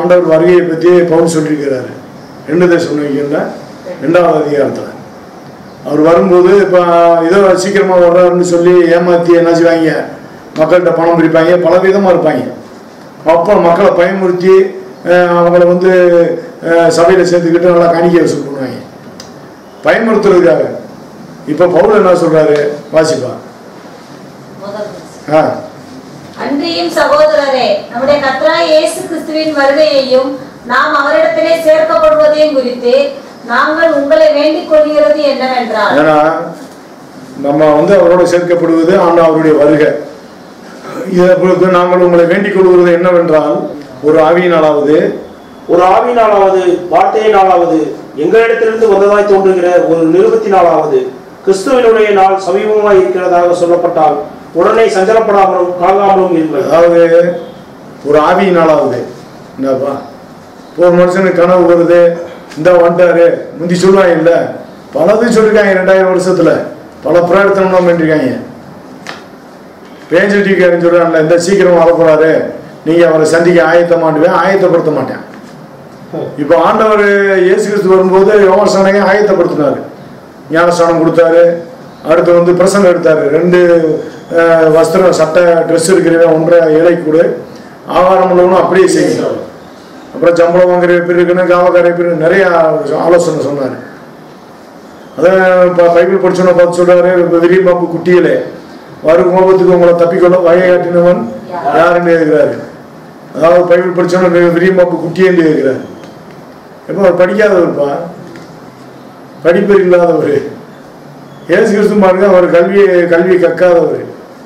ஆண்டவர் வருகையை பற்றி பவுல் சொல்லியிருக்கிறாரு ரெண்டு தேசம் நோய்கள்ல ரெண்டாவது அதிகாரத்தில் அவர் வரும்போது இப்போ ஏதோ சீக்கிரமாக வர்றாருன்னு சொல்லி ஏமாற்றி என்ன செய்வாங்க மக்கள்கிட்ட பணம் பிடிப்பாங்க பல விதமாக இருப்பாங்க அப்போ மக்களை பயமுறுத்தி அஹ், அவங்கள வந்து சபையில் சேர்த்துக்கிட்டு நல்லா காணிக்கை வசூல் பண்ணுவாங்க பயமுறுத்துறதுக்காக இப்போ பவுல் என்ன சொல்றாரு வாசிப்பா முதல் வசனம். ஆ அன்றியும் சகோதரரே நம்முடைய கர்த்தராய் இயேசு கிறிஸ்துவின் வருகையையும் நாம் அவரிடத்திலே சேர்க்கப்படுவதையும் குறித்து நாங்கள் உங்களை வேண்டிக் கொள்கிறது என்னவென்றால் ஏன்னா நம்ம வந்து அவரோட சேர்க்கப்படுவது ஆனால் அவருடைய வருகை இதை பொறுத்து நாங்கள் உங்களை வேண்டிக் கொள்வது என்னவென்றால் ஒரு ஆவியினாலாவது ஒரு ஆவியினாலாவது வார்த்தையினாலாவது எங்களிடத்திலிருந்து வந்ததாய் தோன்றுகிற ஒரு நிருபத்தினாலாவது கிறிஸ்துவனுடைய நாள் சமீபமாய் இருக்கிறதாக சொல்லப்பட்டால் உடனே சஞ்சலப்படாமலும் காங்காமலும் இருங்கள் அதாவது ஒரு ஆவியினாலாவது என்னப்பா இப்போ ஒரு மனுஷனுக்கு கனவு வருது இந்த வந்துட்டாரு முந்தி சொல்லுவாங்க இல்லை பலது சொல்லியிருக்காங்க ரெண்டாயிரம் வருஷத்துல பல பிரயத்தனம் பண்ணிருக்காங்க பேஞ்சட்டிக்காரன் சொல்றான்ல இந்த சீக்கிரம் வரப்போறாரு நீங்க அவரை சந்திக்க ஆயத்தமாட்டுவேன் ஆயத்தப்படுத்த மாட்டேன் இப்போ ஆண்டவர் இயேசு கிறிஸ்து வரும்போது யோகாசனையை ஆயத்தப்படுத்தினாரு ஞானஸ்தானம் கொடுத்தாரு அடுத்து வந்து பிரசங்கம் எடுத்தாரு ரெண்டு அஹ், வஸ்திரம் சட்டை ட்ரெஸ் இருக்கிறவன் ஒன்றரை ஏழை கொடு ஆகாரம் உள்ளவனும் அப்படியே செய்யணும் அப்புறம் சம்பளம் வாங்குற எப்படி இருக்குன்னு காவக்கார எப்படி இருக்கு, நிறைய ஆலோசனை சொன்னார் அதான் இப்போ பைபிள் படிச்சோன்னு பார்த்து சொல்றாரு விரியம்பாப்பு குட்டியிலே வரும் கோபத்துக்கு உங்களை தப்பிக்கொள்ள வகை காட்டினவன் யாருன்னு இருக்கிறாரு அதாவது பைபிள் படிச்சோன்னு விரியம்பாப்பு குட்டியேன்னு இருக்கிறாரு எப்போ அவர் படிக்காதவர்ப்பா படிப்பர் இல்லாதவர் ஏசு கிறிஸ்து பாருங்க அவர் கல்வி கல்வி கற்காதவர்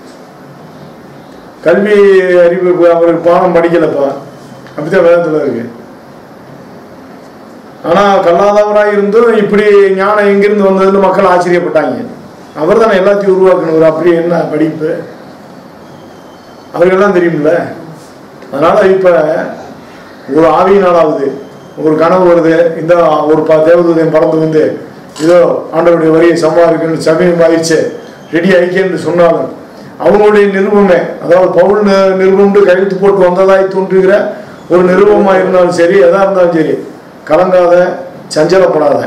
கல்வி அறிவு அவருக்கு பாடம் படிக்கலப்பா அப்படித்தான் வேதத்தில் இருக்கு ஆனா கல்லாதவராக இருந்தும் இப்படி ஞானம் எங்கிருந்து வந்ததுன்னு மக்கள் ஆச்சரியப்பட்டாங்க அவர் தானே எல்லாத்தையும் உருவாக்கணும் அப்படி என்ன படிப்பு அவருக்கெல்லாம் தெரியும்ல அதனால இப்ப ஒரு ஆவியினாலாவது ஒரு கனவு வருது இந்த ஒரு ப தேவதூதன் பறந்து வந்து இதோ ஆண்டவருடைய வரியை சம்மா இருக்குன்னு சமயம் ஆயிடுச்சு ரெடி ஆயிக்கேன்னு சொன்னாலும் அவங்களுடைய நிருபமே அதாவது பவுல் நி- நிருபம்னு கையெழுத்து போட்டு வந்ததாய் தோன்றுகிற ஒரு நிருபமா இருந்தாலும் சரி எதா இருந்தாலும் சரி கலங்காத சஞ்சலப்படாத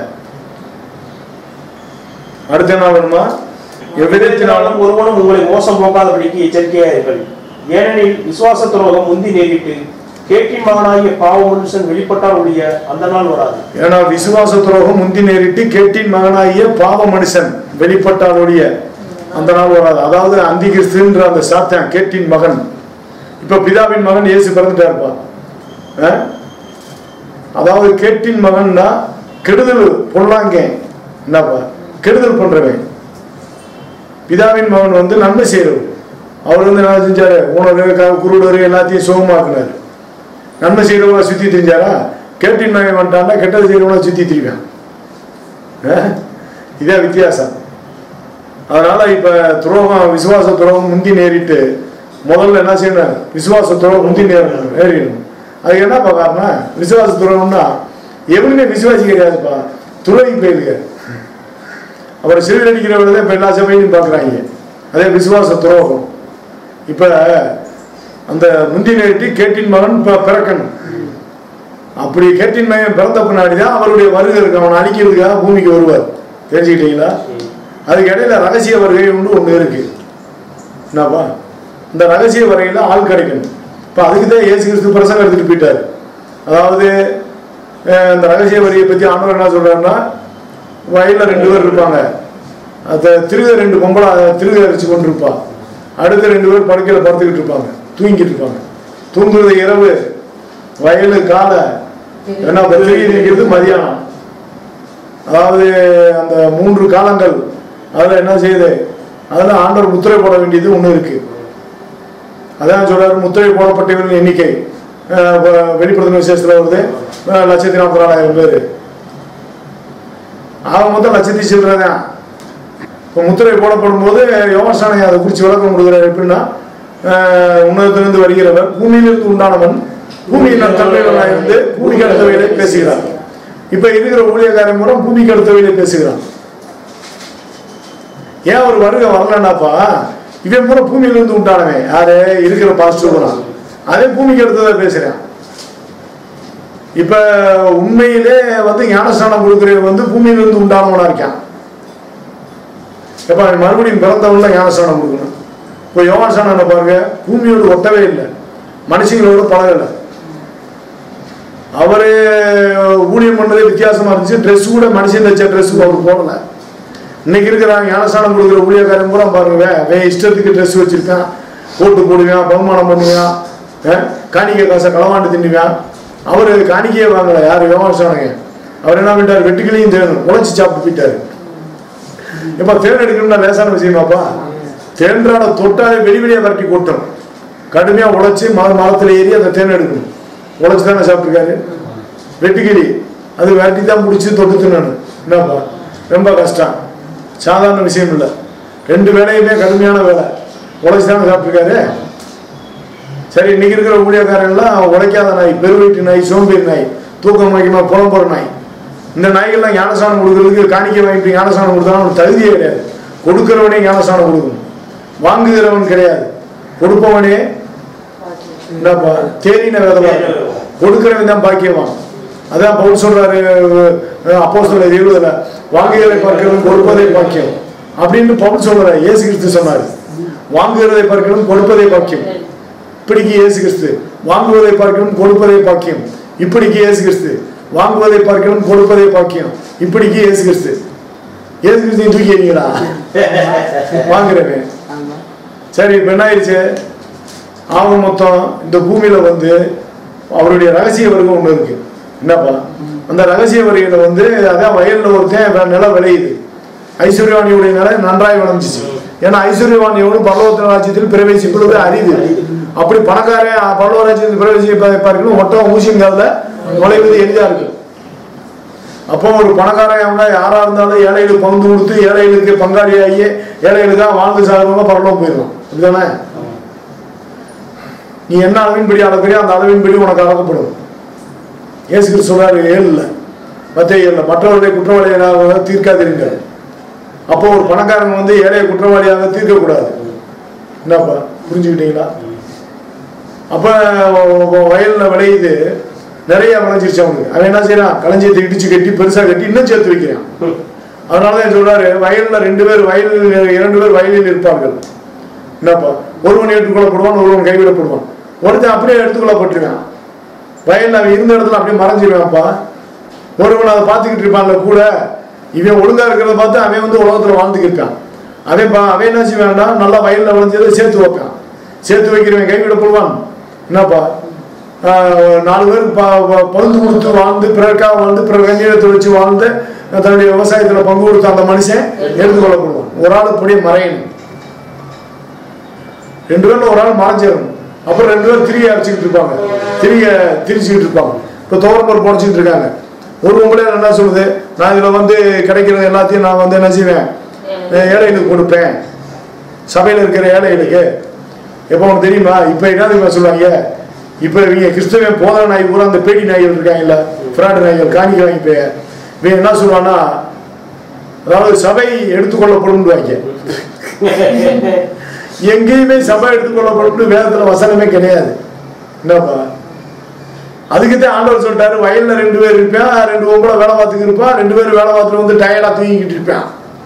அடுத்து என்ன வேணுமா எவ்விதத்தினாலும் எவ்விதத்தினாலும் ஒருவனும் உங்களை மோசம் போக்காதபடிக்கு எச்சரிக்கையாயிருங்கள் ஏனெனில் விசுவாச துரோகம் முந்தி நேரிட்டு கேட்டின் மகனாகிய பாவ மனுஷன் வெளிப்பட்டால் ஒழிய அந்த நாள் வராது ஏன்னா விசுவாச துரோகம் முந்தி நேரிட்டு கேட்டின் மகனாகிய பாவ மனுஷன் வெளிப்பட்டாலுடைய அந்த நாள் வராது அதாவது அந்தி கிறிஸ்துன்ற அந்த சாத்தான் கேட்டின் மகன் இப்ப பிதாவின் மகன் இயேசு பிறந்துட்டாருப்பா ஆ? அதாவது கேட்டின் மகன்னா கெடுதல் பொருளாங்க என்னப்பா கெடுதல் பண்றவன் பிதாவின் மகன் வந்து நன்மை செய்யறவர் அவர் வந்து என்ன செஞ்சாரு உணவு குருடர் எல்லாத்தையும் சுகமாக்குனாரு நன்மை செய்யறவங்கள சுத்தி தெரிஞ்சாரா கேட்டின் மகன் வந்துட்டான்னா கெட்டது செய்யறவங்கள சுத்தி திரிவான் அஹ்? இதே வித்தியாசம் அதனால இப்ப துரோகம் விசுவாச துரோகம் முந்தி நேரிட்டு முதல்ல என்ன செய்யணும் விசுவாச துரோகம் முந்தி நேரணும் நேரிடணும் அதுக்கு என்னப்பா காரணம் விசுவாச துரோகம்னா எவனுமே விசுவாசி கிடையாதுப்பா துறவி போயிருக்க அப்புறம் சிறுவில் அடிக்கிறவங்க தான் இப்போ எல்லா சபையிலும் பார்க்குறாங்க அதே விசுவாச துரோகம் இப்போ அந்த முந்தி நேரிட்டு கேட்டின் மகன் ப- பிறக்கணும் அப்படி கேட்டின் மகன் பிறந்த பின்னாடி தான் அவருடைய வருகை இருக்கு அவனை அழிக்கிறதுக்காக பூமிக்கு வருவார் தெரிஞ்சுக்கிட்டீங்களா அதுக்கு இடையில ரகசிய வருகை ஒன்று ஒன்று இருக்கு என்னப்பா இந்த ரகசிய வருகையில் ஆள் கிடைக்கணும் இப்போ அதுக்கு தான் இயேசு கிறிஸ்து பிரசங்கம் எடுத்துட்டு போயிட்டார் அதாவது அஹ், இந்த ரகசிய வரியை பற்றி ஆண்டவர் என்ன சொல்றாருன்னா வயலில் ரெண்டு பேர் இருப்பாங்க அந்த திருக ரெண்டு பொம்பளை திருக அரிச்சு கொண்டு இருப்பா அடுத்த ரெண்டு பேர் படுக்கையில் படுத்துக்கிட்டு இருப்பாங்க தூங்கிட்டு இருப்பாங்க தூங்குறது இரவு வயலு காலை ஏன்னா அந்த திரி நிற்கிறது மதியானம் அதாவது அந்த மூன்று காலங்கள் அதில் என்ன செய்யுது அதில் ஆண்டவர் முத்திரை போட வேண்டியது ஒன்று இருக்கு அதான் சொல்றாரு முத்திரை போடப்பட்டவர்கள் எண்ணிக்கை அஹ், வ- வெளிப்படுத்தின விசேஷத்தில் வருது அஹ், லட்சத்தி நாற்பத்தி நாலாயிரம் பேர் அவன் மொத்தம் லட்சத்தி சில்லறை தான் இப்போ முத்திரை போடப்படும் போது யோகாசானை அதை குறித்து விளக்கம் கொடுக்குறாரு எப்படின்னா அஹ், உன்னதத்திலிருந்து வருகிறவர் பூமியிலிருந்து உண்டானவன் பூமியின் தன்மைகளாக இருந்து பூமிக்கு அடுத்தவையிலே பேசுகிறார் இப்போ இருக்கிற ஊழியக்காரன் மூலம் பூமிக்கு அடுத்தவையிலே பேசுகிறான் ஏன் ஒரு வருகை வரலன்னாப்பா இவன் பூரா பூமியிலிருந்து உண்டானவன் யாரு இருக்கிற பாஸ்டர் பூரா அதே பூமிக்கு அடுத்ததை பேசுறான் இப்ப உண்மையிலே வந்து ஞானஸ்நானம் கொடுக்குறவன் வந்து பூமியிலிருந்து உண்டானவனா இருக்கான் எப்ப அவன் மறுபடியும் பிறந்தவன்ல ஞானஸ்நானம் கொடுக்கணும் இப்போ யோகான் ஸ்நானம் பாருங்க பூமியோடு ஒட்டவே இல்லை மனுஷங்களோட பழகலை அவரு ஊழியம் பண்றதே வித்தியாசமா இருந்துச்சு ட்ரெஸ் கூட மனுஷன் தைச்ச ட்ரெஸ் அவர் போடல இன்னைக்கு இருக்கிறாங்க ஞானஸ்தானம் கொடுக்குற ஊழியக்காரன் பூரா பாருங்க வே- வே இஷ்டத்துக்கு ட்ரெஸ் வச்சிருக்கான் போட்டு போடுவான் பகுமானம் பண்ணுவான் அஹ், காணிக்கை காசை களவாண்டு தின்னுவான் அவரு காணிக்கையே வாங்கல யாரு யோகாசானங்க அவர் என்ன பண்ணிட்டாரு வெட்டுக்கிளையும் தேணும் உழைச்சி சாப்பிட்டு போயிட்டாரு இப்ப தேன் எடுக்கணும்னா லேசான விஷயமாப்பா தேன்றாட தொட்டாலே வெளி வெளியே வரட்டி கொட்டும் கடுமையா உழைச்சி மர மரத்துல ஏறி அந்த தேன் எடுக்கணும் உழைச்சி தானே சாப்பிட்டுருக்காரு வெட்டுக்கிளி அது விரட்டி தான் பிடிச்சி தொட்டு தின்னணும் என்னப்பா ரொம்ப கஷ்டம் சாதாரண விஷயம் இல்லை ரெண்டு வேலையுமே கடுமையான வேலை உழைச்சி தானே சாப்பிட்டுருக்காரு சரி இன்னைக்கு இருக்கிற ஊழியக்காரங்களாம் உழைக்காத நாய் பெருவீட்டு நாய் சோம்பேறி நாய் தூக்கம் வைக்கமா புலம்புற நாய் இந்த நாய்கள்லாம் ஞானசானம் கொடுக்கறதுக்கு காணிக்கை வாங்கிட்டு ஞானசானம் கொடுத்தாலும் அவனுக்கு தகுதியே கிடையாது கொடுக்கிறவனே ஞானசானம் கொடுக்கணும் வாங்குகிறவன் கிடையாது கொடுப்பவனே என்னப்பா தேரின வேதமா கொடுக்கிறவன் தான் பாக்கியவான் அதான் பவுல் சொல்றாரு அப்போ சொல்ற இருபதுல வாங்குகிறதை பார்க்கிறவன் கொடுப்பதை பாக்கியம் அப்படின்னு பவுல் சொல்றாரு இயேசு கிறிஸ்து சொன்னாரு வாங்குகிறதை பார்க்கிறவன் கொடுப்பதை பாக்கியம் இப்படிக்கு இயேசு கிறிஸ்து வாங்குவதை பார்க்கணும் கொடுப்பதை பாக்கியம் இப்படிக்கு இயேசு கிறிஸ்து வாங்குவதை பார்க்கணும் கொடுப்பதை பாக்கியம் இப்படிக்கு இயேசு கிறிஸ்து இயேசு கிறிஸ்து தூக்கி எறிங்களா வாங்குறவன் சரி இப்ப என்ன ஆயிடுச்சு ஆக மொத்தம் இந்த பூமியில வந்து அவருடைய ரகசிய வர்க்கம் ஒண்ணு இருக்கு என்னப்பா அந்த ரகசிய வரியில வந்து அதான் வயல்ல ஒருத்தன் வே- நிலம் விளையுது ஐஸ்வர்யவாணியுடைய நிலம் நன்றாய் விளைஞ்சிச்சு ஏன்னா ஐஸ்வர்யவாணியோடு பரலோக ராஜ்யத்தில் பிரவேசிப்பது அரிது அப்படி பணக்காரன் பரலோக ராஜ்யத்தில் பிரவேசிப்பாருக்கணும் ஒட்டம் ஊசிங்கால நுழைவது எளிதா இருக்கு அப்போ ஒரு பணக்காரன் அவங்க யாரா இருந்தாலும் ஏழைகளுக்கு பங்கு கொடுத்து ஏழைகளுக்கு பங்காளியாகி ஏழைகளுக்காக வாழ்ந்து சாகிறவங்க பரலோகம் போயிடும் இதுதானே நீ என்ன அளவின்படி அளக்கிறியோ அந்த அளவின்படி உனக்கு அளக்கப்படும் இயேசு கிறிஸ்து சொல்றாரு ஏழுல மத்திய ஏழுல மற்றவர்களை குற்றவாளிகளாக தீர்க்காதீர்கள் அப்போ ஒரு பணக்காரன் வந்து ஏழையை குற்றவாளியாக தீர்க்கக்கூடாது என்னப்பா புரிஞ்சுக்கிட்டீங்களா அப்ப வ- வயல்ல விளையுது நிறைய விளைஞ்சிருச்சு அவனுக்கு அவன் என்ன செய்யறான் களஞ்சியத்தை இடிச்சு கட்டி பெருசா கட்டி இன்னும் சேர்த்து வைக்கிறான் அதனாலதான் சொல்றாரு வயல்ல ரெண்டு பேர் வயலில் இரண்டு பேர் வயலில் இருப்பார்கள் என்னப்பா ஒருவன் ஏற்றுக்கொள்ளப்படுவான் ஒருவன் கைவிடப்படுவான் ஒருத்தன் அப்படியே எடுத்துக்கொள்ளப்பட்டிருக்கான் வயல்ல அவன் இருந்த இடத்துல அப்படியே மறைஞ்சிருவான்ப்பா ஒருவன் அதை பார்த்துக்கிட்டு இருப்பான்ல கூட இவன் ஒழுங்கா இருக்கிறத பார்த்து அவன் வந்து உலகத்துல வாழ்ந்துக்கிட்டு இருக்கான் அவன் பா அவன் என்ன செய்வான்டா நல்லா வயல்ல விளைஞ்சதை சேர்த்து வைப்பான் சேர்த்து வைக்கிறவன் கைவிடப்படுவான் என்னப்பா ஆஹ் நாலு பேர் ப- ப- பகிர்ந்து கொடுத்து வாழ்ந்து பிறருக்காக வாழ்ந்து பிறர் கண்ணீரத்தை வச்சு வாழ்ந்து தன்னுடைய விவசாயத்துல பங்கு கொடுத்த அந்த மனுஷன் எடுத்துக்கொள்ளப்படுவான் ஒரு ஆள் இப்படியே மறையணும் ரெண்டு பேர்ல ஒரு ஆள் மறைஞ்சிடணும் அப்புறம் ரெண்டு பேரும் திரிய அரைச்சிக்கிட்டு இருப்பாங்க திரிய திரிச்சுக்கிட்டு இருப்பாங்க இப்போ துவரம்பர் புடச்சிக்கிட்டு இருக்காங்க ஒரு உங்களே என்ன சொல்லுது நான் இதுல வந்து கிடைக்கிறது எல்லாத்தையும் நான் வந்து என்ன செய்வேன் அஹ் ஏழைகளுக்கு கொடுப்பேன் சபையில இருக்கிற ஏழைகளுக்கு எப்போ உனக்கு தெரியுமா இப்போ என்ன தெரியுமா சொல்லுவாங்க இப்போ இவங்க கிறிஸ்தவன் போதா நாய் பூரா அந்த பேடி நாய்கள் இருக்காங்கல்ல ஃப்ராடு நாய்கள் காணிக்க வாங்கி போய் இவன் என்ன சொல்லுவான்னா அதாவது சபை எடுத்துக்கொள்ளப்படும் எங்கேயுமே சபை எடுத்துக்கொள்ளப்படும் வேதத்துல வசனமே கிடையாது என்னப்பா அதுக்குதான் ஆண்டவர் சொல்லிட்டாரு வயல்ல ரெண்டு பேர் இருப்பான் ரெண்டு பொம்பளை வேலை பார்த்துக்கு இருப்பான் ரெண்டு பேரும் வேலை பார்த்துட்டு வந்து டயர்டா தூங்கிக்கிட்டு இருப்பான்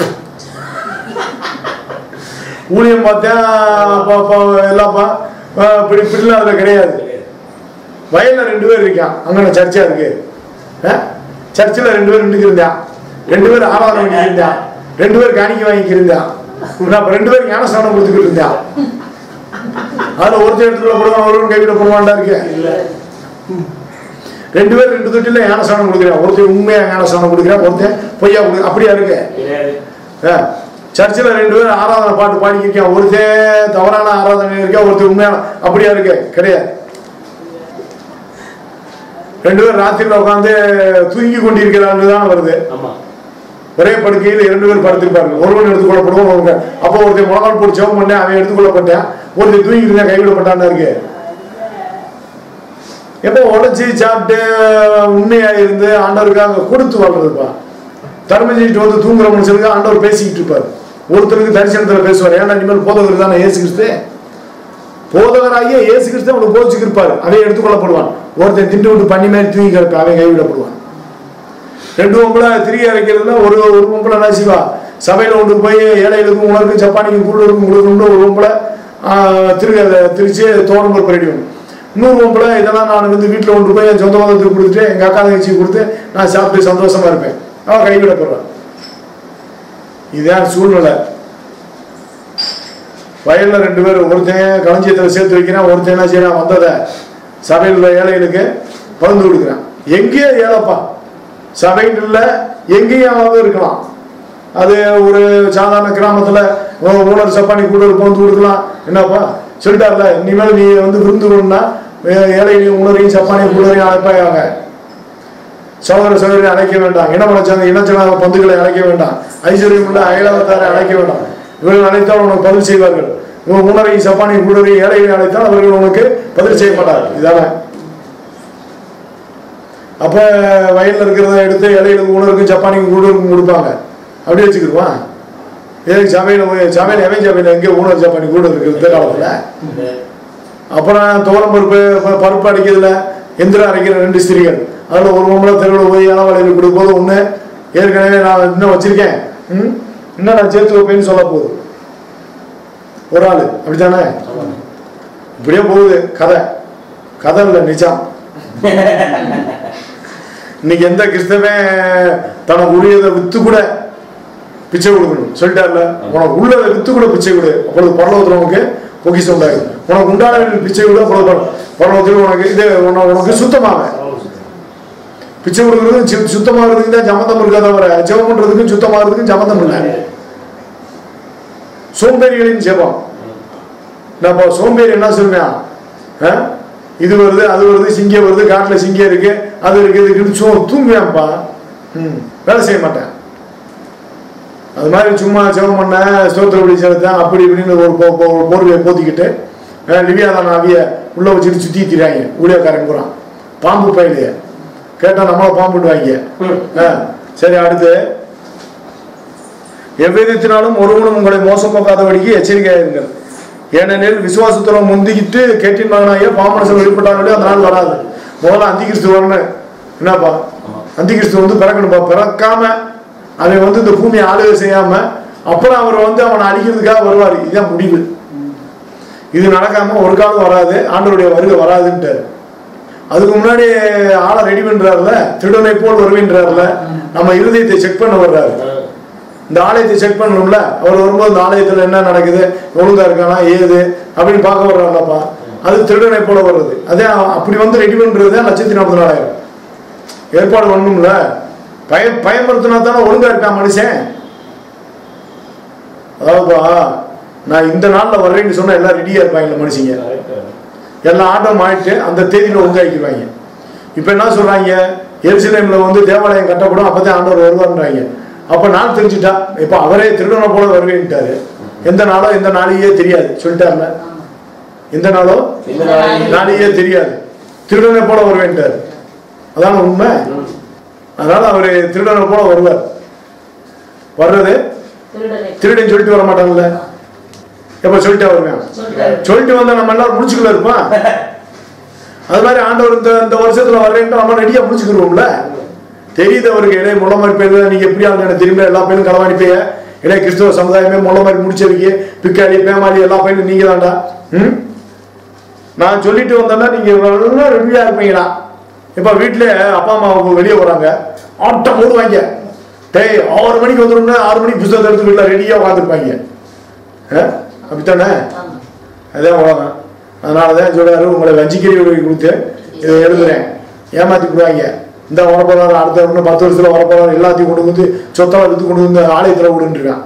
ஊழியம் பார்த்தேன் ப- ப- எல்லாப்பா அஹ் இப்படி இப்படிலாம் அதுல கிடையாது வயல்ல ரெண்டு பேர் இருக்கான் அங்கே சர்ச்சா இருக்கு சர்ச்சில் ரெண்டு பேர் நின்றுக்கு இருந்தான் ரெண்டு பேர் ஆராதனை பண்ணிட்டு இருந்தான் ரெண்டு பேர் காணிக்கை வாங்கிக்கு இருந்தான் அப்ப ரெண்டு பேர் ஞானஸ்தானம் கொடுத்துக்கிட்டு இருந்தான் அதுல ஒருத்தர் இடத்துல போடுவான் ஒருவன் கைவிட போடுவான்டா இருக்கு ரெண்டு பேர் ரெண்டு தொட்டில ஞானஸ்தானம் கொடுக்குறான் ஒருத்தர் உண்மையா ஞானஸ்தானம் கொடுக்குறான் ஒருத்தன் பொய்யா கொடுக்குறான் அப்படியா இருக்கு சர்ச்சில் ரெண்டு பேரும் ஆராதனை பாட்டு பாடிக்கிருக்கான் ஒருத்தன் தவறான ஆராதனை இருக்கா ஒருத்தர் உண்மையான அப்படியா இருக்கு கிடையாது ரெண்டு பேரும் ராத்திரில உட்காந்து தூங்கி கொண்டிருக்கிறார்கள் தான் வருது ஆமா ஒரே படுக்கையில் இரண்டு பேர் படுத்திருப்பார்கள் ஒருவன் எடுத்துக்கொள்ளப்படுவோம் ஒருவன் அப்போ ஒருத்தன் முழங்கால் போட்டு ஜெபம் பண்ணேன் அவன் எடுத்துக்கொள்ளப்பட்டான் ஒருத்தன் தூங்கிட்டு இருந்தான் கைவிடப்பட்டான்னு இருக்கு எப்போ உழைச்சி சாப்பிட்டு உண்மையா இருந்து ஆண்டவருக்காக கொடுத்து வாழ்றதுப்பா தர்மம் செஞ்சுட்டு வந்து தூங்குற மனுஷனுக்கு ஆண்டவர் பேசிக்கிட்டு இருப்பார் ஒருத்தருக்கு தரிசனத்துல பேசுவார் ஏன்னா இனிமேல் போதவருக்கு தானே ஏசு கிறிஸ்து போதகராகிய இயேசு கிறிஸ்து அவனுக்கு போதிச்சுக்கு இருப்பாரு அவன் எடுத்துக்கொள்ளப்படுவான் ஒருத்தன் திண்டு விட்டு பண்ணி மாதிரி தூங்கி கிடப்ப அவன் கைவிடப்படுவான் ரெண்டு பொம்பளை திரிகை அரைக்கிறதுல ஒரு ஒரு பொம்பளை என்ன செய்வா சபையில கொண்டு போய் ஏழைகளுக்கும் உணர்க்கும் ஜப்பானிக்கும் கூடுதலுக்கும் கொடுக்கணும்னு ஒரு பொம்பளை திருக திரிச்சு தோரம் பருப்பு ரெடி பண்ணும் இன்னொரு பொம்பளை இதெல்லாம் நான் வந்து வீட்டில் கொண்டு போய் என் சொந்த பந்தத்துக்கு கொடுத்துட்டு எங்கள் அக்கா தங்கச்சி கொடுத்து நான் சாப்பிட்டு சந்தோஷமா இருப்பேன் அவன் கைவிடப்படுறான் இதுதான் சூழ்நிலை வயல்ல ரெண்டு பேர் ஒருத்தன் களஞ்சியத்தில் சேர்த்து வைக்கிறான் ஒருத்தன் என்ன செய்யறான் வந்ததை சபையில் உள்ள ஏழைகளுக்கு பகிர்ந்து கொடுக்குறான் எங்கேயோ ஏழைப்பா சபைன்னு இல்லை எங்கேயாவது இருக்கலாம் அது ஒரு சாதாரண கிராமத்துல ஊ- ஊழல் சப்பானி கூட பந்து கொடுக்கலாம் என்னப்பா சொல்லிட்டார்ல இனிமேல் நீ வந்து விருந்து கொண்டா ஏழைகளையும் உணரையும் சப்பானியும் கூடரையும் அழைப்பாங்க சகோதர சகோதரி அழைக்க வேண்டாம் இனமனச்சாங்க இனச்சனாக பந்துகளை அழைக்க வேண்டாம் ஐஸ்வர்யம் உள்ள அயலாவத்தாரை அழைக்க வேண்டாம் இவர்கள் அழைத்தால் உனக்கு பதில் செய்வார்கள் இவன் உணரை சப்பானி குடரை ஏழைகளை அழைத்தால் அவர்கள் உனக்கு பதில் செய்ய மாட்டார்கள் இதானே அப்ப வயல்ல இருக்கிறத எடுத்து ஏழைகளுக்கு உணருக்கும் சப்பானிக்கும் கூடருக்கும் கொடுப்பாங்க அப்படி வச்சுக்கிடுவான் எதுக்கு சபையில போய் சபையில எவன் சபையில எங்கே ஊழல் சப்பானி கூட இருக்கு இந்த காலத்துல அப்புறம் துவரம் பருப்பு ப- பருப்பு அடிக்கிறதுல எந்திரம் அரைக்கிற ரெண்டு ஸ்திரீகள் அதில் ஒரு பொம்பளை தெருவில் போய் இளவலையில் கொடுக்கும்போது ஒன்று ஏற்கனவே நான் இன்னும் வச்சிருக்கேன் ம் இன்னும் நான் சேர்த்து வைப்பேன்னு சொல்ல போகுது ஒரு ஆள் அப்படித்தானே இப்படியே போகுது கதை கதை இல்லை நிஜம் இன்னைக்கு எந்த கிறிஸ்தவன் தனக்கு உரியதை வித்து கூட பிச்சை கொடுக்கணும் சொல்லிட்டார்ல உனக்கு உள்ளதை வித்து கூட பிச்சை கொடு அப்பொழுது பரலோகத்தில் உனக்கு பொக்கிஷம் உண்டாகும் உனக்கு உண்டான பிச்சை கொடு அப்பொழுது பர- பரலோகத்தில் உனக்கு இது உன- உனக்கு சுத்தமாக பிச்சை கொடுக்கறதுக்கும் சு- சுத்தமாகறதுக்கு தான் சம்மந்தம் இருக்கா தவிர ஜெபம் பண்றதுக்கும் சுத்தமாகறதுக்கும் சம்மந்தம் இல்லை சோம்பேறிகளின் ஜெபம் நான் இப்போ சோம்பேறி என்ன சொல்வேன் ஆ? இது வருது அது வருது சிங்கம் வருது காட்டுல சிங்கம் இருக்கு அது இருக்கு இது இருக்கு சோ தூங்குவேன்ப்பா ம் வேலை செய்ய மாட்டேன் அது மாதிரி சும்மா ஜெபம் பண்ண ஸ்தோத்திரப்படி செலுத்தேன் அப்படி இப்படின்னு ஒரு பொ- பொ- ஒரு போர்வையை போத்திக்கிட்டு அஹ், லிவியா தான் அவிய உள்ள வச்சுட்டு சுத்தி திரியாங்க ஊழியக்காரன் பூரா பாம்பு பயிலைய கேட்டா நம்மள பாம்புடுவாங்க ஆ, சரி அடுத்து எவ்விதத்தினாலும் ஒருவனும் உங்களை மோசம் போக்காதபடிக்கு எச்சரிக்கையாயிருங்கள் ஏனெனில் விசுவாசத்துல முந்திக்கிட்டு கேட்டின் மகனாகிய பாமனசன் வெளிப்பட்டாங்களே அந்த நாள் வராது முதல்ல அந்திகிறிஸ்து வரணும் என்னப்பா அந்திகிறிஸ்து வந்து பிறக்கணும்பா பிறக்காம அவன் வந்து இந்த பூமியை ஆளுகை செய்யாம அப்புறம் அவர் வந்து அவனை அழிக்கிறதுக்காக வருவார் இதுதான் முடிவு இது நடக்காம ஒரு காலம் வராது ஆண்டவருடைய வருகை வராதுன்ட்டாரு அதுக்கு முன்னாடி ஆளை ரெடி பண்றாருல திருடனை போல் வருவின்றாருல நம்ம இருதயத்தை செக் பண்ண வர்றாரு இந்த ஆலயத்தை செக் பண்ணணும்ல அவர் வரும்போது இந்த ஆலயத்துல என்ன நடக்குது ஒழுங்கா இருக்கானா ஏது அப்படின்னு பார்க்க வர்றாருலப்பா அது திருடனை போல வர்றது அதே அவன் அப்படி வந்து ரெடி பண்றது தான் லட்சத்தி நாற்பது நாலாயிரம் ஏற்பாடு பண்ணணும்ல பய பயன்படுத்தினா தானே ஒழுங்கா இருக்கான் மனுஷன் அதாவதுப்பா நான் இந்த நாள்ல வர்றேன்னு சொன்னா எல்லாம் ரெடியா இருப்பாங்க மனுஷங்க எல்லாம் ஆட்டம் ஆயிட்டு அந்த தேதியில ஒழுங்காக்கிடுவாங்க இப்ப என்ன சொல்றாங்க எருசலேம்ல வந்து தேவாலயம் கட்டப்படும் அப்பதான் ஆண்டவர் வருவார்ன்றாங்க அப்ப நாள் தெரிஞ்சுட்டா இப்ப அவரே திருடனை போல வருவேன்ட்டாரு எந்த நாளோ எந்த நாளையே தெரியாது சொல்லிட்டாருல எந்த நாளோ இந்த நாளில் நாளையே தெரியாது திருடனை போல வருவேன்ட்டாரு அதான உண்மை அதனால அவரு திருடனை போல வருவார் வர்றது திருடனை திருடன் சொல்லிட்டு வர மாட்டாங்கல்ல எப்ப சொல்லிட்டே வருவேன் சொல்லிட்டாரு. சொல்லிட்டு வந்தா நம்ம எல்லாரும் முடிச்சுக்கல இருப்பான் அது மாதிரி ஆண்டவர் இந்த இந்த வருஷத்துல வர்றேன்ட்டு நம்ம ரெடியா முடிச்சுக்கிருவோம்ல தெரியுது அவருக்கு இடையே முள்ள மாதிரி பேர் நீங்க எப்படி ஆளுங்க எனக்கு திரும்ப எல்லா பையனும் களவாணிப்பீங்க இடையே கிறிஸ்தவ சமுதாயமே முள்ள மாதிரி முடிச்சிருக்கீங்க பிக்காளி பேமாளி எல்லா பையனும் நீங்க தான்டா ம் நான் சொல்லிட்டு வந்தேன்னா நீங்க எல்லாம் ரெடியா இருப்பீங்களா இப்ப வீட்டுல அப்பா அம்மா அவங்க வெளியே வராங்க ஆட்டம் போடுவாங்க டேய் ஆறு மணிக்கு வந்துடும்னா ஆறு மணிக்கு புத்தகத்தை எடுத்து வீட்டுல ரெடியா உட்காந்துருப்பாங்க அப்படித்தானே ஆமா. அதான் உலகம் அதனால தான் சொல்றாரு உங்களை வஞ்சிக்கறி கொடுத்து இதை எழுதுறேன் ஏமாத்தி விடுவாங்க இந்த வரப்போறாரு அடுத்த இன்னும் பத்து வருஷத்துல வரப்போறாரு எல்லாத்தையும் கொண்டு வந்து சொத்தெல்லாம் வித்து கொண்டு வந்து ஆலயத்துல விடுன்றிருக்கான்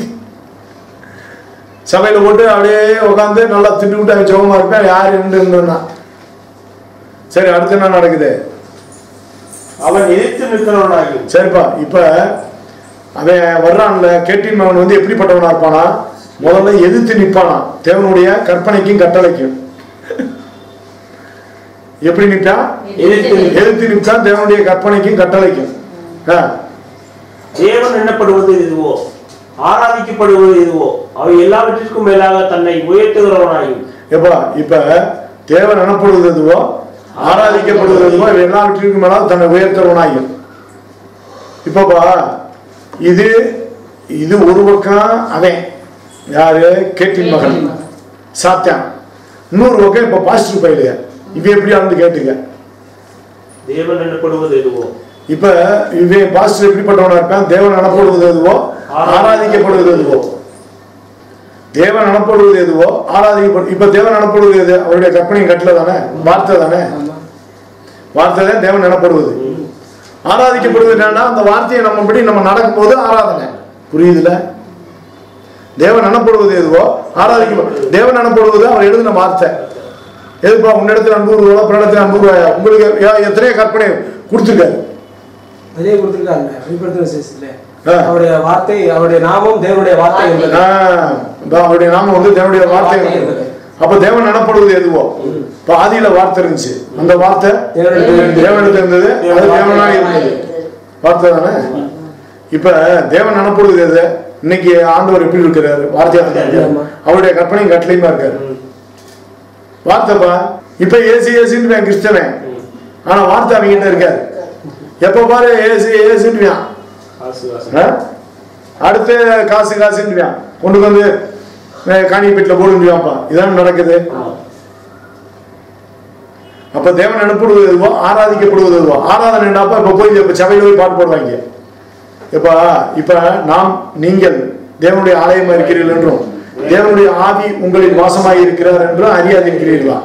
சபையில போட்டு அப்படியே உட்காந்து நல்லா திட்டு விட்டு அவன் சுகமா இருப்பேன் யார் இருந்துன்னா சரி அடுத்து என்ன நடக்குது அவன் எதிர்த்து நிற்கிறவனாகி சரிப்பா இப்ப அவன் வர்றான்ல கேட்டின் மகன் வந்து எப்படிப்பட்டவனா இருப்பானா முதல்ல எதிர்த்து நிப்பானா தேவனுடைய கற்பனைக்கும் கட்டளைக்கும் எப்படி நிற்பான் எதிர்த்து நிற்பான். எதிர்த்து நிற்பான் தேவனுடைய கற்பனைக்கும் கட்டளைக்கும் ஆ, தேவன் எண்ணப்படுவது இதுவோ ஆராதிக்கப்படுவது இதுவோ அவை எல்லாவற்றிற்கும் மேலாக தன்னை உயர்த்துகிறவனாயும் எப்பா இப்ப தேவன் எனப்படுவது எதுவோ ஆராதிக்கப்படுவது எதுவோ இவை எல்லாவற்றிற்கும் மேல தன்னை உயர்த்தவனாயும் இப்பப்பா இது இது ஒரு பக்கம் அவன் யாரு கேட்டின் மகன் சாத்தியான் இன்னொரு பக்கம் இப்ப பாஸ்டர் பயிலுக இவன் எப்படி ஆளுந்து கேட்டுக்க தேவன் எனப்படுவது எதுவோ இப்ப இவன் பாஸ்டர் எப்படிப்பட்டவனா இருப்பான் தேவன் எனப்படுவது எதுவோ ஆராதிக்கப்படுவது எதுவோ தேவன் எனப்படுவது எதுவோ ஆராதிக்கப்படு இப்ப தேவன் எனப்படுவது எது அவருடைய கற்பனையும் கட்டல தானே வார்த்தை தானே வார்த்தை தான் தேவன் எனப்படுவது ஆராதிக்கப்படுவது என்னன்னா அந்த வார்த்தையை நம்மபடி நம்ம நடக்கும்போது ஆராதனை புரியுதுல தேவன் எனப்படுவது எதுவோ ஆராதிக்க தேவன் எனப்படுவது அவர் எழுதின வார்த்தை எதுப்பா உன்னிடத்தில் அன்பு ரூபா பிறடத்தில் அன்பு ரூபாயா உங்களுக்கு எ- எத்தனையோ கற்பனை கொடுத்துருக்காரு அதே கொடுத்துருக்காங்க வெளிப்படுத்தின விசேஷத்துல ஆ. அவருடைய வார்த்தை அவருடைய நாமம் தேவனுடைய வார்த்தை என்பது ஆஹ், இதோ அவருடைய நாமம் வந்து தேவனுடைய வார்த்தை வார்த்தை என்பது. அப்ப தேவன் எனப்படுவது எதுவோ இப்ப ஆதியில வார்த்தை இருந்துச்சு அந்த வார்த்தை தேவனுடைய தேவனுக்கு இருந்தது அது தேவனாக இருந்தது வார்த்தை தானே இப்ப தேவன் எனப்படுவது எது இன்னைக்கு ஆண்டவர் எப்படி இருக்கிறாரு வார்த்தையா இருக்காரு ஆமா. அவருடைய கற்பனையும் கட்டளையுமா இருக்காரு வார்த்தைப்பா இப்ப ஏசு ஏசுன்னு கிறிஸ்தவன் ஆனா வார்த்தை அவங்கிட்ட இருக்காது எப்ப பாரு ஏசு ஏசுன்னுவான் காசு காசு ஆ? அடுத்து காசு காசுன்னுவான் கொண்டு வந்து அஹ், காணி பெட்டில் போடுவான்ப்பா இதான் நடக்குது அப்ப தேவன் அனுப்பிடுவது எதுவோ ஆராதிக்கப்படுவது எதுவோ ஆராதனை என்னப்பா இப்ப போய் இப்ப சபையில போய் பாட்டு போடுவாங்க இப்ப இப்ப நாம் நீங்கள் தேவனுடைய ஆலயமா இருக்கிறீர்கள் என்றும் தேவனுடைய ஆவி உங்களில் வாசமாய் இருக்கிறார் என்றும் அறியாதிருக்கிறீர்களா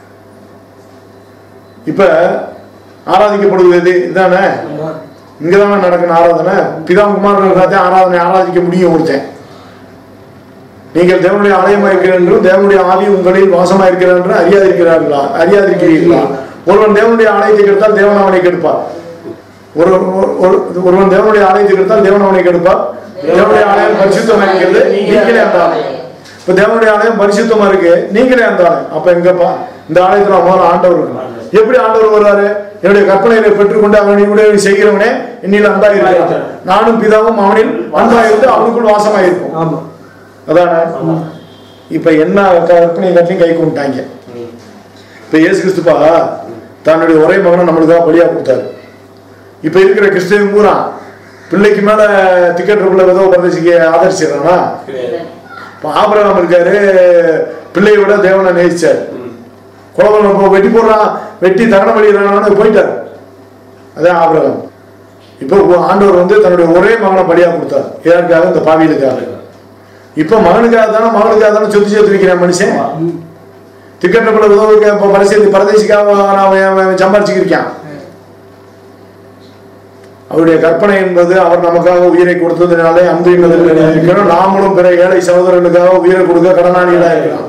இப்ப ஆராதிக்கப்படுவது எது இதுதானே ஆமா. இங்கதானே நடக்கணும் ஆராதனை பிதா குமாரன் ஆராதனை ஆராதிக்க முடியும் ஒருத்தன் நீங்கள் தேவனுடைய ஆலயமா இருக்கிறார் என்றும் தேவனுடைய ஆவி உங்களில் வாசமா இருக்கிறார் என்று அறியாதிருக்கிறார்களா அறியாதிருக்கிறீர்களா ஒருவன் தேவனுடைய ஆலயத்தை கெடுத்தால் தேவன் அவனை கெடுப்பார் ஒரு ஒரு- ஒரு- ஒருவன் தேவனுடைய ஆலயத்தை கெடுத்தால் தேவன் அவனை கெடுப்பார் தேவனுடைய ஆலயம் பரிசுத்தமா இருக்கிறது நீங்களே அந்த ஆலயம் இப்ப தேவனுடைய ஆலயம் பரிசுத்தமா இருக்கு நீங்களே அந்த ஆலயம் அப்ப எங்கப்பா இந்த ஆலயத்துல முதல்ல ஆண்டவர் இருக்கணும் எப்படி ஆண்டவர் வருவாரு என்னுடைய கற்பனைகளை பெற்றுக்கொண்டு அவனை கூட செய்கிறவனே என்னில் அன்பா இருக்கிறான் நானும் பிதாவும் அவனில் அன்பா இருந்து அவனுக்குள் வாசமா இருக்கும் ஆமா அதானே இப்ப என்ன கற்பனை கட்டிலையும் கை கொண்டுட்டாங்க ம். இப்ப இயேசு கிறிஸ்துப்பா தன்னுடைய ஒரே மகனை நம்மளுக்காக பலியா கொடுத்தாரு இப்ப இருக்கிற கிறிஸ்தவன் பூரா பிள்ளைக்கு மேல டிக்கெட் ரூப்ல ஏதோ பிரதேசிக்கு ஆதரிச்சிடறானா கிடையாது இப்ப ஆபிரகாம் இருக்காரு பிள்ளையை விட தேவனை நேசிச்சாரு ம். குழந்தை இப்போ வெட்டி போடுறான் வெட்டி தகனம் பண்ணிடுறான்னு போயிட்டாரு அதான் ஆபிரகாம் இப்போ ஆண்டவர் வந்து தன்னுடைய ஒரே மகனை பலியா கொடுத்தார் யாருக்காக இந்த பாவியலுக்காக இப்ப மகனுக்காக தானே மகனுக்காக தானே சொத்து சேர்த்து வைக்கிறேன் மனுஷன் டிக்கெட் கூட உதவுக்கு இப்போ பரதேசி பரதேசிக்காக நான் அவன் அவன் சம்பாரிச்சுக்கிருக்கான் அவருடைய கற்பனை என்பது அவர் நமக்காக உயிரை கொடுத்ததுனாலே அன்பு என்பதில் இருக்கிறோம் நாமளும் பிற ஏழை சகோதரர்களுக்காக உயிரை கொடுக்க கடனாளிகளா இருக்கிறோம்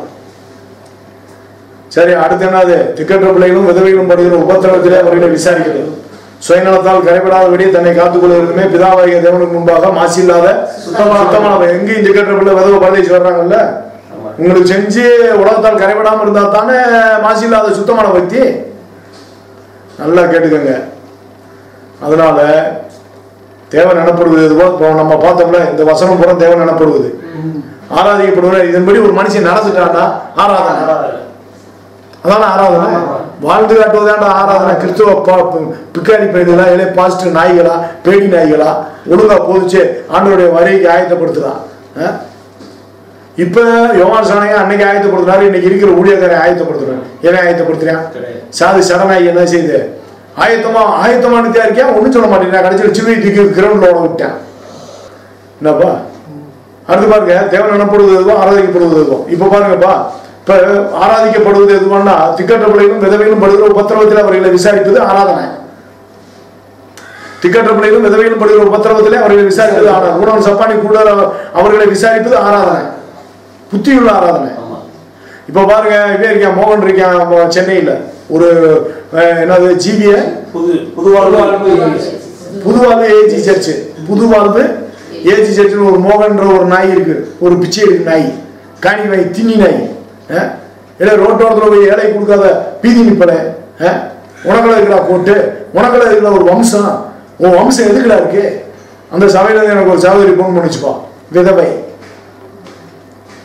சரி அடுத்து என்னது திக்கற்ற பிள்ளைகளும் விதவைகளும் படுகிற உபத்திரவத்திலே அவர்களை விசாரிக்கிறது சுயநலத்தால் கரைபடாதபடி தன்னை காத்துக் கொள்வதுமே பிதாவாகிய தேவனுக்கு முன்பாக மாசி இல்லாத சுத்தமான எங்கேயும் திக்கற்ற பிள்ளை விதவை பரதேசி வர்றாங்கல்ல ஆமா. உங்களுக்கு செஞ்சு உலகத்தால் கரைபடாம இருந்தா தானே மாசி இல்லாத சுத்தமான பக்தி நல்லா கேட்டுக்கோங்க அதனால தேவன் எனப்படுவது எதுவோ இப்போ நம்ம பார்த்தோம்ல இந்த வசனம் பூரா தேவன் எனப்படுவது ஆராதிக்கப்படுவது இதன்படி ஒரு மனுஷன் நடந்துட்டான்னா ஆராதனை அதான ஆராதனை வாழ்ந்து காட்டுவதாண்டா ஆராதனை கிறிஸ்துவ பா- பி- பிக்காரி பயிர்களா இல்லை பாஸ்டர் நாய்களா பேடி நாய்களா ஒழுங்கா போதிச்சு ஆண்டவருடைய வரிக்கு ஆயத்தப்படுத்துறான் ஆ? இப்ப யோவான் சாணையா அன்னைக்கு ஆயத்தப்படுத்துறாரு இன்னைக்கு இருக்கிற ஊழியக்காரை ஆயத்தப்படுத்துறாரு ஏன் ஆயத்தப்படுத்துறான் கிடையாது சாது சரணாய் என்ன செய்யுது ஆயத்தமா ஆயத்தமானதா இருக்கியா ஒண்ணும் சொல்ல மாட்டேங்கிறா கடைசியில் சிலுவை தூக்கி கிரவுண்ட்ல ஓட விட்டேன் என்னப்பா அடுத்து பாருங்க தேவன் எனப்படுவது எதுவோ ஆராதிக்கப்படுவது எதுவோ இப்ப பாருங்கப்பா இப்ப ஆராதிக்கப்படுவது எதுவான்னா திக்கற்ற பிள்ளைகளும் விதவைகளும் படுகிற உபத்திரவத்தில் அவர்களை விசாரிப்பது ஆராதனை திக்கற்ற பிள்ளைகளும் விதவைகளும் படுகிற உபத்திரவத்திலே அவர்களை விசாரிப்பது ஆராதனை ஊனவன் சப்பானி கூட அவர்களை விசாரிப்பது ஆராதனை புத்தியுள்ள ஆராதனை ஆமா இப்ப பாருங்க இவே இருக்கான் மோகன் இருக்கான் அப்ப சென்னையில ஒரு அஹ், என்னது ஜிபிய புது புதுவாழ்வு புதுவாழ்வு ஏஜி சர்ச் புதுவாழ்வு ஏஜி சர்ச்னு ஒரு மோகன்ற ஒரு நாய் இருக்கு ஒரு பிச்சை இருக்கு நாய் காணி நாய் தின்னி நாய் அஹ்? இல்லை ரோட்டோரத்தில் போய் ஏழை கொடுக்காத பீதி நிப்பல உனக்குள்ள இருக்கிறா போட்டு உனக்குள்ள இருக்கிற ஒரு வம்சம் உன் வம்சம் எதுக்குடா இருக்கு அந்த சபையில இருந்து எனக்கு ஒரு சகோதரி போன் பண்ணிச்சுப்பா விதவை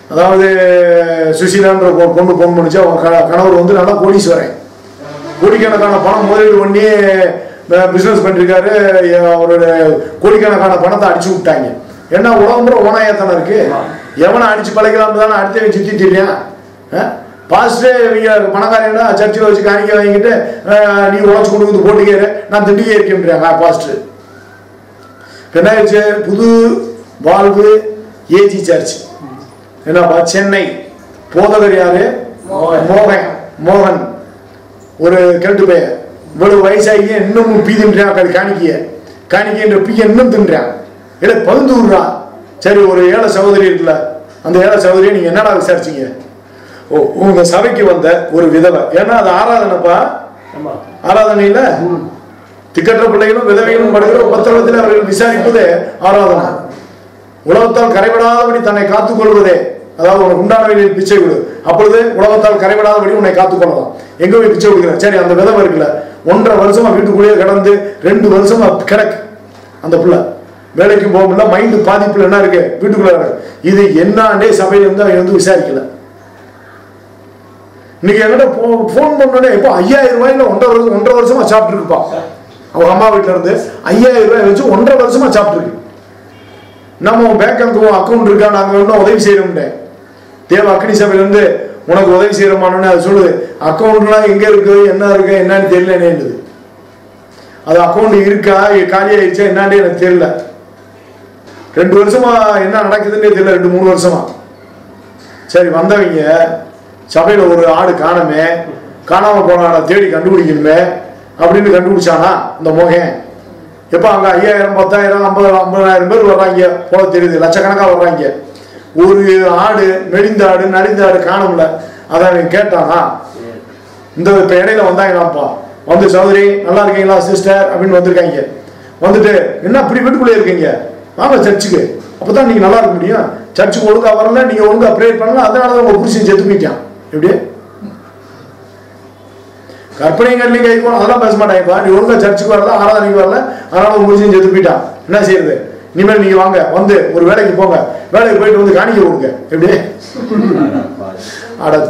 அதாவது சுசீலான்ற ஒரு பொண்ணு பொண்ணு பண்ணிச்சு அவங்க க- கணவர் வந்து நல்லா கோடீஸ்வரன் கோடிக்கணக்கான பணம் முதலீடு பண்ணி பிஸ்னஸ் பண்ணிருக்காரு எ- அவரோட கோடிக்கணக்கான பணத்தை அடிச்சு விட்டாங்க என்ன உலகம் பூரா ஓனாயத்தனம் இருக்கு எவனை அடிச்சு பழகலாம் தானே அடுத்தவன் சுத்தி தெரியும் பாஸ்டே இவங்க பணக்காரங்கன்னா சர்ச்சில் வச்சு காணிக்க வாங்கிட்டு அஹ், நீ உழைச்சு கொண்டு வந்து போட்டுக்காரு நான் திண்டிக்கே இருக்கேன்றாங்க பாஸ்டர் என்ன ஆயிடுச்சு புது வாழ்வு ஏஜி சர்ச் என்னப்பா சென்னை போதகர் யாரு மோகன். மோகன் மோகன் ஒரு கெட்டு பையன் இவ்வளவு வயசாகி இன்னும் பீ தின்றான் அது காணிக்கைய காணிக்கைன்ற பீய இன்னும் தின்றான் இல்லை பகுந்து விடுறான் சரி ஒரு ஏழை சகோதரி இருக்குல்ல அந்த ஏழை சகோதரியை நீங்க என்னடா விசாரிச்சீங்க ஓ உங்க சபைக்கு வந்த ஒரு விதவை ஏன்னா அது ஆராதனைப்பா ஆமா ஆராதனையில திக்கற்ற பிள்ளைகளும் விதவைகளும் படுகிற உபத்திரவத்தில் அவர்கள் விசாரிப்பது ஆராதனை உலகத்தால் கரைபடாதபடி தன்னை காத்துக்கொள்வதே அதாவது உனக்கு உண்டானவைகளில் பிச்சை கொடு அப்பொழுது உலகத்தால் கரைபடாதபடி உன்னை காத்துக்கொள்ளலாம் எங்க போய் பிச்சை கொடுக்குற சரி அந்த விதவை இருக்குல்ல ஒன்றரை வருஷமா வீட்டுக்குள்ளேயே கிடந்து ரெண்டு வருஷமா கிடக்கு அந்த புள்ள வேலைக்கு போக முடியல மைண்டு பாதிப்புல என்ன இருக்கு வீட்டுக்குள்ள கிடக்கு இது என்னாண்டே சபையில இருந்து அவன் வந்து விசாரிக்கல இன்னைக்கு என்கிட்ட ஃபோன் பண்ணோடனே இப்போ ஐயாயிரம் ரூபாயில ஒன்றரை வருஷம் ஒன்றரை வருஷமா சாப்பிட்டு இருப்பா அவங்க அம்மா வீட்டுல இருந்து ஐயாயிரம் ரூபாய் வச்சு ஒன்றரை வருஷமா சாப்பிட்டு இருக்கு நம்ம பேங்க் அக்கௌண்ட் இருக்கா நாங்க ஒன்றும் உதவி செய்யறோம்னே தேவ அக்னி சபையில இருந்து உனக்கு உதவி செய்யறோமான்னு அது சொல்லுது அக்கௌண்ட்லாம் எங்க இருக்கு என்ன இருக்கு என்னன்னு தெரியல என்னது அது அக்கௌண்ட் இருக்கா காலி ஆயிடுச்சா என்னன்னு எனக்கு தெரியல ரெண்டு வருஷமா என்ன நடக்குதுன்னே தெரியல ரெண்டு மூணு வருஷமா சரி வந்தவங்க சபையில ஒரு ஆடு காணமே காணாம போன ஆடை தேடி கண்டுபிடிக்கணுமே அப்படின்னு கண்டுபிடிச்சானா இந்த மோகன் எப்ப அங்க ஐயாயிரம் பத்தாயிரம் ஐம்பது ஐம்பதாயிரம் பேர் வர்றாங்க போல தெரியுது லட்சக்கணக்கா வர்றாங்க ஒரு ஆடு மெலிந்த ஆடு நலிந்த ஆடு காணும்ல அதை அவன் கேட்டானா இந்த இப்ப இடையில வந்தாங்களாம்ப்பா வந்து சௌதரி நல்லா இருக்கீங்களா சிஸ்டர் அப்படின்னு வந்திருக்காங்க வந்துட்டு என்ன இப்படி வீட்டுக்குள்ளே இருக்கீங்க வாங்க சர்ச்சுக்கு அப்பதான் நீங்க நல்லா இருக்க முடியும் சர்ச்சுக்கு ஒழுங்கா வரல நீங்க ஒழுங்கா ப்ரேயர் பண்ணல அதனால தான் உங்க புருஷன் செத்து போயிட்டான் எப்படி கற்பனை கண்ணி கை போன அதெல்லாம் பேச மாட்டாங்கப்பா நீ ஒழுங்கா சர்ச்சுக்கு வரல ஆராதனைக்கு வரல அதனால உங்க புருஷன் செத்து போயிட்டான் என்ன செய்யறது இனிமேல் நீங்க வாங்க வந்து ஒரு வேலைக்கு போங்க வேலைக்கு போயிட்டு வந்து காணிக்க கொடுங்க எப்படி அடது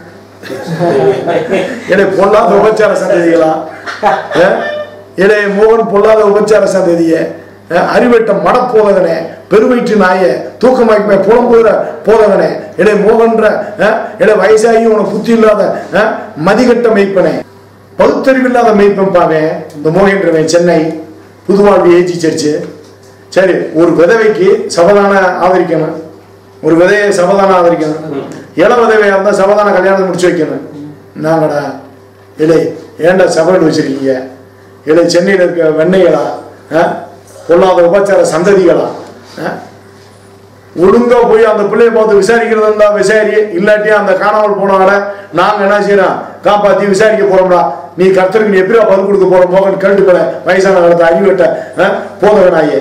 என்னை பொல்லாத உபச்சார சந்ததிகளா அஹ்? என்னை மோகன் பொல்லாத உபச்சார சந்ததியே அஹ்? அறிவட்ட மடப்போதகனே பெருவயிற்று நாயே தூக்கமாய்க்குமே புலம்புகிற போதகனே என்னை மோகன்ற அஹ்? என்னை வயசாகி உனக்கு புத்தி இல்லாத அஹ்? மதிகட்ட மெய்ப்பனே பகுத்தறிவில்லாத மெய்ப்பன் பாவே இந்த மோகன்றவன் சென்னை புதுவாழ்வு ஏஜி சர்ச்சு சரி ஒரு விதவைக்கு சபதான ஆதரிக்கணும் ஒரு விதையை சபதான ஆதரிக்கணும் இள விதவையா இருந்தா சபதான கல்யாணத்தை முடிச்சு வைக்கணும் நாங்கடா இல்லை ஏன்டா சபையில் வச்சிருக்கீங்க இல்லை சென்னையில் இருக்க வெண்ணைகளா ஆ? பொல்லாத உபச்சார சந்ததிகளா ஆ? ஒழுங்கா போய் அந்த பிள்ளைய பார்த்து விசாரிக்கிறது இருந்தா விசாரி இல்லாட்டி அந்த காணாமல் போனவங்கள நாங்க என்ன செய்யறோம் காப்பாத்தி விசாரிக்க போறோம்டா நீ கர்த்தருக்கு நீ எப்படியா பதில் கொடுக்க போற மோகன் கேட்டு போல வயசான காலத்தை அறிவிட்ட போதவனாயே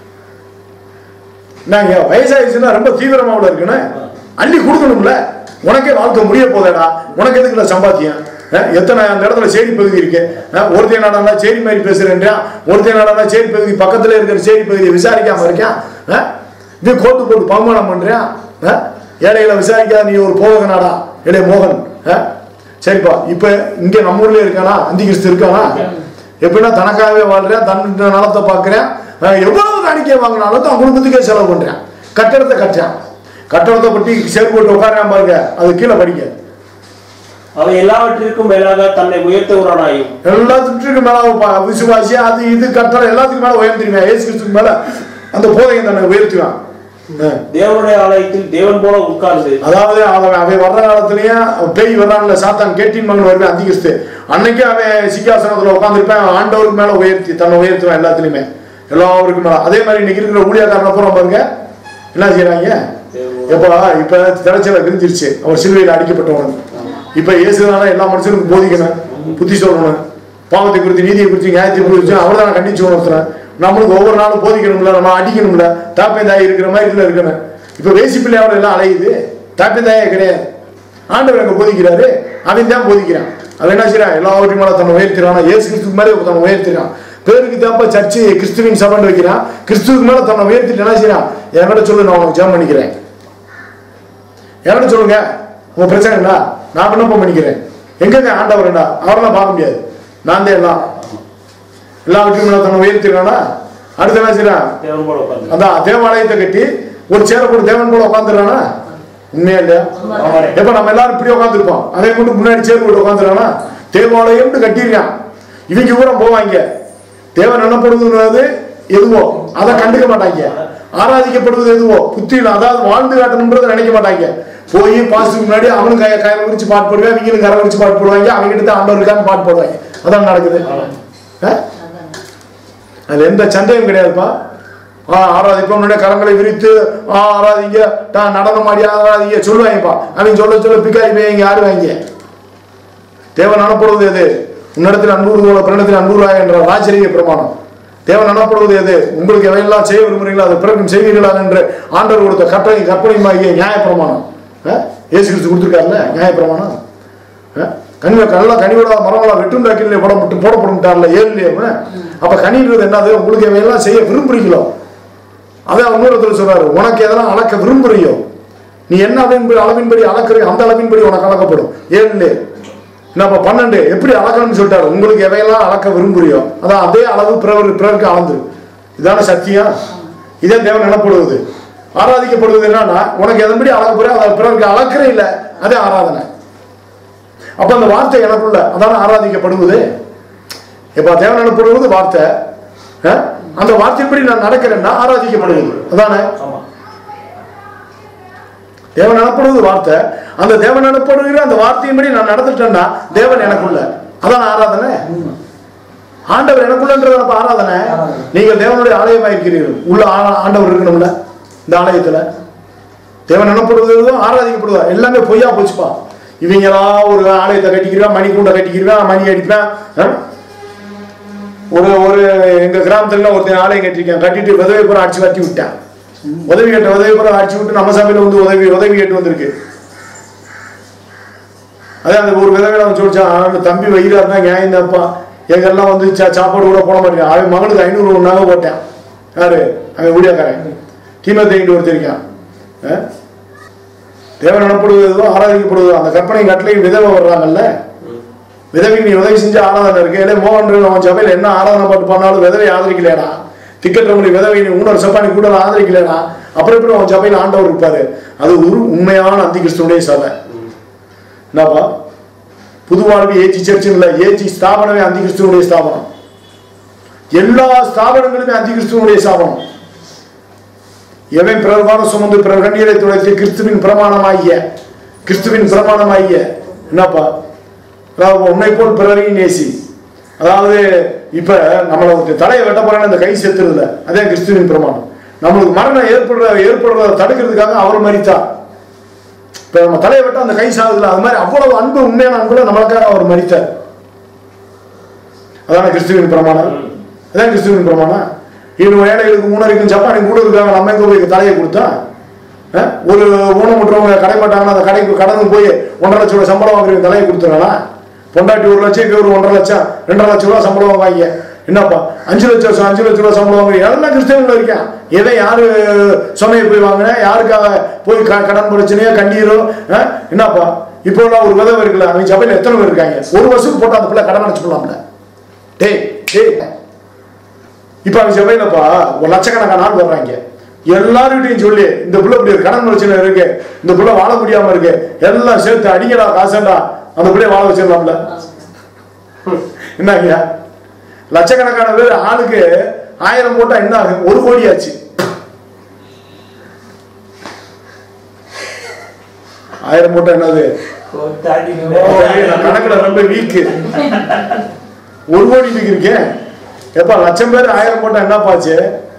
நாங்க வயசாயிடுச்சுன்னா ரொம்ப தீவிரமாவில் இருக்குன்னு அள்ளி கொடுக்கணும்ல உனக்கே வாழ்க்கை முடிய போதேடா உனக்கு எதுக்குல சம்பாத்தியம் அஹ், எத்தனை அந்த இடத்துல சேரி பகுதி இருக்கு அஹ், ஒருத்தன் நாடா சேரி மாதிரி பேசுறேன்றியா ஒருத்தன் நாடா சேரி பகுதி பக்கத்துல இருக்கிற சேரி பகுதியை விசாரிக்காம இருக்கான் அஹ், இது கோட்டு போட்டு பகுமானம் பண்றியா அஹ், ஏழைகளை விசாரிக்காத நீ ஒரு போதகனாடா ஏழை மோகன் அஹ், சரிப்பா இப்ப இங்க நம்ம ஊர்ல இருக்கானா அந்தி கிறிஸ்து இருக்கானா எப்படின்னா தனக்காகவே வாழ்றேன் தன் நலத்தை பார்க்கிறேன் அஹ் எவ்வளவு காணிக்கை வாங்கினாலும் தான் குடும்பத்துக்கே செலவு பண்றேன் கட்டடத்தை கட்டுறேன் கட்டடத்தை பற்றி சேர்ப்பு போட்டு உட்காரான் பாருங்க அது கீழே படிக்க அவன் எல்லாவற்றிற்கும் மேலாக தன்னை உயர்த்துகிறானாயும் எல்லாத்துக்கும் மேல அவன் ப- விசுவாசி அது இது கட்டடம் எல்லாத்துக்கும் மேல உயர்த்திருவேன் ஏசு கிறிஸ்துக்கு மேல அந்த போதையை தன்னை உயர்த்துவான் அஹ். தேவனுடைய ஆலயத்தில் தேவன் போல உட்கார்ந்து அதாவது அவன் அவன் வர்ற காலத்திலயே பேய் வர்றான்ல சாத்தான் கேட்டின் மகன் வருவேன் அதிகரித்து அன்னைக்கு அவன் சிங்காசனத்துல உட்காந்துருப்பேன் அவன் ஆண்டவருக்கு மேல உயர்த்தி தன்னை உயர்த்துவான் எல்லாத்துலயுமே எல்லாருக்கும் மேல அதே மாதிரி இன்னைக்கு இருக்கிற ஊழியக்காரனை பூரா பாருங்க என்ன செய்யறாங்க எப்பா இப்ப திரைச்சல விரிஞ்சிருச்சு அவர் சிலுவையில் அடிக்கப்பட்டவன் இப்ப இயேசுதான எல்லா மனுஷனுக்கும் போதிக்கணும் புத்தி சொல்லணும் பாவத்தை குறித்து நீதியை குறித்து நியாயத்தை குறித்து அவர் தான் கண்டிச்சு உணர்த்துறேன் நம்மளுக்கு ஒவ்வொரு நாளும் போதிக்கணும்ல நம்ம அடிக்கணும்ல தாப்பை தாய் இருக்கிற மாதிரி இதுல இருக்கணும் இப்ப வேசி பிள்ளையாவோட எல்லாம் அலையுது தாப்பை தாயே கிடையாது ஆண்டவர் அங்க போதிக்கிறாரு அவன் தான் போதிக்கிறான் அவன் என்ன செய்யறான் எல்லாவற்றையும் மேல தன்னை உயர்த்திறான் இயேசு கிறிஸ்துக்கு மேலே தன்னை உயர்த்திறான் பேருக்கு தாப்ப சர்ச்சு கிறிஸ்துவின் சபைன்னு வைக்கிறான் கிறிஸ்துவுக்கு மேல தன்னை உயர்த்திட்டு என்ன செய்யறான் என்கிட்ட சொல்லு நான் உனக்கு ஜெபம் பண்ணிக்கிறேன் என்கிட்ட சொல்லுங்க உங்க பிரச்சனை என்ன நான் விண்ணப்பம் பண்ணிக்கிறேன் எங்கங்க ஆண்டவர் என்ன அவரெல்லாம் பார்க்க முடியாது நான் தான் எல்லாம் எல்லா வீட்லையும் தன்னை உயர்த்திருக்கானா அடுத்து என்ன செய்யறான் தேவன் போல உட்கார்ந்து அந்த தேவாலயத்தை கட்டி ஒரு சேரை போட்டு தேவன் போல உட்காந்துறானா உண்மையா இல்லையா ஆமாடே. எப்ப நம்ம எல்லாரும் இப்படி உட்காந்துருப்போம் அதே கொண்டு முன்னாடி சேர் போட்டு உட்காந்துறானா தேவாலயம்னு கட்டிருக்கான் இவங்க கூட போவாங்க தேவன் என்னப்படுவது எதுவோ அதை கண்டுக்க மாட்டாங்க ஆராதிக்கப்படுவது எதுவோ புத்தியில் அதாவது வாழ்ந்து காட்டணுன்றதை நினைக்க மாட்டாங்க போய் பாசுக்கு முன்னாடி அவனும் கய கரை விரிச்சு பாட்டு போடுவாங்க அவங்களும் கரை விரிச்சு பாட்டு போடுவாங்க அவங்க கிட்ட ஆண்டவர் இருக்கான்னு பாட்டு போடுவாங்க அதான் நடக்குது ஆ? அதுல எந்த சந்தேகம் கிடையாதுப்பா ஆ ஆராதிப்போம் முன்னாடி கரங்களை விரித்து ஆ ஆராதிங்க டா நடனம் ஆடி ஆராதிங்க சொல்லுவாங்கப்பா அவங்க சொல்ல சொல்ல பிக்காரி போய் இங்க ஆடுவாங்க தேவன் அனுப்புறது எது உன்னிடத்தில் அன்பூறு போல பிரணத்தில் அன்பூறாய் என்ற ராஜரிய பிரமாணம் தேவன் அனுப்புறது எது உங்களுக்கு எவையெல்லாம் செய்ய விரும்புகிறீங்களோ அதை பிறக்கும் செய்வீர்களா என்று ஆண்டவர் கொடுத்த கட்டளை கற்பனையுமாகிய நியாய பிரமாணம் ஆ? இயேசு கிறிஸ்து கொடுத்துருக்காருல்ல நியாய பிரமாணம் ஆ? கனி நல்லா கனியோட மரங்களா வெட்டும் டாக்கிலே போட மட்டும் போடப்படும்ட்டார்ல ஏழுலயே அப்ப கனின்றது என்னது உங்களுக்கு எவையெல்லாம் செய்ய விரும்புறீங்களோ அதை இன்னொருத்தர் சொல்றாரு உனக்கு எதெல்லாம் அளக்க விரும்புறியோ நீ என்ன அளவின்படி அளவின்படி அளக்குறியோ அந்த அளவின்படி உனக்கு அளக்கப்படும் ஏழு நம்ம பன்னெண்டு எப்படி அளக்கணும்னு சொல்லிட்டாரு உங்களுக்கு எவையெல்லாம் அளக்க விரும்புறியோ அதான் அதே அளவு பிறர் பிறருக்கு அளந்து இதான சத்தியம் இதே தேவன் எனப்படுவது ஆராதிக்கப்படுவது என்னன்னா உனக்கு எதன்படி அளக்க போறியோ அதை பிறருக்கு அளக்கிறே இல்லை அதே ஆராதனை அப்ப அந்த வார்த்தை எனக்குள்ள அதான ஆராதிக்கப்படுவது இப்ப தேவன் எனப்படுவது வார்த்தை ஆ? அந்த வார்த்தையின்படி நான் நடக்கிறேன்னா ஆராதிக்கப்படுவது அதானே ஆமா தேவன் எனப்படுவது வார்த்தை அந்த தேவன் எனப்படுகிற அந்த வார்த்தையின்படி நான் நடந்துட்டேன்னா தேவன் எனக்குள்ள அதான் ஆராதனை ஆண்டவர் எனக்குள்ளன்றது அப்ப ஆராதனை நீங்கள் தேவனுடைய ஆலயமா இருக்கிறீர்கள் உள்ள ஆ- ஆண்டவர் இருக்கணும்ல இந்த ஆலயத்துல தேவன் எனப்படுவதும் ஆராதிக்கப்படுவா எல்லாமே பொய்யா போச்சுப்பா இவங்களா ஒரு ஆலயத்தை கட்டிக்கிறான் மணி கூண்டை கட்டிக்கிறான் மணி அடிப்பான் ஆ? ஒரு ஒரு எங்க கிராமத்துல ஒருத்தன் ஆலயம் கட்டிருக்கேன் கட்டிட்டு விதவை பூரா அடிச்சு கட்டி விட்டான் உதவி கேட்ட உதவி பூரா அடிச்சு விட்டு நம்ம சபையில வந்து உதவி உதவி கேட்டு வந்திருக்கு அதே அந்த ஒரு விதவை அவன் சொல்லிச்சான் அவன் தம்பி வயிறா இருந்தா நியாயம் தான்ப்பா எங்கெல்லாம் வந்து சா- சாப்பாடு கூட போட மாட்டேங்க அவன் மகனுக்கு ஐநூறு ஒன்றாக போட்டேன் யாரு அவன் ஊழியக்காரன் தீமை தேங்கிட்டு ஒருத்தருக்கான் ஆ? தேவன் எனப்படுவதோ ஆராதிக்கப்படுவதோ அந்த கற்பனை கட்டளையும் விதவை வர்றாங்கல்ல விதவைக்கு நீ உதவி செஞ்சு ஆராதனை இருக்கு இல்லை மோகன் அவன் சபையில் என்ன ஆராதனை பாட்டு பண்ணாலும் விதவை ஆதரிக்கலையடா திக்கெட்ட முடி விதவை நீ உன்னொரு சப்பானி கூட ஆதரிக்கலையடா அப்புறம் எப்படி அவன் சபையில் ஆண்டவர் இருப்பாரு அது ஒரு உண்மையான அந்தி கிறிஸ்துவனுடைய சபை என்னப்பா புது வாழ்வு ஏஜி சர்ச்சுன்னு இல்லை ஏஜி ஸ்தாபனமே அந்தி கிறிஸ்துவனுடைய ஸ்தாபனம் எல்லா ஸ்தாபனங்களுமே அந்தி கிறிஸ்துவனுடைய ஸ்தாபனம் எவன் பிறர்வான சுமந்து பிறர் கண்ணீரை துடைத்து கிறிஸ்துவின் பிரமாணமாகிய கிறிஸ்துவின் பிரமாணமாகிய என்னப்பா அதாவது உன்னை போல் பிறரையும் நேசி அதாவது இப்ப நம்மளுக்கு தலையை வெட்ட போறேன்னு அந்த கை செத்துறதுல அதே கிறிஸ்துவின் பிரமாணம் நம்மளுக்கு மரணம் ஏற்படுற ஏற்படுறத தடுக்கிறதுக்காக அவர் மறித்தார் இப்ப நம்ம தலையை வெட்ட அந்த கை சாகுதுல அது மாதிரி அவ்வளவு அன்பு உண்மையான அன்புல நம்மளுக்காக அவர் மறித்தார் அதான கிறிஸ்துவின் பிரமாணம் அதான் கிறிஸ்துவின் பிரமாணம் இன்னும் ஏழைகளுக்கு மூணரைக்கும் ஜப்பானுக்கு கூட இருக்காங்க நம்ம எங்க போய் தலையை கொடுத்தா அஹ்? ஒரு ஊனமுற்றவங்க கடை மாட்டாங்கன்னா அந்த கடைக்கு கடந்து போய் ஒன்றரை லட்சம் ரூபாய் சம்பளம் வாங்குறவங்க தலையை கொடுத்துறானா பொண்டாட்டி ஒரு லட்சம் இங்க ஒரு ஒன்றரை லட்சம் ரெண்டரை லட்சம் ரூபாய் சம்பளம் வாங்குவாங்க என்னப்பா அஞ்சு லட்சம் வருஷம் அஞ்சு லட்சம் ரூபாய் சம்பளம் வாங்குறீங்க எல்லாம் கிறிஸ்தவங்கள் இருக்கான் எதை யாரு சொமையை போய் வாங்கினேன் யாருக்காக போய் க- கடன் பிரச்சனையோ கண்ணீரோ அஹ்? என்னப்பா இப்போ எல்லாம் ஒரு விதவை இருக்குல்ல அவங்க சபையில் எத்தனை பேர் இருக்காங்க ஒரு வருஷத்துக்கு போட்டு அந்த பிள்ளை கடன் அடைச்சுக்கலாம்ல டேய் டேய் இப்ப அவங்க சபையிலப்பா ஒரு லட்சக்கணக்கான ஆள் வர்றாங்க எல்லாருக்கிட்டையும் சொல்லி இந்த புள்ள இப்படி ஒரு கடன் பிரச்சனை இருக்கு இந்த புள்ள வாழ முடியாம இருக்கு எல்லாம் சேர்த்து அடிக்கடா காசண்டா அந்த பிள்ளைய வாழ வச்சிடலாம்ல என்னங்க லட்சக்கணக்கான பேர் ஆளுக்கு ஆயிரம் போட்டா என்ன ஆகும் ஒரு கோடி ஆச்சு ஆயிரம் போட்டா என்னது நான் கணக்குல ரொம்ப வீக்கு ஒரு கோடி இருக்கேன் எப்பா லட்சம் பேர் ஆயிரம் போட்டா என்ன பாச்சு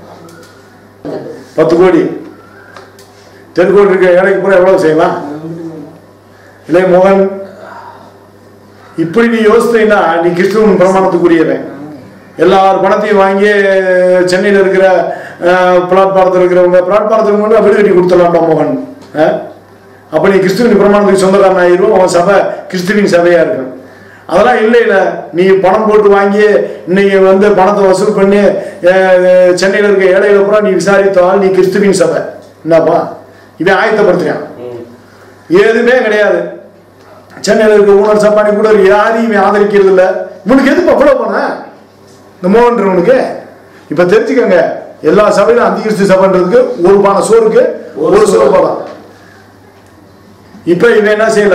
பத்து கோடி தெருக்கோடி இருக்க ஏழைக்கு பூரா எவ்வளவு செய்யலாம் இல்லை மோகன் இப்படி நீ யோசித்தீங்கன்னா நீ கிறிஸ்துவன் பிரமாணத்துக்குரியவன் எல்லார் பணத்தையும் வாங்கி சென்னையில் இருக்கிற பிளாட்பாரத்தில் இருக்கிறவங்க பிளாட்பாரத்துக்கு மட்டும் வீடு கட்டி கொடுத்துடலாம்டா மோகன் அஹ்? அப்ப நீ கிறிஸ்துவின் பிரமாணத்துக்கு சொந்தக்காரன் ஆயிரும் அவன் சபை கிறிஸ்துவின் சபையா இருக்கும் அதெல்லாம் இல்லை இல்லை நீ பணம் போட்டு வாங்கி இன்னைக்கு வந்து பணத்தை வசூல் பண்ணி அஹ், சென்னையில் இருக்க ஏழைகளை பூரா நீ விசாரித்தால் நீ கிறிஸ்துவின் சபை என்னப்பா இவன் ஆயத்தப்படுத்துறான் எதுவுமே கிடையாது சென்னையில் இருக்க ஊனர் சப்பானி கூட யாரையும் இவன் ஆதரிக்கிறது இல்ல இவனுக்கு எதுக்கு அவ்வளோ போன இந்த மோகன்றவனுக்கு இப்ப தெரிஞ்சுக்கங்க எல்லா சபையிலும் அந்திகிறிஸ்து சபைன்றதுக்கு ஒரு பானை சோறுக்கு ஒரு சோறு போலாம் இப்ப இவன் என்ன செய்யல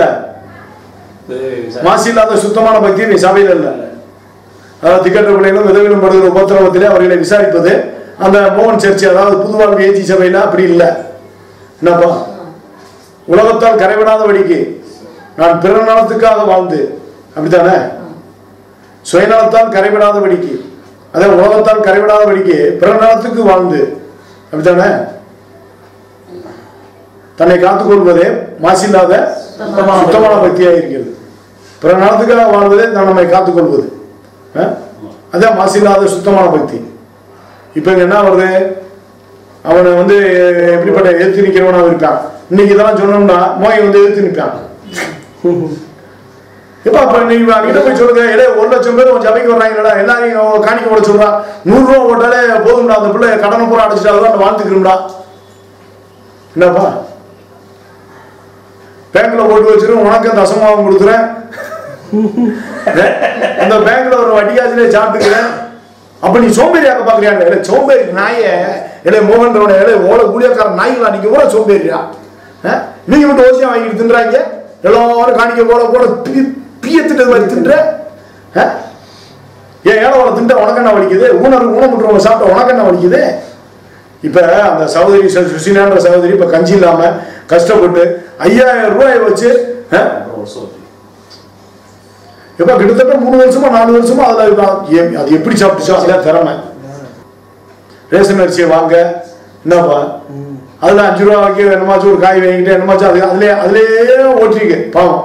மாசு இல்லாத சுத்தமான பக்தி இவன் சபையில இல்ல அதாவது திக்கற்ற பிள்ளைகளும் விதவிலும் படுகிற உபத்திரவத்திலே அவர்களை விசாரிப்பது அந்த மோகன் சர்ச்சு அதாவது புதுவாழ்வு ஏஜி சபையில அப்படி இல்லை என்னப்பா உலகத்தால் கரைவிடாதபடிக்கு நான் பிற நலத்துக்காக வாழ்ந்து அப்படித்தானே சுயநலத்தால் கரைவிடாதபடிக்கு அதே உலகத்தால் கரைவிடாதபடிக்கு பிற நலத்துக்கு வாழ்ந்து அப்படித்தானே தன்னை காத்துக்கொள்வதே மாசில்லாத சுத்தமான சுத்தமான பக்தியாக இருக்கிறது பிற நலத்துக்காக வாழ்வதே தான் நம்மை காத்துக்கொள்வது ஆ? அதான் மாசில்லாத சுத்தமான பக்தி இப்போ இங்க என்ன வருது அவனை வந்து எப்படிப்பட்ட எதிர்த்து நிற்கிறவனா இருக்கான் இன்னைக்கு இதெல்லாம் சொன்னோம்னா மோய் வந்து எதிர்த்து நிற்பான் இப்ப அப்ப நீங்க அங்கிட்ட போய் சொல்லுங்க ஏடே ஒரு லட்சம் பேர் உன் சபைக்கு வர்றாங்கடா எல்லாரையும் காணிக்க போட சொல்றா நூறு ரூபா போட்டாலே போதும்டா அந்த பிள்ளை கடனை பூரா அடிச்சுட்டாலும் அந்த வாழ்த்துக்கிறோம்டா என்னப்பா பேங்க்ல போட்டு வச்சிரும் உனக்கு தசமாவும் கொடுக்குறேன் அந்த பேங்க்ல ஒரு வட்டியாசிலே சாப்பிட்டுக்கிறேன் அப்ப நீ சோம்பேறியாக்க பாக்குறியா இல்ல சோம்பேறி நாய இல்ல மோகன்றவன இல்ல ஓட ஊழியக்கார நாய்களா நீங்க கூட சோம்பேறியா அஹ்? நீங்க மட்டும் ஓசியா வாங்கிட்டு தின்றாங்க எல்லாரும் காணிக்க போட போட பி- பியத்திட்டது மாதிரி தின்ற அஹ்? ஏன் ஏழவரை தின்ற உனக்கு என்ன வலிக்குது ஊனர் ஊனமுற்றவங்க சாப்பிட்ட உனக்கு என்ன வலிக்குது இப்ப அந்த சகோதரி சு- சுசினான்ற சகோதரி இப்ப கஞ்சி இல்லாம கஷ்டப்பட்டு ஐயாயிரம் ரூபாயை வச்சு அஹ், எப்ப கிட்டத்தட்ட மூணு வருஷமா நாலு வருஷமா அதுல இருக்கான். ஏ- அது எப்படி சாப்பிட்டுச்சோ அதுல திறமை ரேஷன் அரிசியை வாங்க என்னப்பா அதுல அஞ்சு ரூபா வாங்கி என்னமாச்சும் ஒரு காய் வாங்கிட்டு என்னமாச்சும் அது அதுலயே அதுலயே ஓட்டிருக்கு பாவம்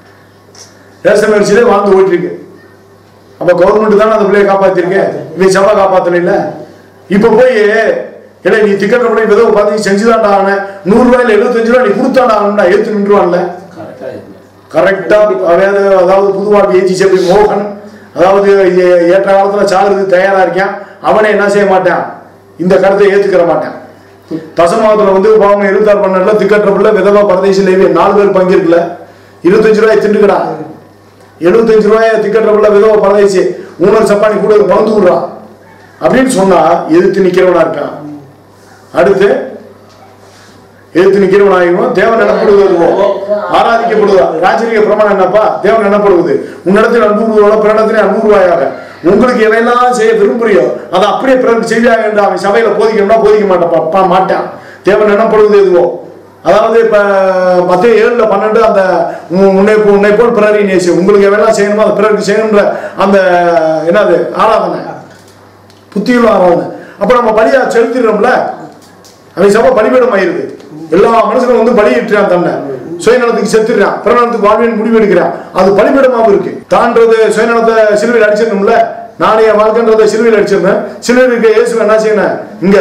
ரேஷன் அரிசியிலே வாழ்ந்து ஓட்டிருக்கு அப்ப கவர்மெண்ட் தானே அந்த பிள்ளைய காப்பாத்திருக்கு இவன் சபை காப்பாத்தல இல்ல இப்ப போய் இல்லை நீ திக்கட்ட போய் விதவை பார்த்து நீ செஞ்சுதான்டா ஆன நூறு ரூபாயில எழுபத்தஞ்சு ரூபா நீ கொடுத்தாடா ஆகணும்டா எடுத்து நின்றுவான்ல கரெக்டா அதாவது அதாவது புதுவாழ்வு ஏஜி செப்பி மோகன் அதாவது ஏ- ஏற்ற காலத்துல சாகுறதுக்கு தயாரா இருக்கான் அவனை என்ன செய்ய மாட்டான் இந்த கருத்தை ஏத்துக்கிற மாட்டான் தசமாவத்துல வந்து பாவம் இருபத்தாறு பன்னெண்டுல திக்கற்ற பிள்ளை விதவா பரதேசி லேவி நாலு பேர் பங்கிருக்கல இருபத்தஞ்சு ரூபாய் திண்டுக்கடா எழுபத்தஞ்சு ரூபாய் திக்கற்ற பிள்ளை விதவா பரதேசி ஊனர் சப்பானி கூட மறந்து விடுறான் அப்படின்னு சொன்னா எதிர்த்து நிக்கிறவனா இருக்கான் அடுத்து எதிர்த்து நிக்கிறவனாகவும் தேவன் எனப்படுவதுவோ ஆராதிக்கப்படுவதா ராஜரீக பிரமாணம் என்னப்பா தேவன் எனப்படுவது உன்னிடத்தில் அன்புறுவதோட பிறனத்திலே அன்புருவாயாக உங்களுக்கு எதையெல்லாம் செய்ய விரும்புறியோ அதை அப்படியே பிறருக்கு செய்வாங்க என்று அவன் சபையில போதிக்கணும்னா போதிக்க மாட்டான் அப்பா மாட்டான் தேவன் எனப்படுவது எதுவோ அதாவது இப்ப பத்து ஏழுல பன்னெண்டு அந்த உன் உன்னை போ- உன்னை போல் பிறரை நேசி உங்களுக்கு எவ்வளவு செய்யணுமோ அதை பிறருக்கு செய்யணுன்ற அந்த என்னது ஆராதனை புத்தியுள்ள ஆராதனை அப்ப நம்ம பலியா செலுத்திடுறோம்ல அவன் சபை பலிபீடம் ஆயிருது எல்லா மனுஷனும் வந்து பலியிட்டுறான் தன்னை சுயநலத்துக்கு செத்துறான் பிறநலத்துக்கு வாழ்வின் முடிவு எடுக்கிறான் அது பலிபீடமாவும் இருக்கு தான்றது சுயநலத்தை சிலுவையில் அடிச்சிடணும்ல நானே என் வாழ்க்கைன்றதை சிலுவையில் அடிச்சிருந்தேன் சிலுவையில் இருக்க இயேசு என்ன செய்யணும் இங்க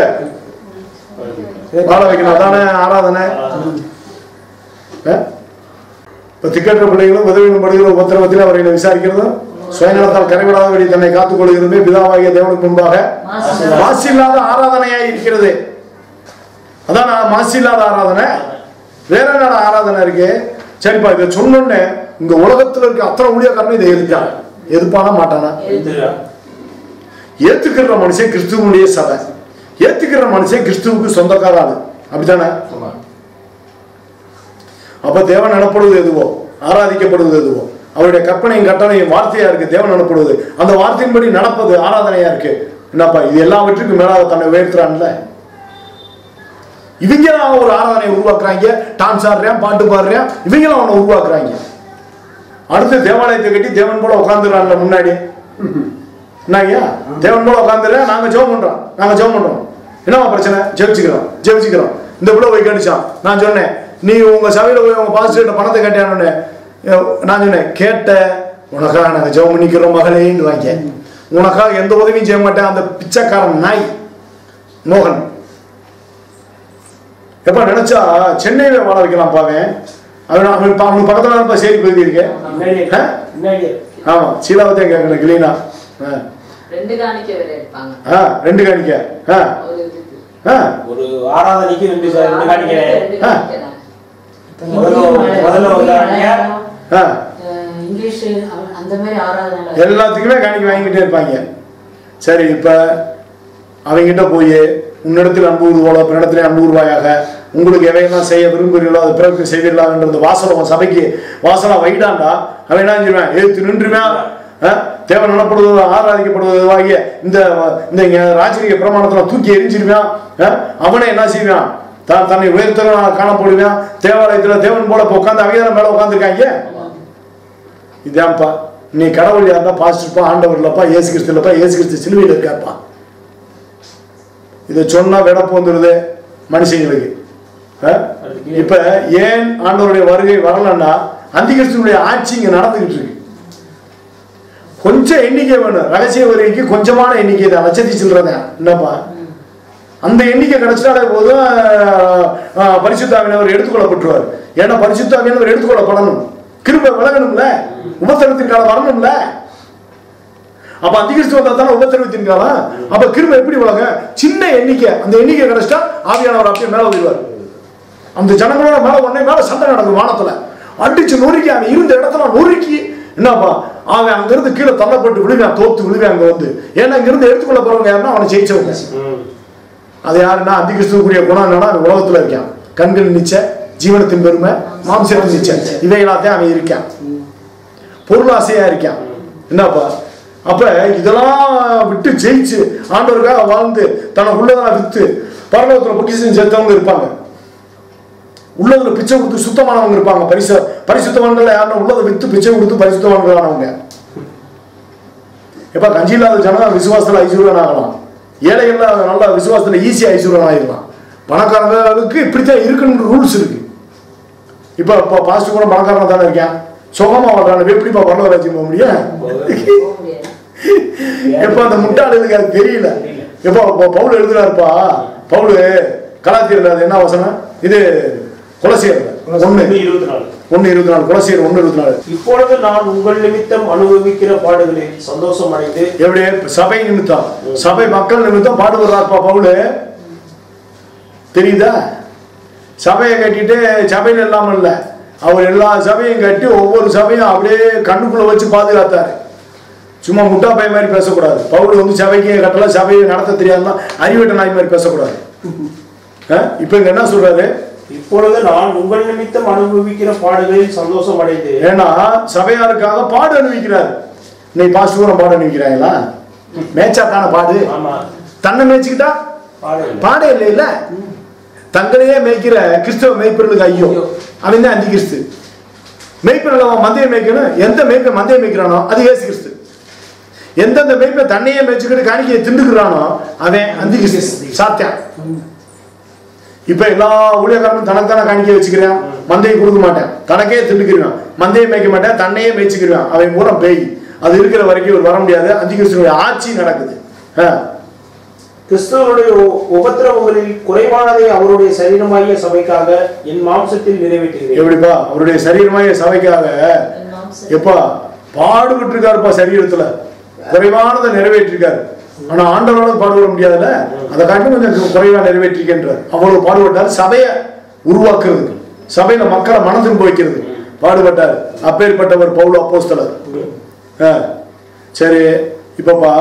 வாழ வைக்கணும் அதானே ஆராதனை அஹ்? இப்ப திக்கற்ற பிள்ளைகளும் உதவியும் படுகிற உபத்திரவத்தில் அவர்களை விசாரிக்கிறதும் சுயநலத்தால் கரைவிடாதபடி தன்னை காத்துக் கொள்கிறதுமே பிதாவாகிய தேவனுக்கு முன்பாக மாசு மாசு இல்லாத ஆராதனையாய் இருக்கிறது அதான் நான் மாசு இல்லாத ஆராதனை வேற என்னடா ஆராதனை இருக்கு சரிப்பா இதை சொன்னோன்னே இங்க உலகத்துல இருக்க அத்தனை ஊழியக்காரனும் இதை எதிர்க்கான் எதிர்ப்பானா மாட்டானா ஏத்துக்கிற மனுஷன் கிறிஸ்துவனுடைய சபை ஏத்துக்கிற மனுஷன் கிறிஸ்துவுக்கு சொந்தக்கார ஆளு அப்படித்தானே அப்ப தேவன் எனப்படுவது எதுவோ ஆராதிக்கப்படுவது எதுவோ அவருடைய கற்பனையும் கட்டளையும் வார்த்தையா இருக்கு தேவன் எனப்படுவது அந்த வார்த்தையின்படி நடப்பது ஆராதனையா இருக்கு என்னப்பா இது எல்லாவற்றுக்கும் மேலாக தன்னை உயர்த்துறான்ல இவங்களாம் ஒரு ஆராதனையை உருவாக்குறாங்க டான்ஸ் ஆடுறேன் பாட்டு பாடுறேன் இவங்களும் அவனை உருவாக்குறாங்க அடுத்து தேவாலயத்தை கட்டி தேவன் போல உட்காந்துடுறான்ல முன்னாடி என்னய்யா தேவன் போல உட்காந்துடுறேன் நாங்க ஜெபம் பண்றோம் நாங்க ஜெபம் பண்றோம் என்னவா பிரச்சனை ஜெபிச்சுக்கிறோம் ஜெபிச்சுக்கிறோம் இந்த பிள்ளை போய் கடிச்சான் நான் சொன்னேன் நீ உங்க சபையில போய் உங்க பாஸ்டர்கிட்ட பணத்தை கேட்டானு நான் சொன்னேன் கேட்ட உனக்காக நாங்க ஜெபம் பண்ணிக்கிறோம் மகளேன்னு வாங்க உனக்காக எந்த உதவியும் செய்ய மாட்டேன் அந்த பிச்சைக்காரன் நாய் மோகன் எப்ப நினைச்சா சென்னையில வாழ வைக்கலாம் பாவேன் அவன் அவன் பா- அவனுக்கு பக்கத்துல தான் சேரி போயிருக்கேன் ஆ? ஆமா சீலாவத்தையும் கேட்கல கிளீனா ஆ. ரெண்டு காணிக்க வேற எடுப்பாங்க ஆ ரெண்டு காணிக்க ஆ ஒரு இதுக்கு ஆ ஒரு ஆராதனைக்கு ரெண்டு ச- ரெண்டு காணிக்கிறேன் ரெண்டு காணிக்கலாம் முதல்ல முதல்ல வந்தாங்க ஆ, அஹ் இங்கிலீஷ் அவ- அந்த மாதிரி ஆறாவது எல்லாத்துக்குமே காணிக்க வாங்கிக்கிட்டே இருப்பாங்க சரி இப்ப அவங்கிட்ட போய் உன்னிடத்தில் அன்பு போல பின்னிடத்திலே அன்பு ரூபாயாக உங்களுக்கு எவையெல்லாம் செய்ய விரும்புகிறீர்களோ அது பிறகு செய்வீர்களான்றது வாசல் உன் சபைக்கு வாசலா வைடாண்டா அவன் என்ன செஞ்சிருவேன் எழுத்து நின்றுவேன் தேவன் நடப்படுவது ஆராதிக்கப்படுவதாகிய இந்த இந்த இங்க ராஜரீக பிரமாணத்துல தூக்கி எரிஞ்சிருவான் அஹ், அவனே என்ன செய்வான் தான் தன்னை உயர்த்தவன் காணப்படுவான் தேவாலயத்துல தேவன் போல இப்ப உட்காந்து அவங்க மேல உட்காந்துருக்காங்க இதான்ப்பா நீ கடவுள் யாருன்னா பாஸ்டர்ப்பா ஆண்டவர் இல்லப்பா ஏசு கிறிஸ்து இல்லப்பா ஏசு கிறிஸ்து சிலுவையில் இருக்காப்பா இதை சொன்னா வெடப்பு வந்துடுது மனுஷங்களுக்கு ஆ? இப்ப ஏன் ஆண்டவருடைய வருகை வரலன்னா அந்திகிறிஸ்துடைய ஆட்சி இங்க நடந்துகிட்டு இருக்கு கொஞ்சம் எண்ணிக்கை வேணும் ரகசிய வருகைக்கு கொஞ்சமான எண்ணிக்கை தான் லட்சத்தி சில்லறத என்னப்பா அந்த எண்ணிக்கை கிடைச்சிட்டாலே போதும் ஆஹ், பரிசுத்தாவினவர் எடுத்துக்கொள்ளப்பட்டுருவார் ஏன்னா பரிசுத்தாவினவர் எடுத்துக்கொள்ளப்படணும் கிருபை விலகணும்ல உபத்திரத்தின் காலம் வரணும்ல அப்ப அதிகரித்து வந்தா தானே உபத்திரவத்தின் காலம் அப்ப கிருபை எப்படி விலக சின்ன எண்ணிக்கை அந்த எண்ணிக்கை கிடைச்சிட்டா ஆவியானவர் அப்படியே மேல வருவார் அந்த ஜனங்களோட மேல உடனே மேல சண்டை நடக்கும் வானத்துல அடிச்சு நொறுக்கி அவன் இருந்த இடத்துல நொறுக்கி என்னப்பா அவன் அங்கிருந்து கீழே தள்ளப்பட்டு விழுவான் தோத்து விழுவான் அங்க வந்து ஏன்னா இங்கிருந்து எடுத்துக்கொள்ள போறவங்க யாருன்னா அவனை ஜெயிச்சவங்க அது யாருன்னா அந்தி கிறிஸ்துவக்கூடிய குணம் என்னன்னா அவன் உலகத்துல இருக்கான் கண்கள் நிச்ச ஜீவனத்தின் பெருமை மாம்சத்தின் நிச்ச இவை எல்லாத்தையும் அவன் இருக்கான் பொருளாசையா இருக்கான் என்னப்பா அப்ப இதெல்லாம் விட்டு ஜெயிச்சு ஆண்டவருக்காக வாழ்ந்து தனக்குள்ளதான் வித்து பரலோகத்துல பொக்கிஷன் சேர்த்தவங்க இருப்பாங்க உள்ளதுல பிச்சை கொடுத்து சுத்தமானவங்க இருப்பாங்க பரிசு பரிசுத்தவான்கள் யாருன்னா உள்ளதை வித்து பிச்சை கொடுத்து பரிசுத்தவான்களானவங்க எப்ப கஞ்சி இல்லாத ஜனம் விசுவாசத்துல ஐஸ்வர்யன் ஆகலாம் ஏழைகள்லாம் நல்லா விசுவாசத்துல ஈஸியா ஐஸ்வர்யன் ஆகிடலாம் பணக்காரங்களுக்கு இப்படித்தான் இருக்குன்னு ரூல்ஸ் இருக்கு இப்ப இப்போ பாஸ்ட் கூட பணக்காரனா தானே இருக்கேன் சுகமா வாழ்றான் எப்படிப்பா பரலோக ராஜ்யம் போக முடியும் போக முடியாது எப்ப அந்த முட்டாளுக்கு அது தெரியல எப்போ இப்போ பவுல் எழுதுறாருப்பா பவுல் கலாத்தியர்ல அது என்ன வசனம் இது குலசேர் ஒண்ணு ஒண்ணு இருபத்தி நாலு ஒண்ணு இருபத்தி நாலு குலசேர் ஒண்ணு இருபத்தி நாலு இப்பொழுது நான் உங்கள் நிமித்தம் அனுபவிக்கிற பாடுகளில் சந்தோஷம் அடைந்து எப்படி சபை நிமித்தம் சபை மக்கள் நிமித்தம் பாடுபடுறாருப்பா பவுலு தெரியுதா சபையை கட்டிட்டு சபையில் இல்லாம இல்ல அவர் எல்லா சபையும் கட்டி ஒவ்வொரு சபையும் அப்படியே கண்ணுக்குள்ள வச்சு பாதுகாத்தாரு சும்மா முட்டா பைய மாதிரி பேசக்கூடாது பவுல் வந்து சபைக்கு கட்டல சபையை நடத்த தெரியாதுன்னா அறிவிட்ட நாய் மாதிரி பேசக்கூடாது அஹ்? இப்ப இங்க என்ன சொல்றாரு இப்பொழுது நான் உங்கள் நிமித்தம் அனுபவிக்கிற பாடுகளில் சந்தோஷம் அடைந்து ஏன்னா சபையாருக்காக பாடு அனுபவிக்கிறார் நீ பாஸ்டூரம் பாடு அனுபவிக்கிறாங்களா மேய்ச்சா தானே பாடு ஆமா தன்னை மேய்ச்சிக்கிட்டா பாடு இல்லை. பாடே இல்லை இல்ல தங்களையே மேய்க்கிற கிறிஸ்தவ மேய்ப்பர்களுக்கு ஐயோ அவன் தான் அந்தி கிறிஸ்து மேய்ப்பர்கள் அவன் மந்தையை மேய்க்கணும் எந்த மேய்ப்ப மந்தையை மேய்க்கிறானோ அது ஏசு கிறிஸ்து எந்தெந்த மேய்ப்ப தன்னையே மேய்ச்சிக்கிட்டு காணிக்கையை திண்டுக்கிறானோ அவன் அந்தி கிறிஸ்து சாத்தியான் இப்ப எல்லா ஊழியக்காரனும் தனக்கு தானே காணிக்கை வச்சுக்கிறான் மந்தையை கொடுக்க மாட்டேன் தனக்கே திண்டுக்கிறான் மந்தையை மேய்க்க மாட்டேன் தன்னையே மேய்ச்சிக்கிறான் அவன் பூரா பேய் அது இருக்கிற வரைக்கும் இவர் வர முடியாது அந்தி கிறிஸ்துவனுடைய ஆட்சி நடக்குது ஆ. கிறிஸ்துவனுடைய உ- உபத்திரவங்களில் குறைவானதை அவருடைய சரீரமாகிய சபைக்காக என் மாம்சத்தில் நிறைவேற்றுகிறேன் எப்படிப்பா அவருடைய சரீரமாய சபைக்காக என் மாம்சம் எப்பா பாடுபட்டு இருக்காருப்பா சரீரத்துல குறைவானதை நிறைவேற்றிருக்காரு ஆனா ஆண்டவரோட பாடுபட முடியாதுல்ல அதை காட்டி கொஞ்சம் குறைவா நிறைவேற்றிருக்கின்றார் அவ்வளவு பாடுபட்டார் சபையை உருவாக்குறதுக்கு சபையில மக்களை மனதில் போய்க்கிறது பாடுபட்டார் அப்பேற்பட்டவர் பவுல் அப்போஸ்தலர் ஆ, சரி இப்பப்பா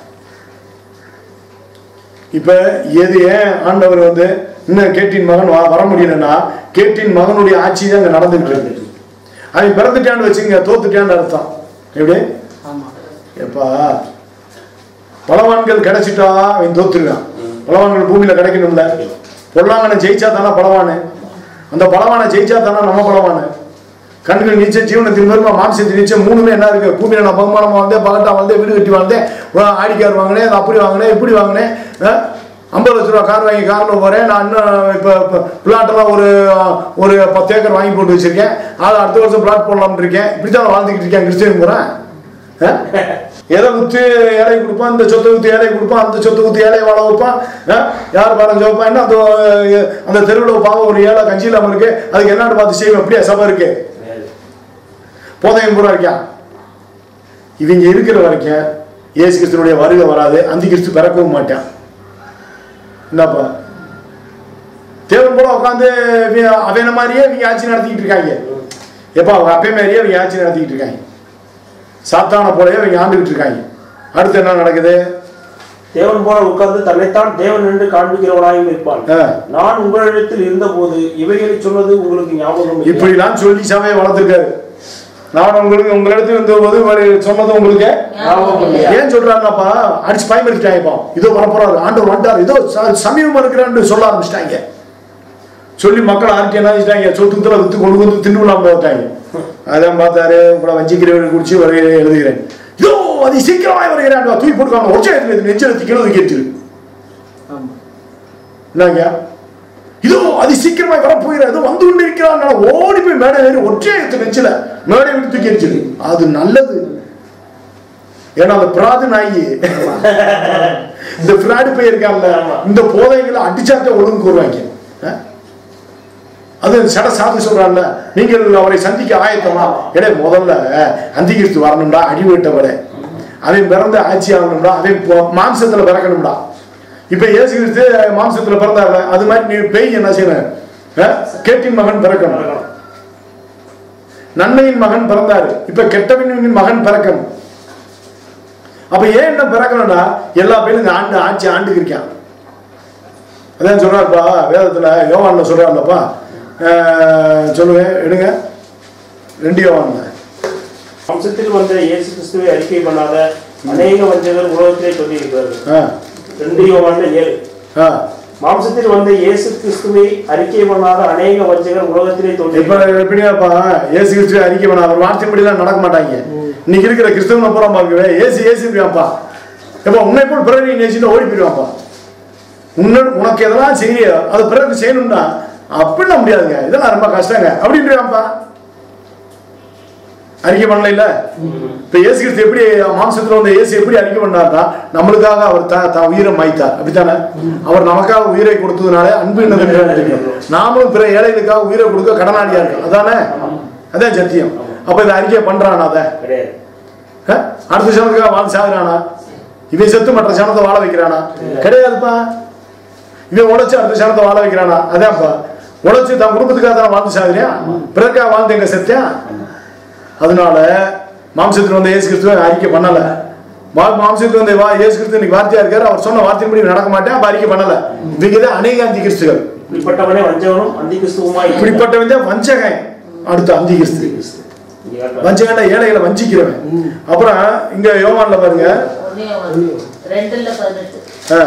இப்ப எது ஏன் ஆண்டவர் வந்து இன்னும் கேட்டின் மகன் வ- வர முடியலன்னா கேட்டின் மகனுடைய ஆட்சி தான் இங்க நடந்துகிட்டு இருக்கு அவன் பிறந்துட்டான்னு வச்சுங்க தோத்துட்டான்னு அர்த்தம் எப்படி ஆமா எப்பா பலவான்கள் கிடைச்சிட்டா அவன் தோத்துருக்கான் பலவான்கள் பூமியில கிடைக்கணும்ல பொல்லாங்கனை ஜெயிச்சா தானே பலவானு அந்த பலவானை ஜெயிச்சா தானே நம்ம பலவானு கண்கள் நீச்ச ஜீவனத்தின் பெருமா மாம்சத்தின் நீச்ச மூணுமே என்ன இருக்கு பூமியில நான் பகுமானம் வாழ்ந்தேன் பகட்டா வாழ்ந்தேன் வீடு கட்டி வாழ்ந்தேன் வா- ஆடி கார் வாங்கினேன் அது அப்படி வாங்கினேன் இப்படி வாங்கினேன் ஆ? ஐம்பது லட்ச ரூபா கார் வாங்கி காரில் போகிறேன் நான் இன்னும் இப்போ பிளாட்டெல்லாம் ஒரு ஒரு பத்து ஏக்கர் வாங்கி போட்டு வச்சிருக்கேன் அதை அடுத்த வருஷம் பிளாட் போடலாம்னு இருக்கேன் இப்படி தான் வாழ்ந்துக்கிட்டு இருக்கேன் கிறிஸ்டியன் போகிறேன் எதை குத்து ஏழை கொடுப்பான் இந்த சொத்தை குத்து ஏழை கொடுப்பான் அந்த சொத்தை குத்து ஏழை வாழ வைப்பான் ஆ? யார் பாடம் ஜோப்பான் என்ன அந்த அஹ், அந்த தெருவில் பாவம் ஒரு ஏழை கஞ்சி இல்லாமல் இருக்கு அதுக்கு என்னன்னு பார்த்து செய்வோம் அப்படியே சபை இருக்கு போதையும் பூரா இருக்கான் இவங்க இருக்கிற வரைக்கும் இயேசு கிறிஸ்துனுடைய வருகை வராது அந்தி கிறிஸ்து பிறக்கவும் மாட்டான் என்னப்பா தேவன் போல உட்காந்து அவன மாதிரியே இவங்க ஆட்சி நடத்திக்கிட்டு இருக்காங்க எப்போ அவங்க அப்பே மாதிரியே அவங்க ஆட்சி நடத்திக்கிட்டு இருக்காங்க சாத்தான போலயே அவங்க ஆண்டுகிட்டு இருக்காங்க அடுத்து என்ன நடக்குது தேவன் போல உட்கார்ந்து தன்னைத்தான் தேவன் என்று காண்பிக்கிறவனாயும் இருப்பான் ஆ. நான் உங்களிடத்தில் இருந்தபோது இவைகளை சொன்னது உங்களுக்கு ஞாபகம் இல்லையா? இப்படிலாம் சொல்லி சபையை வளர்த்துருக்காரு நான் உங்களுக்கு உங்களிடத்தில் இருந்தபோது இவர் சொன்னது உங்களுக்கு ஞாபகம் இல்லையா? ஏன் சொல்றாருனாப்பா அடிச்சு பயன்படுத்திட்டாங்கப்பா இதோ வரப்போறாரு ஆண்டவர் வந்துட்டார் இதோ ச- சமீபமா இருக்கிறான்னு சொல்ல ஆரம்பிச்சிட்டாங்க சொல்லி மக்கள் ஆர்த்தி என்ன செஞ்சிட்டாங்க சொத்துத்துல வித்து கொண்டு வந்து தின்னுலாம் போட்டாங்க அதான் பார்த்தாரு உங்களை வஞ்சிக்கிறவர்கள் குறிச்சு வர எழுதுகிறேன் இதோ அது சீக்கிரமாய் வருகிறான் தூக்கி போட்டுக்காங்க ஒற்றை நெஞ்செழுத்து கீழே தூக்கி எரிச்சிரு ஆமா என்னங்க இதோ அது சீக்கிரமாய் வரப்போகிறது வந்து கொண்டு இருக்கிறான் ஓடி போய் மேடை ஏறி ஒற்றை எடுத்து நெச்சில மேடை விட்டு தூக்கி எரிச்சிரு அது நல்லது ஏன்னா அந்த பிராது நாயி இந்த பிராடு போய் இருக்கான்ல இந்த போதைகளை அடிச்சாத்த ஒழுங்கு கூறுவாங்க ஆ? அது சட சாது சொல்றான்ல நீங்கள் அவரை சந்திக்க ஆயத்தமா இடே முதல்ல அந்திகிறிஸ்து வரணும்டா அடிவிட்டவரை அவன் பிறந்து ஆட்சி ஆகணும்டா அவன் பொ- மாம்சத்துல பிறக்கணும்டா இப்ப இயேசு கிறிஸ்து மாம்சத்துல பிறந்தாரு அது மாதிரி நீ பேய் என்ன செய்யணும் ஆ? கேட்டின் மகன் பிறக்கணும் நன்மையின் மகன் பிறந்தாரு இப்ப கெட்டவனின் மகன் பிறக்கணும் அப்ப ஏன் என்ன பிறக்கணும்னா எல்லா பேரும் இந்த ஆண்டு ஆட்சி ஆண்டுக்கு இருக்கான் அதான் சொல்றாருப்பா வேதத்துல யோவான்ல சொல்றாருலப்பா அஹ், சொல்லுவேன் எடுங்க ரெண்டு யோவான்ல வம்சத்தில் வந்த இயேசு கிறிஸ்துவை அறிக்கை பண்ணாத அநேக வஞ்சகர் உலகத்திலே சொல்லியிருக்கிறார்கள் ஆ ரெண்டு யோவான்ல ஏழு ஆ மாம்சத்தில் வந்த இயேசு கிறிஸ்துவை அறிக்கை பண்ணாத அநேக வஞ்சகர் உலகத்திலே இப்ப தோன்றியிருக்கிறார்கள் எப்படியாப்பா இயேசு கிறிஸ்து அறிக்கை பண்ண அவர் வார்த்தைப்படிலாம் நடக்க மாட்டாங்க இன்னைக்கு இருக்கிற கிறிஸ்தவனை பூரா பார்க்கவே ஏசு ஏசுவான்ப்பா எப்ப உன்னை போல் பிறகு நீ நேசிட்டு ஓடி போயிடுவான்ப்பா உன்ன உனக்கு எதெல்லாம் செய்ய அது பிறகு செய்யணும்னா அப்படிலாம் முடியாதுங்க இதெல்லாம் ரொம்ப கஷ்டங்க அப்படின்றான்ப்பா அறிக்கை பண்ணல இல்ல இப்ப இயேசு கிறிஸ்து எப்படி மாம்சத்துல வந்த இயேசு எப்படி அறிக்கை பண்ணார்னா நம்மளுக்காக அவர் த த உயிரை மாய்த்தார் அப்படித்தானே அவர் நமக்காக உயிரை கொடுத்ததுனால அன்பு என்னது தெரியும் நாமளும் பிற ஏழைகளுக்காக உயிரை கொடுக்க கடனாளியா இருக்கோம் அதானே அதான் சத்தியம் அப்ப இதை அறிக்கை பண்றானா அதை கிடையாது அஹ்? அடுத்த சனத்துக்காக வாழ்ந்து சாகுறானா இவன் செத்து மற்ற சனத்தை வாழ வைக்கிறானா கிடையாதுப்பா இவன் உழைச்சு அடுத்த சனத்தை வாழ வைக்கிறானா அதான்ப்பா உழைச்சு தன் குடும்பத்துக்காக தான் வாழ்ந்து சாகுறியா பிறக்காக வாழ்ந்து எங்க செத்தியா அதனால மாம்சத்தில் வந்த இயேசு கிறிஸ்துவ அறிக்கை பண்ணல மா- மாம்சத்தில் வந்த வா இயேசு கிறிஸ்து இன்னைக்கு வார்த்தையா இருக்காரு அவர் சொன்ன வார்த்தையின்படி நடக்க மாட்டேன் அப்ப அறிக்கை பண்ணல இவங்க தான் அநேக அந்தி கிறிஸ்துகள் இப்படிப்பட்டவனே வஞ்சகனும் அந்தி கிறிஸ்துவுமாய் இருக்கிறான். இப்படிப்பட்டவன் தான் வஞ்சகன் அடுத்த அந்தி கிறிஸ்து இங்க காட்டுறான். வஞ்சகன்டா ஏழைகளை வஞ்சிக்கிறவன் அப்புறம் இங்க யோவான்ல பாருங்க ஒண்ணே ஒண்ணு. ரெண்டுல பதினெட்டு ஆ.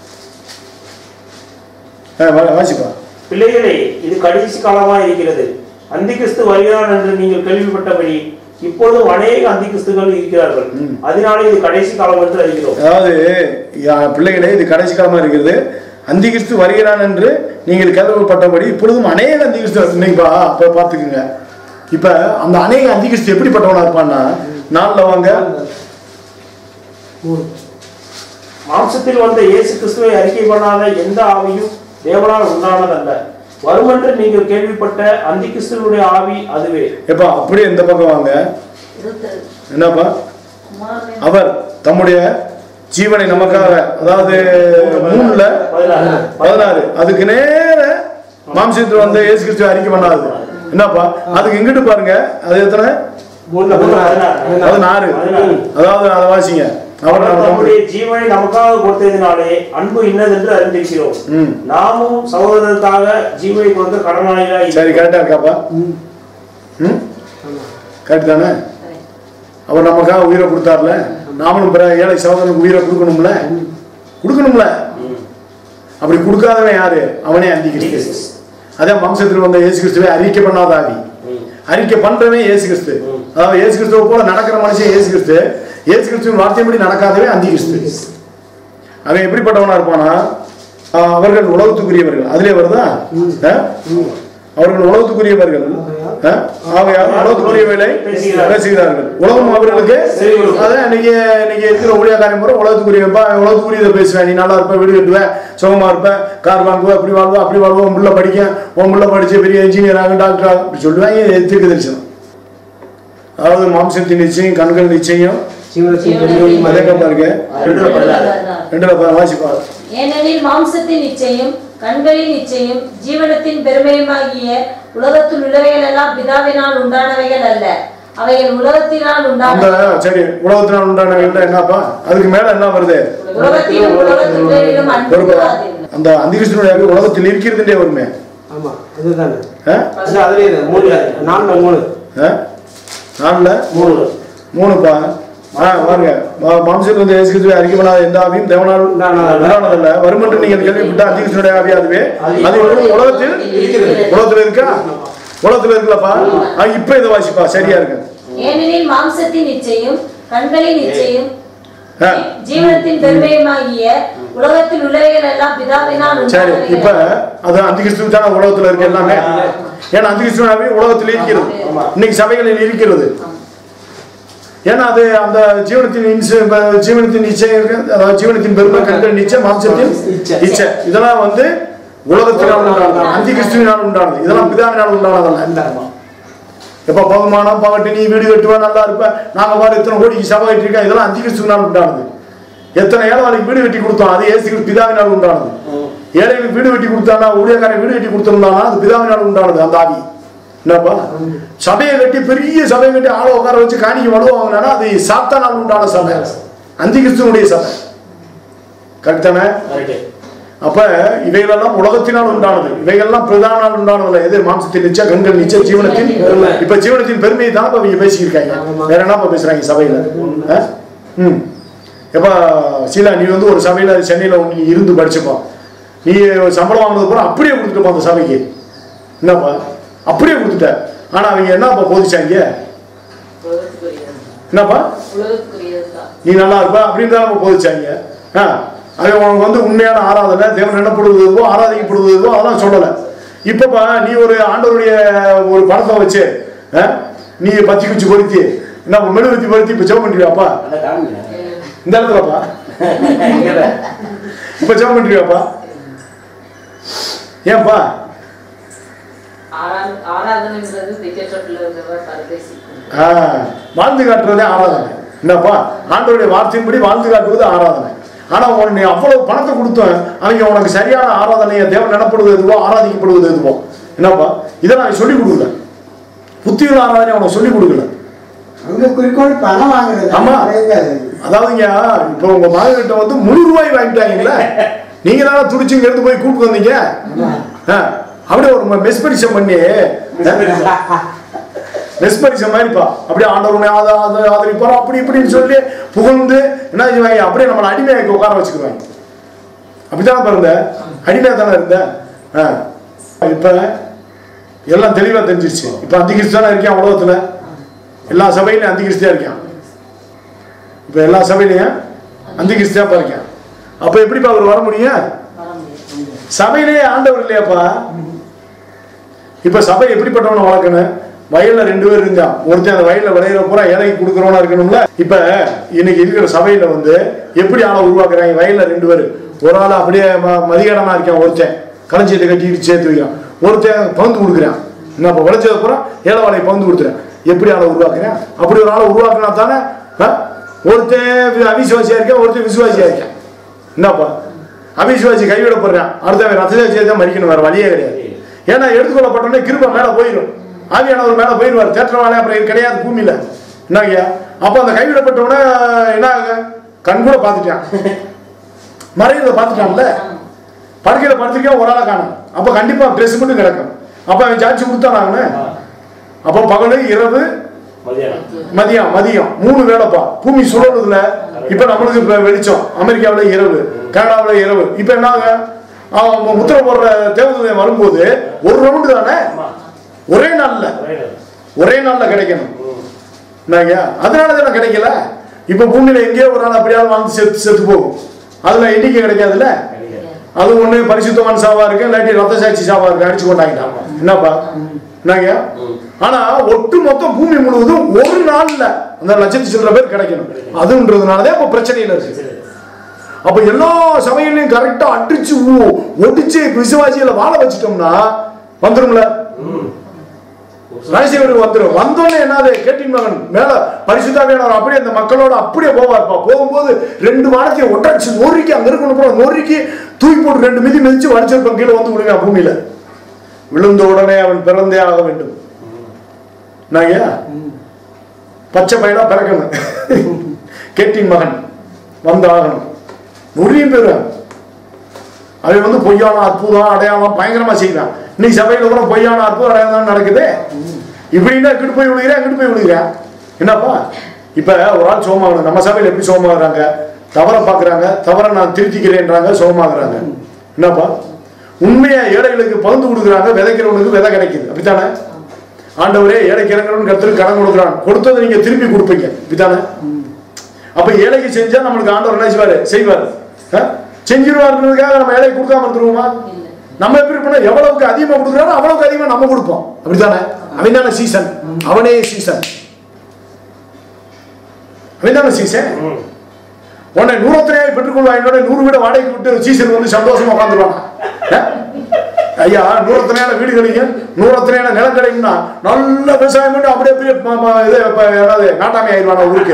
ஆ, வா- வாசிப்பா பிள்ளைகளே இது கடைசி காலமாக இருக்கிறது அந்தி கிறிஸ்து வருகிறான் என்று நீங்கள் கேள்விப்பட்டபடி இப்பொழுதும் அநேக அந்தி கிறிஸ்துகள் இருக்கிறார்கள் அதனாலே இது கடைசி காலம் என்று அறிகிறோம் அதாவது யா- பிள்ளைகளே இது கடைசி காலமா இருக்கிறது அந்திகிறிஸ்து வருகிறான் என்று நீங்கள் கேள்விப்பட்டபடி இப்பொழுதும் அநேக அந்திகிறிஸ்து இன்னைக்குப்பா அப்ப பார்த்துக்குங்க இப்ப அந்த அநேக அந்திகிறிஸ்து எப்படிப்பட்டவனா இருப்பான்னா நாளில் வாங்க மூணு மாம்சத்தில் வந்த இயேசு கிறிஸ்துவை அறிக்கை பண்ணாத எந்த ஆவியும் தேவனால் உண்டானதல்ல வருமென்று நீங்கள் கேள்விப்பட்ட அந்தி கிறிஸ்துவனுடைய ஆவி அதுவே எப்பா அப்படியே இந்த பக்கம் வாங்க இருபத்தேழு என்னப்பா குமாரனே அவர் தம்முடைய ஜீவனை நமக்காக அதாவது மூணுல பதினாறு பதினாறு அதுக்கு நேர மாம்சத்தில் வந்த இயேசு கிறிஸ்துவ அறிக்கை பண்ணாது என்னப்பா அதுக்கு இங்கிட்டு பாருங்க அது எத்தனை மூணுல பதினாறு பதினாறு பதினாறு. அதாவது அதை வாசிங்க அவர் அவர் நம்ம- தம்முடைய ஜீவனை நமக்காக கொடுத்ததினாலே அன்பு இன்னதென்று அறிந்திருக்கிறோம் ம் நாமும் சகோதரருக்காக ஜீவனை கொடுக்க கடனாளிகளாய் சரி கரெக்டா இருக்காப்பா ம் ம் ஆமா கரெக்ட் தானே அவர் நமக்காக உயிரை கொடுத்தார்ல நாமளும் பிற ஏழை சகோதரனுக்கு உயிரை கொடுக்கணும்ல கொடுக்கணும்ல அப்படி கொடுக்காதவன் யாரு அவனே அந்தி கிறிஸ்து அதான் வம்சத்தில் வந்த இயேசு கிறிஸ்துவை அறிக்கை பண்ணாத ஆவி அறிக்கை பண்றவன் இயேசு கிறிஸ்து அதாவது இயேசு கிறிஸ்துவ போல நடக்கிற மனுஷன் இயேசு கிறிஸ்து இயேசு கிறிஸ்துவின் வார்த்தையின்படி நடக்காதவன் அந்தி கிறிஸ்து அவன் எப்படிப்பட்டவனா இருப்பானா ஆஹ் அவர்கள் உலகத்துக்குரியவர்கள் அதிலே வருதா ஆஹ்? அவர்கள் உலகத்துக்குரியவர்கள் ஆஹ்? ஆகையால் உலகத்துக்குரியவர்களை பேசுகிறார்கள் உலகம் அவர்களுக்கு அதான் இன்னைக்கு இன்னைக்கு இருக்கிற ஊழியக்காரன் முறை உலகத்துக்குரியவன்பா உலகத்துக்குரியதை பேசுவேன் நீ நல்லா இருப்ப வீடு கட்டுவேன் சுகமா இருப்ப கார் வாங்குவ அப்படி வாழ்வா அப்படி வாழ்வா உன் புள்ள படிக்க உன் புள்ள படிச்சு பெரிய இன்ஜினியர் ஆகும் டாக்டர் ஆகும் அப்படி சொல்லுவாங்க தீர்க்க தரிசனம் அதாவது மாம்சத்தின் நிச்சயம் கண்கள் நிச்சயம் ஜீவனத்தின் ஜீவனத்தின் அதே பாருங்க ரெண்டுல பதினாறு. ரெண்டுல பா- வாசிப்பா ஏனெனில் மாம்சத்தின் இச்சையும் கண்களின் இச்சையும் ஜீவனத்தின் பெருமையுமாகிய உலகத்தில் உள்ளவைகள் எல்லாம் பிதாவினால் உண்டானவைகள் அல்ல அவைகள் உலகத்தினால் அந்த உண்டான சரி உலகத்தினால் உண்டான வேண்டாம் என்னப்பா அதுக்கு மேல என்ன வருது உலகத்திலும் உலகத்திலும் அன்பு ஒரு கூறாதீர்கள். அந்த அந்திகிருஷ்ணனுடைய ஆவி உலகத்தில் இருக்கிறதுன்றே வருமே ஆமா அதுதானே ஆ? அது அதுலயே இது, மூணுல நாலுல மூணு ஆ? நாலுல மூணு மூணுப்பா ஆ பாருங்க மா- மாம்சத்தில் வந்து இயேசு கிறிஸ்துவை அறிக்கை பண்ணாத எந்த ஆவியும் தேவனால் உண்டானதல்ல. உண்டானதல்ல வரும் என்று நீங்கள் கேள்விப்பட்ட அந்திகிருஷ்ணனுடைய ஆவி அதுவே அது வந்து உலகத்தில் உலகத்தில் இருக்கா உலகத்தில் இருக்குல்லப்பா ஆ, இப்ப இதை வாசிப்பா சரியா இருக்கு ஏனெனில் மாம்சத்தின் இச்சையும் கண்களின் இச்சையும் ஆ. ஜீவனத்தின் பெருமையுமாகிய உலகத்தில் உள்ளவைகள் எல்லாம் பிதாவினால் சரி இப்ப உண்டானவைகள் அது அந்திகிறிஸ்துவ தானே உலகத்துல இருக்கு எல்லாமே ஏன்னா அந்திகிறிஸ்துவ ஆவி உலகத்தில் இருக்கிறது இன்னைக்கு சபைகளில் இருக்கிறது ஏன்னா அது அந்த ஜீவனத்தின் இன்சு ப- ஜீவனத்தின் நிச்சயம் இருக்கு அதாவது ஜீவனத்தின் பெருமை கண்கள் நிச்சயம் மாம்சத்தின் இச்சை. இச்சை இதெல்லாம் வந்து உலகத்தினால் உண்டானது அந்தி கிறிஸ்துவினால் உண்டானது இதெல்லாம் பிதாவினால் உண்டானதல்ல இந்தாம்மா. எப்ப பகுமானம் பகட்டு நீ வீடு கட்டுவ நல்லா இருப்ப நாங்க பாரு இத்தனை கோடிக்கு சபை கட்டிருக்கோம் இதெல்லாம் அந்தி கிறிஸ்துவினால் உண்டானது எத்தனை ஏழைகளுக்கு வீடு கட்டி கொடுத்தோம் அது ஏசு கிறிஸ்து பிதாவினால் உண்டானது ஏழைகளுக்கு வீடு கட்டி கொடுத்தானா ஊழியக்காரன் வீடு கட்டி கொடுத்திருந்தானா அது பிதாவினால் உண்டானது அந்த ஆவி என்னப்பா சபையை கட்டி பெரிய சபையை கட்டி ஆளை உட்கார வச்சு காணிக்க வலுவாங்கன்னா அது சாத்தானால் உண்டான சபை அந்தி கிறிஸ்துவனுடைய சபை கரெக்டானே கரெக்ட் அப்ப இவைகளெல்லாம் உலகத்தினால் உண்டானது இவைகள்லாம் பிரதானால் உண்டானதுல எது மாம்சத்தின் நிச்சய கண்கள் நிச்சய ஜீவனத்தின் பெருமை. இப்ப ஜீவனத்தின் பெருமையை தான் இப்ப இவங்க பேசியிருக்காங்க ஆமா. வேற என்ன பேசுறாங்க சபையில ஆ? ம் எப்ப சீலா நீ வந்து ஒரு சபையில சென்னையில ஒண்ணு நீ இருந்து படிச்சப்பா நீ சம்பளம் வாங்கினது பூரா அப்படியே கொடுத்துட்டப்பா அந்த சபைக்கு என்னப்பா அப்படியே கொடுத்துட்ட ஆனா அவங்க என்னப்பா போதிச்சாங்க உலகத்துக்குரியது என்னப்பா உலகத்துக்குரியது தான் நீ நல்லா இருப்ப அப்படின்னு தான் நம்ம போதிச்சாங்க ஆ அது உனக்கு வந்து உண்மையான ஆராதனை தேவன் என்னப்படுவதுவோ ஆராதிக்கப்படுவதுவோ அதெல்லாம் சொல்லலை இப்பப்பா நீ ஒரு ஆண்டவருடைய ஒரு படத்தை வச்சு ஆ, நீ பத்தி குச்சி பொருத்தி என்ன மெழுகுத்தி பொருத்தி இப்போ ஜெபம் பண்ணுறியாப்பா அந்த காமிங்க இந்த இடத்துலப்பா இப்போ ஜெபம் பண்ணுறியாப்பா ஏன்பா ஆரா ஆராதனைங்கிறது திக்கெட்டில் இருக்கிறவர் பரதேசி ஆ, வாழ்ந்து காட்டுறதே ஆராதனை என்னப்பா ஆண்டவருடைய வார்த்தையின்படி வாழ்ந்து காட்டுவது ஆராதனை ஆனா உன் நீ அவ்வளவு பணத்தை கொடுத்தேன் அவங்க உனக்கு சரியான ஆராதனையை தேவன் நடப்படுவது எதுவோ ஆராதிக்கப்படுவது எதுவோ என்னப்பா இதை நான் சொல்லிக் கொடுக்கல புத்தியுள்ள ஆராதனை உனக்கு சொல்லிக் கொடுக்கல அங்க குறிக்கோள் பணம் வாங்குறது ஆமா. கிடையாது. அதாவதுங்க இப்போ உங்க மகன்கிட்ட வந்து முழு ரூபாய் வாங்கிட்டாங்கல்ல நீங்க தானே துடிச்சு இங்க எடுத்து போய் கூப்பிட்டு வந்தீங்க ஆ, அப்படியே ஒரு மெஸ்பரிசம் பண்ணி மெஸ்பரிசம் மாதிரிப்பா அப்படியே ஆண்டவருமே அதை அதை ஆதரிப்பார் அப்படி இப்படின்னு சொல்லி புகழ்ந்து என்ன செய்வாங்க அப்படியே நம்மளை அடிமையாக்கி உட்கார வச்சுக்குவாங்க அப்படித்தானே பாருங்க அடிமையா தானே இருந்த ஆ. இப்ப எல்லாம் தெளிவா தெரிஞ்சிருச்சு இப்ப அந்திகிறிஸ்து தானே இருக்கான் உலகத்துல எல்லா சபையிலும் அந்திகிறிஸ்தியா இருக்கான் இப்ப எல்லா சபையிலையும் அந்திகிறிஸ்தியா இருக்கான் அப்ப எப்படிப்பா அவர் வர முடியும் வர முடியும் சபையிலேயே ஆண்டவர் இல்லையாப்பா இப்ப சபை எப்படிப்பட்டவனை வளர்க்கணும் வயல்ல ரெண்டு பேர் இருந்தான் ஒருத்தன் அந்த வயல்ல விளையிற பூரா ஏழைக்கு கொடுக்குறவனா இருக்கணும்ல இப்ப இன்னைக்கு இருக்கிற சபையில வந்து எப்படி ஆளை உருவாக்குறாங்க வயல்ல ரெண்டு பேர் ஒரு ஆள் அப்படியே ம- மதிகடனா இருக்கான் ஒருத்தன் களஞ்சியத்தை கட்டிட்டு சேர்த்து வைக்கிறான் ஒருத்தன் பந்து கொடுக்குறான் என்ன இப்ப விளைச்சத பூரா ஏழை வாழையை பந்து கொடுத்துறேன் எப்படி ஆளை உருவாக்குறேன் அப்படி ஒரு ஆளை உருவாக்குனா தானே ஆ? ஒருத்தன் வி- அவிசுவாசியா இருக்கேன் ஒருத்தன் விசுவாசியா இருக்கேன் என்னப்பா அவிசுவாசி கைவிடப்படுறான் அடுத்த ரத்தசாட்சியை தான் மறிக்கணும் வேற வழியே கிடையாது ஏன்னா எடுத்துக்கொள்ளப்பட்டோன்னே கிருப மேல போயிடும் ஆவியானவர் மேல போயிடுவார் தேற்றவாளே அப்புறம் இது கிடையாது பூமியில என்னங்கய்யா அப்ப அந்த கைவிடப்பட்டவன என்ன ஆகுங்க? கண் கூட பார்த்துட்டான் மறையிறத பார்த்துட்டான்ல படுக்கையில படுத்திருக்கேன் ஒரு ஆளை காணும் அப்ப கண்டிப்பா ட்ரெஸ் மட்டும் கிடக்கும் அப்ப அவன் ஜாட்சி கொடுத்தானாங்கன்னு அப்ப பகலு இரவு மதியானம் மதியம் மதியம் மூணு வேலைப்பா பூமி சுழலுதுல இப்ப நம்மளுக்கு இப்ப வெளிச்சம் அமெரிக்காவுல இரவு கனடாவுல இரவு இப்ப என்னாங்க அவன் முத்திர போடுற தேவதூதன் வரும்போது ஒரு ரவுண்டு தானே ஒரே நாள்ல ஒரே நாள். ஒரே நாள்ல கிடைக்கணும் என்னங்க அதனால தானே கிடைக்கல இப்ப பூமியில எங்கேயோ ஒரு நாள் அப்படியாவது வாழ்ந்து செத்து செத்து போகும் அதுல எண்ணிக்கை கிடைக்காதுல்ல கிடைக்காது. அது ஒண்ணு பரிசுத்தமான சாவா இருக்கு இல்லாட்டி ரத்த சாட்சி சாவா இருக்கு அடிச்சு கொண்டாங்கிட்டாங்க என்னப்பா என்னங்க ஆனா ஒட்டு மொத்தம் பூமி முழுவதும் ஒரு நாள்ல அந்த லட்சத்து சில்லற பேர் கிடைக்கணும் அதுன்றதுனாலதான் இப்ப பிரச்சனையில இருக்கு அப்ப எல்லா சபையிலையும் கரெக்டா அடிச்சு ஊ- ஒடிச்சு விசுவாசிகளை வாழ வச்சிட்டோம்னா வந்துரும்ல ரகசிய வீடு வந்துடும் வந்தோடனே என்னது கேட்டின் மகன் மேல பரிசுத்தாவியானவர் அப்படியே அந்த மக்களோட அப்படியே போவார்ப்பா போகும்போது ரெண்டு வானத்தையும் ஒட்டடிச்சு நொறுக்கி அங்க இருக்கணும் போல நொறுக்கி தூக்கி போட்டு ரெண்டு மிதி மிதிச்சு வடிச்சிருப்பான் கீழே வந்து விழுங்க பூமியில விழுந்த உடனே அவன் பிறந்தே ஆக வேண்டும் நாங்க பச்சை பையனா பிறக்கணும் கேட்டின் மகன் வந்து ஆகணும் நிறைய பேர் அவன் வந்து பொய்யான அற்புதம் அடையாளம் பயங்கரமா செய்யறான் இன்னைக்கு சபையில கூட பொய்யான அற்புதம் அடையாளம் தான் நடக்குது இப்படின்னா இங்கிட்டு போய் விழுகிறேன் இங்கிட்டு போய் விழுகிறேன் என்னப்பா இப்ப ஒரு ஆள் சோமாகணும் நம்ம சபையில எப்படி சோமாகறாங்க தவற பாக்குறாங்க தவற நான் திருத்திக்கிறேன்றாங்க சோமாகறாங்க என்னப்பா உண்மையா ஏழைகளுக்கு பகிர்ந்து கொடுக்குறாங்க விதைக்கிறவனுக்கு விதை கிடைக்குது அப்படித்தானே ஆண்டவரே ஏழைக்கு இறங்குறவன் கருத்துக்கு கடன் கொடுக்குறான் கொடுத்ததை நீங்க திருப்பி கொடுப்பீங்க அப்படித்தானே அப்ப ஏழைக்கு செஞ்சா நம்மளுக்கு ஆண்டவர் என்ன செய்வாரு செய்வாரு ஆ? செஞ்சிருவாருன்றதுக்காக நம்ம ஏழைக்கு கொடுக்காம இருந்துருவோமா நம்ம எப்படி பண்ண எவ்வளவுக்கு அதிகமா கொடுக்குறாரோ அவ்வளவுக்கு அதிகமா நம்ம கொடுப்போம் அப்படித்தானே அவன் தானே சீசன் அவனே சீசன் அவன் தானே சீசன் உன்னை நூறத்திரையாய் பெற்றுக்கொள்வாங்க நூறு வீட வாடகைக்கு விட்டு சீசன் வந்து சந்தோஷமா உட்காந்துருவாங்க ஐயா நூறத்தினையான வீடு கிடைக்கும் நூறத்தினையான நிலம் கிடைக்கும்னா நல்ல விவசாயம் பண்ணி அப்படியே அப்படியே ம- ம- இது இப்ப ஏதாவது நாட்டாமை ஆயிடுவானா ஊருக்கு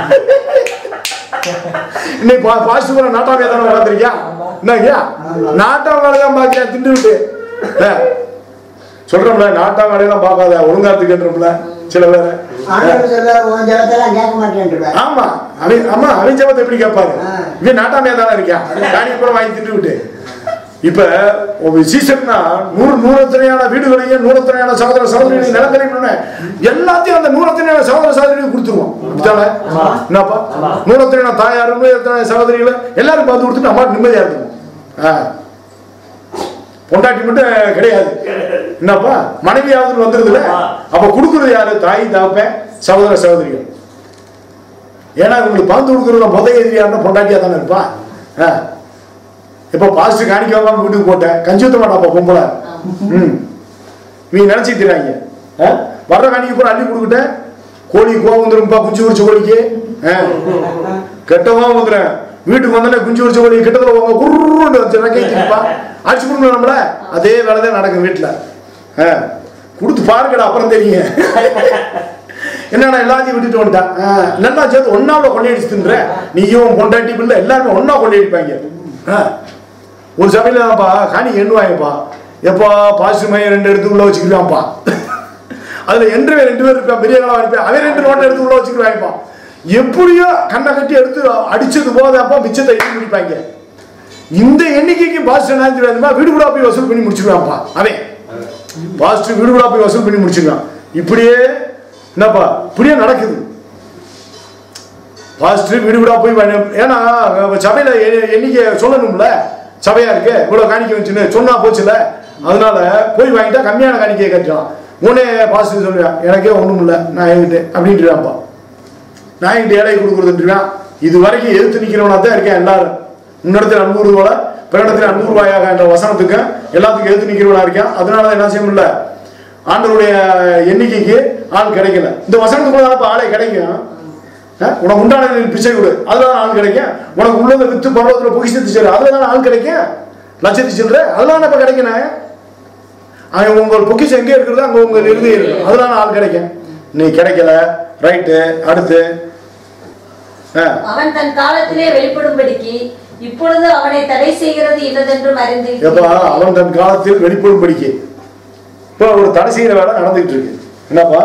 இன்னைக்கு பா பாசிட்டிவ் பண்ண நாட்டாமையா தானே உட்காந்துருக்கியா என்னங்கய்யா நாட்டாம வேலை தான் பாக்கியா திண்டு விட்டு ஏ, சொல்றோம்ல நாட்டாம வேலையெல்லாம் பார்க்காத ஒழுங்கா திகன்றோம்ல சில பேர் ஆண்டவர் சொல்ல உன் ஜலத்தெல்லாம் கேட்க மாட்டேன்ட்டு ஆமா அவன் ஆமா அவன் ஜபத்தை எப்படி கேட்பாரு ஆ. இவன் நாட்டாமையா தானே இருக்கான் காணி கூட வாங்கி திட்டு விட்டு இப்ப ஒரு சீசன்னா நூறு நூறத்தனையான வீடுகளையும் நூறத்தனையான சகோதர சகோதரிகளையும் நிலங்களையும் எல்லாத்தையும் அந்த நூறத்தனையான சகோதர சகோதரிகளுக்கு கொடுத்துருவோம் அப்படித்தானே என்னப்பா நூறத்தனையான தாயாரும் நூறத்தனையான சகோதரிகளும் எல்லாரும் பார்த்து கொடுத்துட்டு அம்மா நிம்மதியா இருக்கும் ஆ. பொண்டாட்டி மட்டும் கிடையாது என்னப்பா மனைவியாவது வந்துருதுல அப்ப கொடுக்குறது யாரு தாய் தாப்பேன் சகோதர சகோதரிகள் ஏன்னா இவங்களுக்கு பணத்து கொடுக்குறதுல முத எதிரியான பொண்டாட்டியா தானே இருப்பா ஆ. இப்போ பாஸ்ட் காணிக்காம வீட்டுக்கு போட்டேன் கஞ்சி ஊத்த மாட்டாப்பா பொம்பளை ம் இவங்க நினைச்சிக்கிறாங்க வர்ற காணிக்கு பூரா அள்ளி கொடுக்கிட்டேன் கோழி கோவம் வந்துரும்பா குஞ்சு உரிச்ச கோழிக்கு ஆ. கெட்டவா வந்துடுறேன் வீட்டுக்கு வந்தோடனே குஞ்சு உரிச்ச கோழி கிட்டத்துல உங்க குருன்னு வச்சு ரெக்கை திருப்பா அடிச்சு கொடுக்கணும் நம்மள அதே வேலை தான் நடக்கும் வீட்டுல ஆ. கொடுத்து பாருங்கடா அப்புறம் தெரியும் என்னடா எல்லாத்தையும் விட்டுட்டு வந்துட்டான் ஆ, நல்லா சேர்த்து ஒன்னாவில் கொள்ளையடிச்சு தின்ற நீயும் பொண்டாட்டி பிள்ளை எல்லாருமே ஒன்னா கொள்ளையடிப்பாங்க ஆ. ஒரு சபையிலப்பா காணி எண்ணுவாங்கப்பா எப்பா பாசிட்டிவ் மையம் ரெண்டு எடுத்து உள்ள வச்சுக்கிறான்ப்பா அதுல என்று ரெண்டு பேர் இருப்பான் பெரிய காலம் இருப்பேன் அவன் ரெண்டு நோட்டை எடுத்து உள்ள வச்சுக்கிறாங்கப்பா எப்படியோ கண்ணை கட்டி எடுத்து அடிச்சது போதப்பா மிச்சத்தை எழுதி முடிப்பாங்க இந்த எண்ணிக்கைக்கு பாசிட்டிவ் நினைச்சிருந்தா வீடு கூட போய் வசூல் பண்ணி முடிச்சிருவான்ப்பா அவன் பாசிட்டிவ் வீடு கூட போய் வசூல் பண்ணி முடிச்சிருக்கான் இப்படியே என்னப்பா இப்படியே நடக்குது பாசிட்டிவ் வீடு வீடா போய் வாங்கி- ஏன்னா அஹ், சபையில எ- எண்ணிக்கை சொல்லணும்ல சபையா இருக்கு இவ்வளவு காணிக்கை வச்சுன்னு சொன்னா போச்சுல அதனால போய் வாங்கிட்டா கம்மியான காணிக்கையை கட்டுறான் உடனே பாசிட்டிவ் சொல்லுவேன் எனக்கே ஒண்ணும் இல்ல நான் என்கிட்ட அப்படின்ட்டுவான்ப்பா நான் என்கிட்ட ஏழை கொடுக்குறதுன்றான் இது வரைக்கும் எதிர்த்து நிக்கிறவனா தான் இருக்கேன் எல்லாரும் முன்னிடத்தில் அன்பூறு போல பிறடத்தில் அன்பூறு ரூபாயாக என்ற வசனத்துக்கு எல்லாத்துக்கும் எதிர்த்து நிக்கிறவனா இருக்கேன் அதனால என்ன செய்ய முடியல ஆண்டவருடைய எண்ணிக்கைக்கு ஆள் கிடைக்கல இந்த வசனத்துக்குள்ள தான் ஆளே கிடைக்கும் அஹ், உனக்கு உண்டான பிச்சை கொடு அதுல தான் ஆள் கிடைக்கும் உனக்கு உள்ளதை வித்து பருவத்துல பொக்கிஷத்து சேரு அதுல தான் ஆள் கிடைக்கும் லட்சத்து சில்லற அதெல்லாம் இப்ப கிடைக்கணும் அவன் உங்கள் பொக்கிஷம் எங்கே இருக்கிறதோ அங்க உங்க இறுதி இருக்கு அதெல்லாம் ஆள் கிடைக்கும் நீ கிடைக்கல ரைட்டு அடுத்து அஹ், அவன் தன் காலத்திலே வெளிப்படும்படிக்கு இப்பொழுது அவனை தடை செய்கிறது இன்னதென்றும் எப்பா அறிந்திருக்கிறேன் அவன் தன் காலத்தில் வெளிப்படும் படிக்க இப்போ ஒரு தடை செய்யற வேலை நடந்துகிட்டு இருக்கு என்னப்பா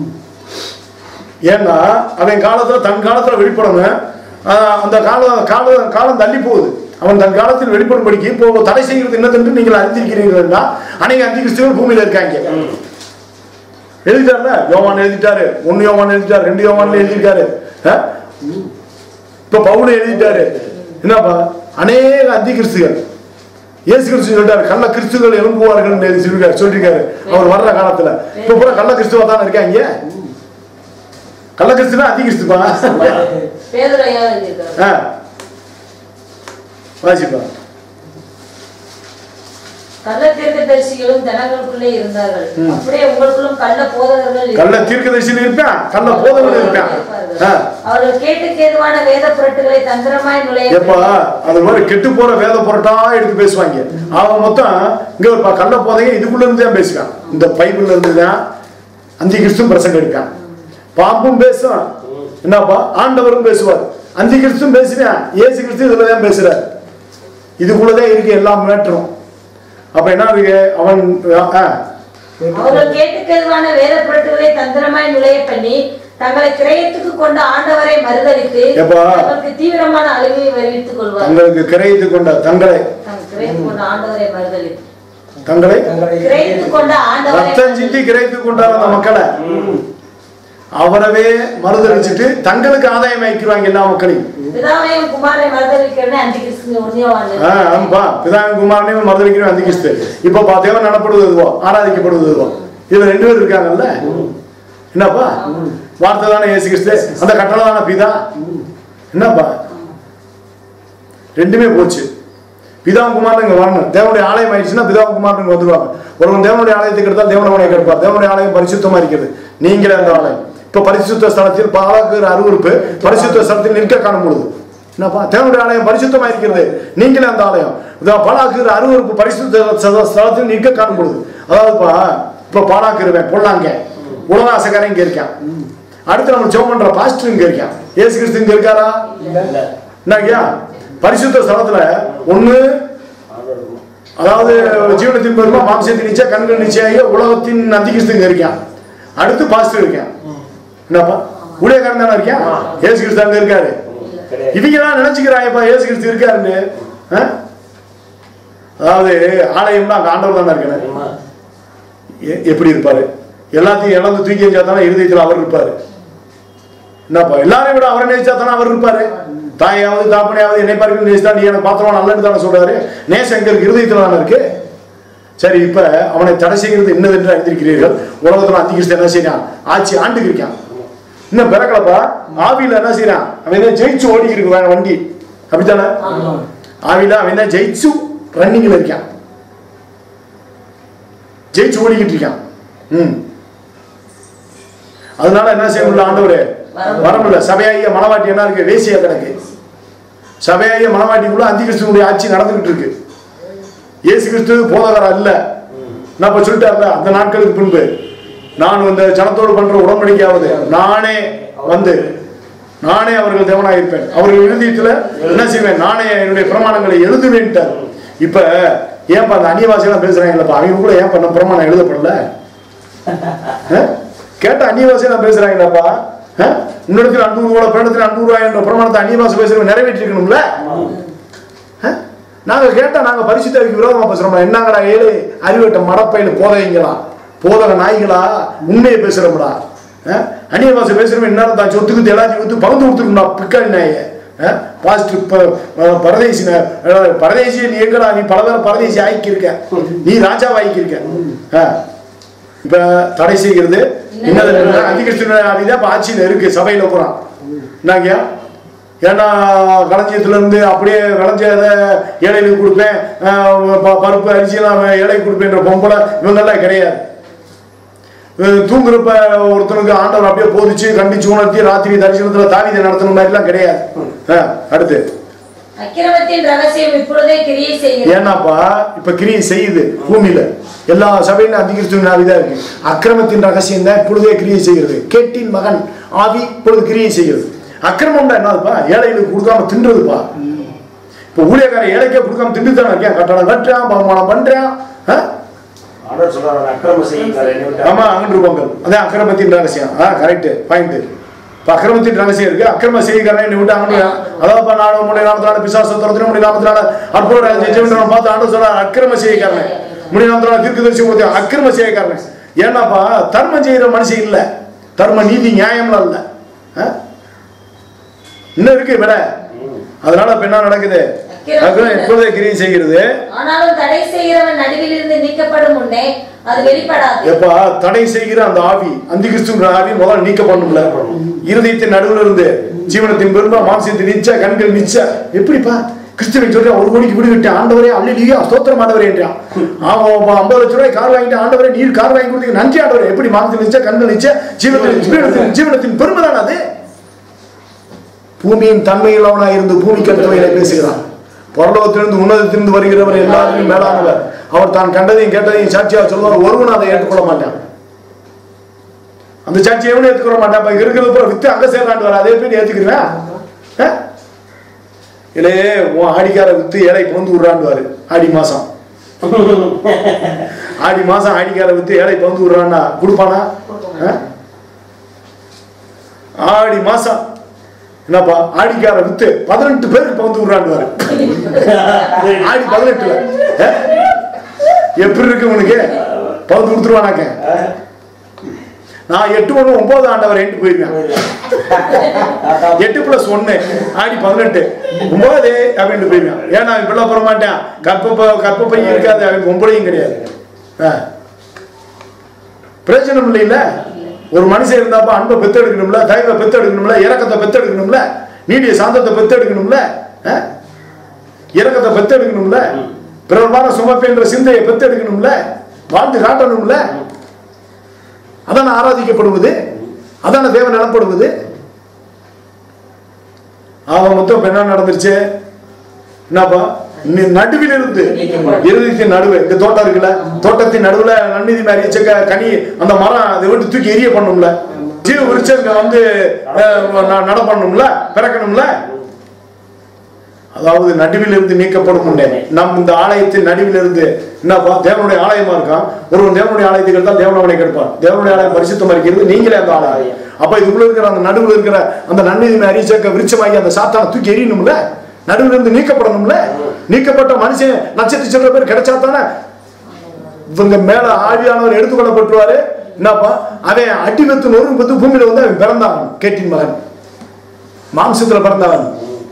ஏன்னா அவன் காலத்துல தன் காலத்துல வெளிப்படணும் ஆஹ் அந்த காலம் காலம் காலம் தள்ளி போகுது அவன் தன் காலத்தில் வெளிப்படும் படிக்க இப்போ தடை செய்கிறது என்னதென்று நீங்கள் அறிந்திருக்கிறீர்கள்னா அநேக அஞ்சு கிறிஸ்துவர்கள் பூமியில இருக்காங்க எழுதிட்டார்ல யோவான் எழுதிட்டாரு ஒன்னு யோவான் எழுதிட்டாரு ரெண்டு யோவான்ல எழுதிட்டாரு ஆஹ்? இப்ப பவுல் எழுதிட்டாரு என்னப்பா அநேக அந்தி கிறிஸ்துகள் இயேசு கிறிஸ்து சொல்லிட்டாரு கள்ள கிறிஸ்துகள் எழும்புவார்கள் சொல்லிருக்காரு சொல்லிருக்காரு அவர் வர்ற காலத்துல இப்ப பூரா கள்ள கிறிஸ்துவா தானே இருக்காங்க கள்ள கிறிஸ்துனா அதி கிறிஸ்துப்பா பேதுரையா எழுதியிருக்காரு ஆ. வாசிப்பா கள்ள தீர்க்கதரிசிகளும் ஜனங்களுக்குள்ளே இருந்தார்கள் அப்படியே உங்களுக்குள்ளும் கள்ள போதகர்கள் கள்ள தீர்க்கதரிசியில் இருப்பான் கள்ள போதவர்கள் இருப்பான் ஆ. அவர்கள் கேட்டுக்கு ஏதுவான வேத புரட்டுகளை தந்திரமாய் நுழைய எப்பா அது மாதிரி கெட்டு போற வேத புரட்டா எடுத்து பேசுவாங்க அவன் மொத்தம் இங்க ஒரு ப- கள்ள போதைங்க இதுக்குள்ள இருந்து தான் பேசுவான் இந்த பைபிள்ல இருந்து தான் அந்தி கிறிஸ்து பிரசங்க எடுப்பான் பாம்பும் பேசுவான் என்னப்பா ஆண்டவரும் பேசுவார் அந்தி கிறிஸ்தும் பேசுவேன் ஏசு கிறிஸ்து இதுல தான் பேசுறார் இதுக்குள்ளதான் இருக்கு எல்லா மேட்டரும் அப்ப என்ன இருக்கு அவன் ஆ, அவர்கள் கேட்டுக்கெதுவான வேத பொருட்களை தந்திரமாய் நுழைய பண்ணி தங்களை கிரயத்துக்கு கொண்ட ஆண்டவரை மறுதலித்து எப்பா? தங்களுக்கு தீவிரமான அழிவை வருவித்துக் கொள்வார் தங்களுக்கு கிரயித்து கொண்ட தங்களை தங்கள் கிரயத்துக்கு கொண்ட ஆண்டவரை மறுதலித்து தங்களை கிரயத்துக்கு கொண்ட ஆண்டவரை ரத்தம் சிந்தி கிரயித்து கொண்டார் அந்த மக்களை அவரவே மறுதளிச்சுட்டு தங்களுக்கு ஆதாயம் வைக்கிறாங்க எல்லா மக்களையும் பிதாவையும் குமாரை மறுதலிக்கிறேன்னு அந்தி கிறிஸ்து உண்மையாவாங்க ஆ, ஆமாப்பா பிதாவின் குமாரனையும் மறுதளிக்கிறோம் அந்த கிறிஸ்து இப்ப பா தேவன் நடப்படுவது இதுவோ ஆராதிக்கப்படுவது இதுவோ இதுல ரெண்டு பேர் இருக்காங்கல்ல என்னப்பா வார்த்தை தானே இயேசு கிறிஸ்து அந்த கட்டளை தானே பிதா என்னப்பா ரெண்டுமே போச்சு பிதாவும் குமாரன் இங்க வரணும் தேவனுடைய ஆலயம் ஆயிடுச்சுன்னா பிதாவும் குமாரன் இங்க வந்துருவாங்க ஒருவன் தேவனுடைய ஆலயத்துக்கு எடுத்தால் தேவனுடைய கெடுப்பார் தேவனுடைய ஆலயம் பரிசுத்தமா இருக்கிறது நீங்களே அந்த ஆலயம் இப்ப பரிசுத்த ஸ்தலத்தில் பாலாக்குற அருவருப்பு பரிசுத்த ஸ்தலத்தில் நிற்க காணும் பொழுது என்னப்பா தேவனுடைய ஆலயம் பரிசுத்தமா இருக்கிறது நீங்களே அந்த ஆலயம் இதோ பாலாக்குற அருவருப்பு பரிசுத்த ஸ்தல- ஸ்தலத்தில் நிற்க காணும் பொழுது அதாவதுப்பா இப்ப பாலாக்குருவேன் பொல்லாங்க உலகாசக்காரன் இங்க இருக்கான் அடுத்து நம்ம ஜெபம் பண்ற பாஸ்டர் இங்க இருக்கான் ஏசு கிறிஸ்து இங்க இருக்காரா என்னங்கய்யா பரிசுத்த ஸ்தலத்துல ஒண்ணு அதாவது ஜீவனத்தின் பெருமா மாம்சத்தின் நிச்சய கண்கள் நிச்சய உலகத்தின் அந்திகிறிஸ்து இங்க இருக்கான் அடுத்து பாஸ்டர் இருக்கான் என்னப்பா ஊழியக்காரன் தானே இருக்கான் ஏசு கிறிஸ்து அங்க இருக்காரு கிடையாது இவங்க எல்லாம் நினைச்சுக்கிறாங்கப்பா ஏசு கிறிஸ்து இருக்காருன்னு ஆ? அதாவது ஆலயம்னா அங்க ஆண்டவர் தானே இருக்காரு ஆமா. எ- எப்படி இருப்பாரு எல்லாத்தையும் இழந்து தூக்கி எறிஞ்சா தானே இருதயத்தில் அவர் இருப்பாரு என்னப்பா எல்லாரையும் விட அவரை நேசிச்சா தானே அவர் இருப்பாரு தாயாவது தாப்பனையாவது என்னை பார்க்க நேசித்தா நீ எனக்கு பாத்திரம் நல்லன்னு தானே சொல்றாரு நேசம் எங்க இருக்கு இருதயத்தில் தானே இருக்கு சரி இப்ப அவனை தடை செய்கிறது என்னதென்று அறிந்திருக்கிறீர்கள் உலகத்துல அத்திகிறிஸ்து என்ன செய்யறான் ஆட்சி ஆண்டுக்கு இருக்கான் இன்னும் பிறக்கலப்பா ஆவியில என்ன செய்யறான் அவன் தான் ஜெயிச்சு ஓடிக்கிட்டு இருக்கு வே- வண்டி அப்படித்தானே ஆவியில அவன் தான் ஜெயிச்சு ரன்னிங்ல இருக்கான் ஜெயிச்சு ஓடிக்கிட்டு இருக்கான் ம் அதனால என்ன செய்ய முடியல ஆண்டவரே வர முடியல சபையாகிய மனவாட்டி என்ன இருக்கு வேசியா கிடக்கு சபையாகிய மனவாட்டிக்குள்ள அந்தி கிறிஸ்துவனுடைய ஆட்சி நடந்துகிட்டு இருக்கு இயேசு கிறிஸ்து போதகரா இல்ல நான் இப்ப சொல்லிட்டார்ல அந்த நாட்களுக்கு பின்பு நான் இந்த ஜனத்தோடு பண்ற உடன்படிக்கையாவது நானே வந்து நானே அவர்கள் தேவனாக இருப்பேன் அவர்கள் இறுதியத்துல என்ன செய்வேன் நானே என்னுடைய பிரமாணங்களை எழுதுவேன்ட்டார் இப்ப ஏன்பா அந்த அந்நியவாசியெல்லாம் பேசுறாங்களப்பா அவங்க கூட ஏன் பண்ண பிரமாணம் எழுதப்படல அஹ்? கேட்ட அந்நியவாசியெல்லாம் பேசுறாங்களாப்பா அஹ்? இன்னொருத்தர் அன்பூறு ரூபா பேடத்தில் அன்பூறு ரூபாய் என்ற பிரமாணத்தை அந்நியவாசி பேசுறவங்க நிறைவேற்றிருக்கணும்ல அஹ்? நாங்க கேட்டா நாங்க பரிசுத்தாவிக்கு விரோதமா பேசுறோம்ல என்னங்கடா ஏழு அறிவட்ட மடப்பையில போதைங்களா போதக நாய்களா உண்மையை பேசுறோம்டா அஹ்? அந்நியவாசி பேசுறவங்க என்ன தான் சொத்துக்கு எல்லாத்தையும் வித்து பகுந்து கொடுத்துருக்கா பிக்காளி நாய பாசிட்டிவ் பரதேசி நா- அஹ், பரதேசி நீ எங்கடா நீ பல பேர் பரதேசி ஆக்கியிருக்க நீ ராஜாவை ஆக்கியிருக்க அஹ். இப்ப தடை செய்கிறது என்னது அதிகரிச்சு இப்ப ஆட்சியில இருக்கு சபையில போறான் என்னங்கய்யா ஏன்னா களஞ்சியத்துல இருந்து அப்படியே விளைஞ்சதை ஏழைகளுக்கு கொடுப்பேன் ஆஹ் ப- பருப்பு அரிசியெல்லாம் ஏழைக்கு கொடுப்பேன்ற பொம்பளை இவங்கெல்லாம் கிடையாது அஹ் தூங்குறப்ப ஒருத்தனுக்கு ஆண்டவர் அப்படியே போதிச்சு கண்டிச்சு உணர்த்தி ராத்திரி தரிசனத்துல தாவிதை நடத்தணும் மாதிரிலாம் கிடையாது ஆஹ் அடுத்து அக்கிரமத்தின் ரகசியம் இப்பொழுதே கிரியை செய்கிறது ஏன்னாப்பா இப்ப கிரியை செய்யுது பூமியில எல்லா சபையிலும் அதிகரித்து ஆவிதான் இருக்கு அக்கிரமத்தின் ரகசியம் தான் இப்பொழுதே கிரியை செய்கிறது கேட்டின் மகன் ஆவி இப்பொழுது கிரியை செய்கிறது அக்கிரமம்டா என்னதுப்பா ஏழைகளுக்கு கொடுக்காம தின்றதுப்பா இப்ப ஊழியக்காரன் ஏழைக்கே கொடுக்காம திண்டுத்தானே இருக்கேன் கட்டணம் கட்டுறான் பகுமானம் பண்றான் ஆ? ஆண்டவர் சொல்றாரு அக்கிரம செய்யுங்கள் என்னை விட்டு ஆமா அகன்று பொங்கல் அதான் அக்கிரமத்தின் ரகசியம் ஆ கரெக்ட் பாயிண்ட் இப்ப அக்கிரமத்தின் ரகசியம் இருக்கு அக்கிரம செய்திக்காரன் என்னை விட்டு அகன்று அதாவது நான் முடி நாமத்தினால பிசாச துரத்தின முடி நாமத்தினால அற்புத ஜெஜமெண்ட் பார்த்து ஆண்டு சொல்றாரு அக்கிரம செய்திக்காரன் முடி நாமத்தினால தீர்க்க தரிசி கொடுத்து அக்கிரம செய்திக்காரன் ஏன்னாப்பா தர்மம் செய்யற மனுஷன் இல்ல தர்ம நீதி நியாயம்லாம் இல்ல ஆ? இன்னும் இருக்கு விட அதனால இப்ப என்ன நடக்குது அக்கிரமம் எப்பொழுதே கிரியை செய்கிறது ஆனாலும் தடை செய்கிறவன் நடுவில் இருந்து நீக்கப்படும் முன்னே அது வெளிப்படாது எப்பா தடை செய்கிற அந்த ஆவி அந்த கிறிஸ்துவ ஆவி முதல்ல நீக்கப்படணும்ல இருதயத்தின் நடுவுல இருந்து ஜீவனத்தின் பெருமா மாம்சத்தின் நிச்ச கண்கள் நிச்ச எப்படிப்பா கிறிஸ்துவை சொல்றேன் ஒரு கோடிக்கு வீடு விட்டேன் ஆண்டவரே அல்லையா ஸ்தோத்திரம் ஆண்டவரே என்றான் அவன் ஐம்பது லட்ச ரூபாய் கார் வாங்கிட்டு ஆண்டவரே நீர் கார் வாங்கி கொடுத்தீங்க நன்றி ஆண்டவரே எப்படி மாம்சத்தின் நிச்ச கண்கள் நிச்ச ஜீவனத்தின் ஜீவனத்தின் ஜீவனத்தின் பெருமை தான் அது பூமியின் தன்மையிலவனாய் இருந்து பூமிக்கு அடுத்தவைகளை பேசுகிறான் பரலோகத்திலிருந்து உன்னதத்திலிருந்து வருகிறவர் எல்லாருக்கும் மேலானவர் அவர் தான் கண்டதையும் கேட்டதையும் சாட்சியாக சொல்வார் ஒருவன் அதை ஏற்றுக்கொள்ள மாட்டான் அந்த சாட்சி எவனும் ஏத்துக்கிற மாட்டான் இப்ப இருக்கிறது பூரா வித்து அங்க சேர்றாண்டு வர அதே பேர் ஏத்துக்கிறேன் ஆ? இல்லே உன் ஆடிக்கார வித்து ஏழை பந்து விடுறான்னு ஆடி மாசம் ஆடி மாசம் ஆடிக்கார வித்து ஏழை பந்து விடுறான்னா கொடுப்பானா ஆ? ஆடி மாசம் என்னப்பா ஆடிக்கார வித்து பதினெட்டு பேருக்கு பந்து விடுறான்னு ஆடி பதினெட்டுல ஆ? எப்படி இருக்கு உனக்கு பந்து கொடுத்துருவானாக்க நான் எட்டு ஒண்ணு ஒன்பது ஆண்டவர் ரெண்டு போயிருக்கேன் எட்டு பிளஸ் ஒன்னு ஆடி பதினெட்டு ஒன்பது அப்படின்ட்டு போயிருக்கான் ஏன் நான் இப்படிலாம் போட மாட்டேன் கற்ப கற்ப பையன் இருக்காது அவன் பொம்பளையும் கிடையாது ஆ. பிரயோஜனம் இல்லைல்ல ஒரு மனுஷன் இருந்தாப்ப அன்பை பெத்தெடுக்கணும்ல தயவை பெத்தெடுக்கணும்ல இறக்கத்தை பெத்தெடுக்கணும்ல நீடிய சாந்தத்தை பெத்தெடுக்கணும்ல ஆ? இறக்கத்தை பெத்தெடுக்கணும்ல பிறர்மான சுமப்பென்ற சிந்தையை பெத்தெடுக்கணும்ல வாழ்ந்து காட்டணும்ல அதான ஆராதிக்கப்படுவது அதான தேவன் எனப்படுவது அவன் மொத்தம் இப்ப என்ன நடந்துருச்சு என்னப்பா நி- நடுவில் இருந்து இறுதித்தின் நடுவு இந்த தோட்டம் இருக்குல்ல தோட்டத்தின் நடுவுல நன்னிதி மாதிரி செக்க கனி அந்த மரம் அதை விட்டு தூக்கி எரிய பண்ணும்ல ஜீவ விருட்சங்க வந்து அஹ், ந- நட பண்ணும்ல பிறக்கணும்ல அதாவது நடுவில் இருந்து நீக்கப்படும் முன்னே நம் இந்த ஆலயத்தின் நடுவில் இருந்து என்னப்பா தேவனுடைய ஆலயமா இருக்கான் ஒருவன் தேவனுடைய ஆலயத்துக்கு எடுத்தால் தேவன் அவனை கெடுப்பான் தேவனுடைய ஆலயம் பரிசுத்தமா இருக்கிறது நீங்களே அந்த ஆலயம் அப்ப இதுக்குள்ள இருக்கிற அந்த நடுவில் இருக்கிற அந்த நன்மையுமே அறிச்சக்க விருட்சமாகி அந்த சாத்தானை தூக்கி எறியணும்ல நடுவில் இருந்து நீக்கப்படணும்ல நீக்கப்பட்ட மனுஷன் நட்சத்திர சில பேர் கிடைச்சா தானே இவங்க மேல ஆவியானவர் எடுத்துக்கொள்ளப்பட்டுருவாரு என்னப்பா அவன் அடி வெத்து நொறுங்கு பத்து பூமியில வந்து அவன் பிறந்தான் கேட்டின் மகன் மாம்சத்துல பிறந்தவன்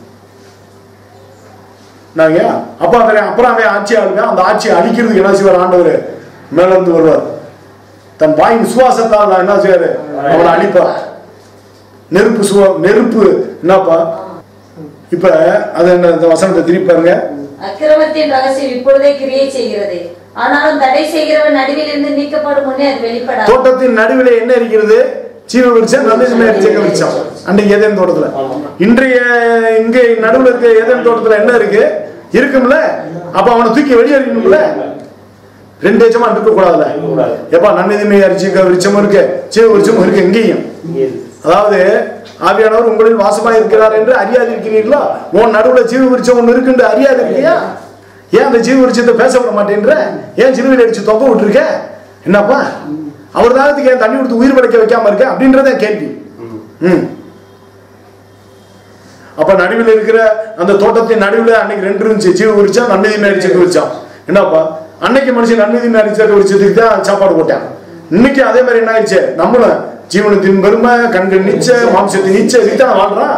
நாங்க அப்ப அவன் அப்புறம் அவன் ஆட்சி ஆளுங்க அந்த ஆட்சியை அழிக்கிறதுக்கு என்ன செய்வார் ஆண்டவர் மேல இருந்து வருவார் தன் வாயின் சுவாசத்தால் என்ன செய்வாரு அவனை அழிப்பார் நெருப்பு சுவா நெருப்பு என்னப்பா இப்ப அது என்ன இந்த வசனத்தை திருப்பி பாருங்க அக்கிரமத்தின் ரகசியம் இப்பொழுதே கிரியை செய்கிறது ஆனாலும் தடை செய்கிறவன் நடுவில் இருந்து நீக்கப்படும் முன்னே அது வெளிப்படாது தோட்டத்தின் நடுவில் என்ன இருக்கிறது சீவ விருட்சம் நல்ல செக்க விருட்சம் அன்றைக்கு ஏதேன் தோட்டத்துல இன்றைய இங்க நடுவுல இருக்க ஏதேன் தோட்டத்துல என்ன இருக்கு இருக்கும்ல அப்ப அவனை தூக்கி வெளியேறணும்ல ரெண்டு எச்சமா இருக்க கூடாதுல கூடாது. எப்பா நன்னிதிமை அரிசிக்க விருட்சமும் இருக்கு சீவ விருட்சமும் இருக்கு இங்கேயும் அதாவது ஆவியானவர் உங்களில் வாசமா இருக்கிறார் என்று அறியாது இருக்கிறீர்களா உன் நடுவுல ஜீவ விருட்சம் ஒண்ணு இருக்குன்னு அறியாது இருக்கியா ஏன் அந்த ஜீவ விருட்சத்தை பேச விட மாட்டேன்ற ஏன் சிறுவையில் அடிச்சு தொங்க விட்டுருக்க என்னப்பா அவர் தானத்துக்கு ஏன் தண்ணி கொடுத்து உயிர் படைக்க வைக்காம இருக்க அப்படின்றத கேள்வி ம் அப்ப நடுவில் இருக்கிற அந்த தோட்டத்தின் நடுவில் அன்னைக்கு ரெண்டு இருந்துச்சு ஜீவ விருட்சம் நன்மதி மேரிச்சக்க விருட்சம் என்னப்பா அன்னைக்கு மனுஷன் நன்மதி மேரிச்சக்க விருட்சத்துக்கு தான் சாப்பாடு போட்டான் இன்னைக்கு அதே மாதிரி என்ன ஆயிடுச்சு நம்மளும் ஜீவனத்தின் பெருமை கண்கள் நிச்ச மாம்சத்தின் நிச்ச இதுதான் வாழ்றான்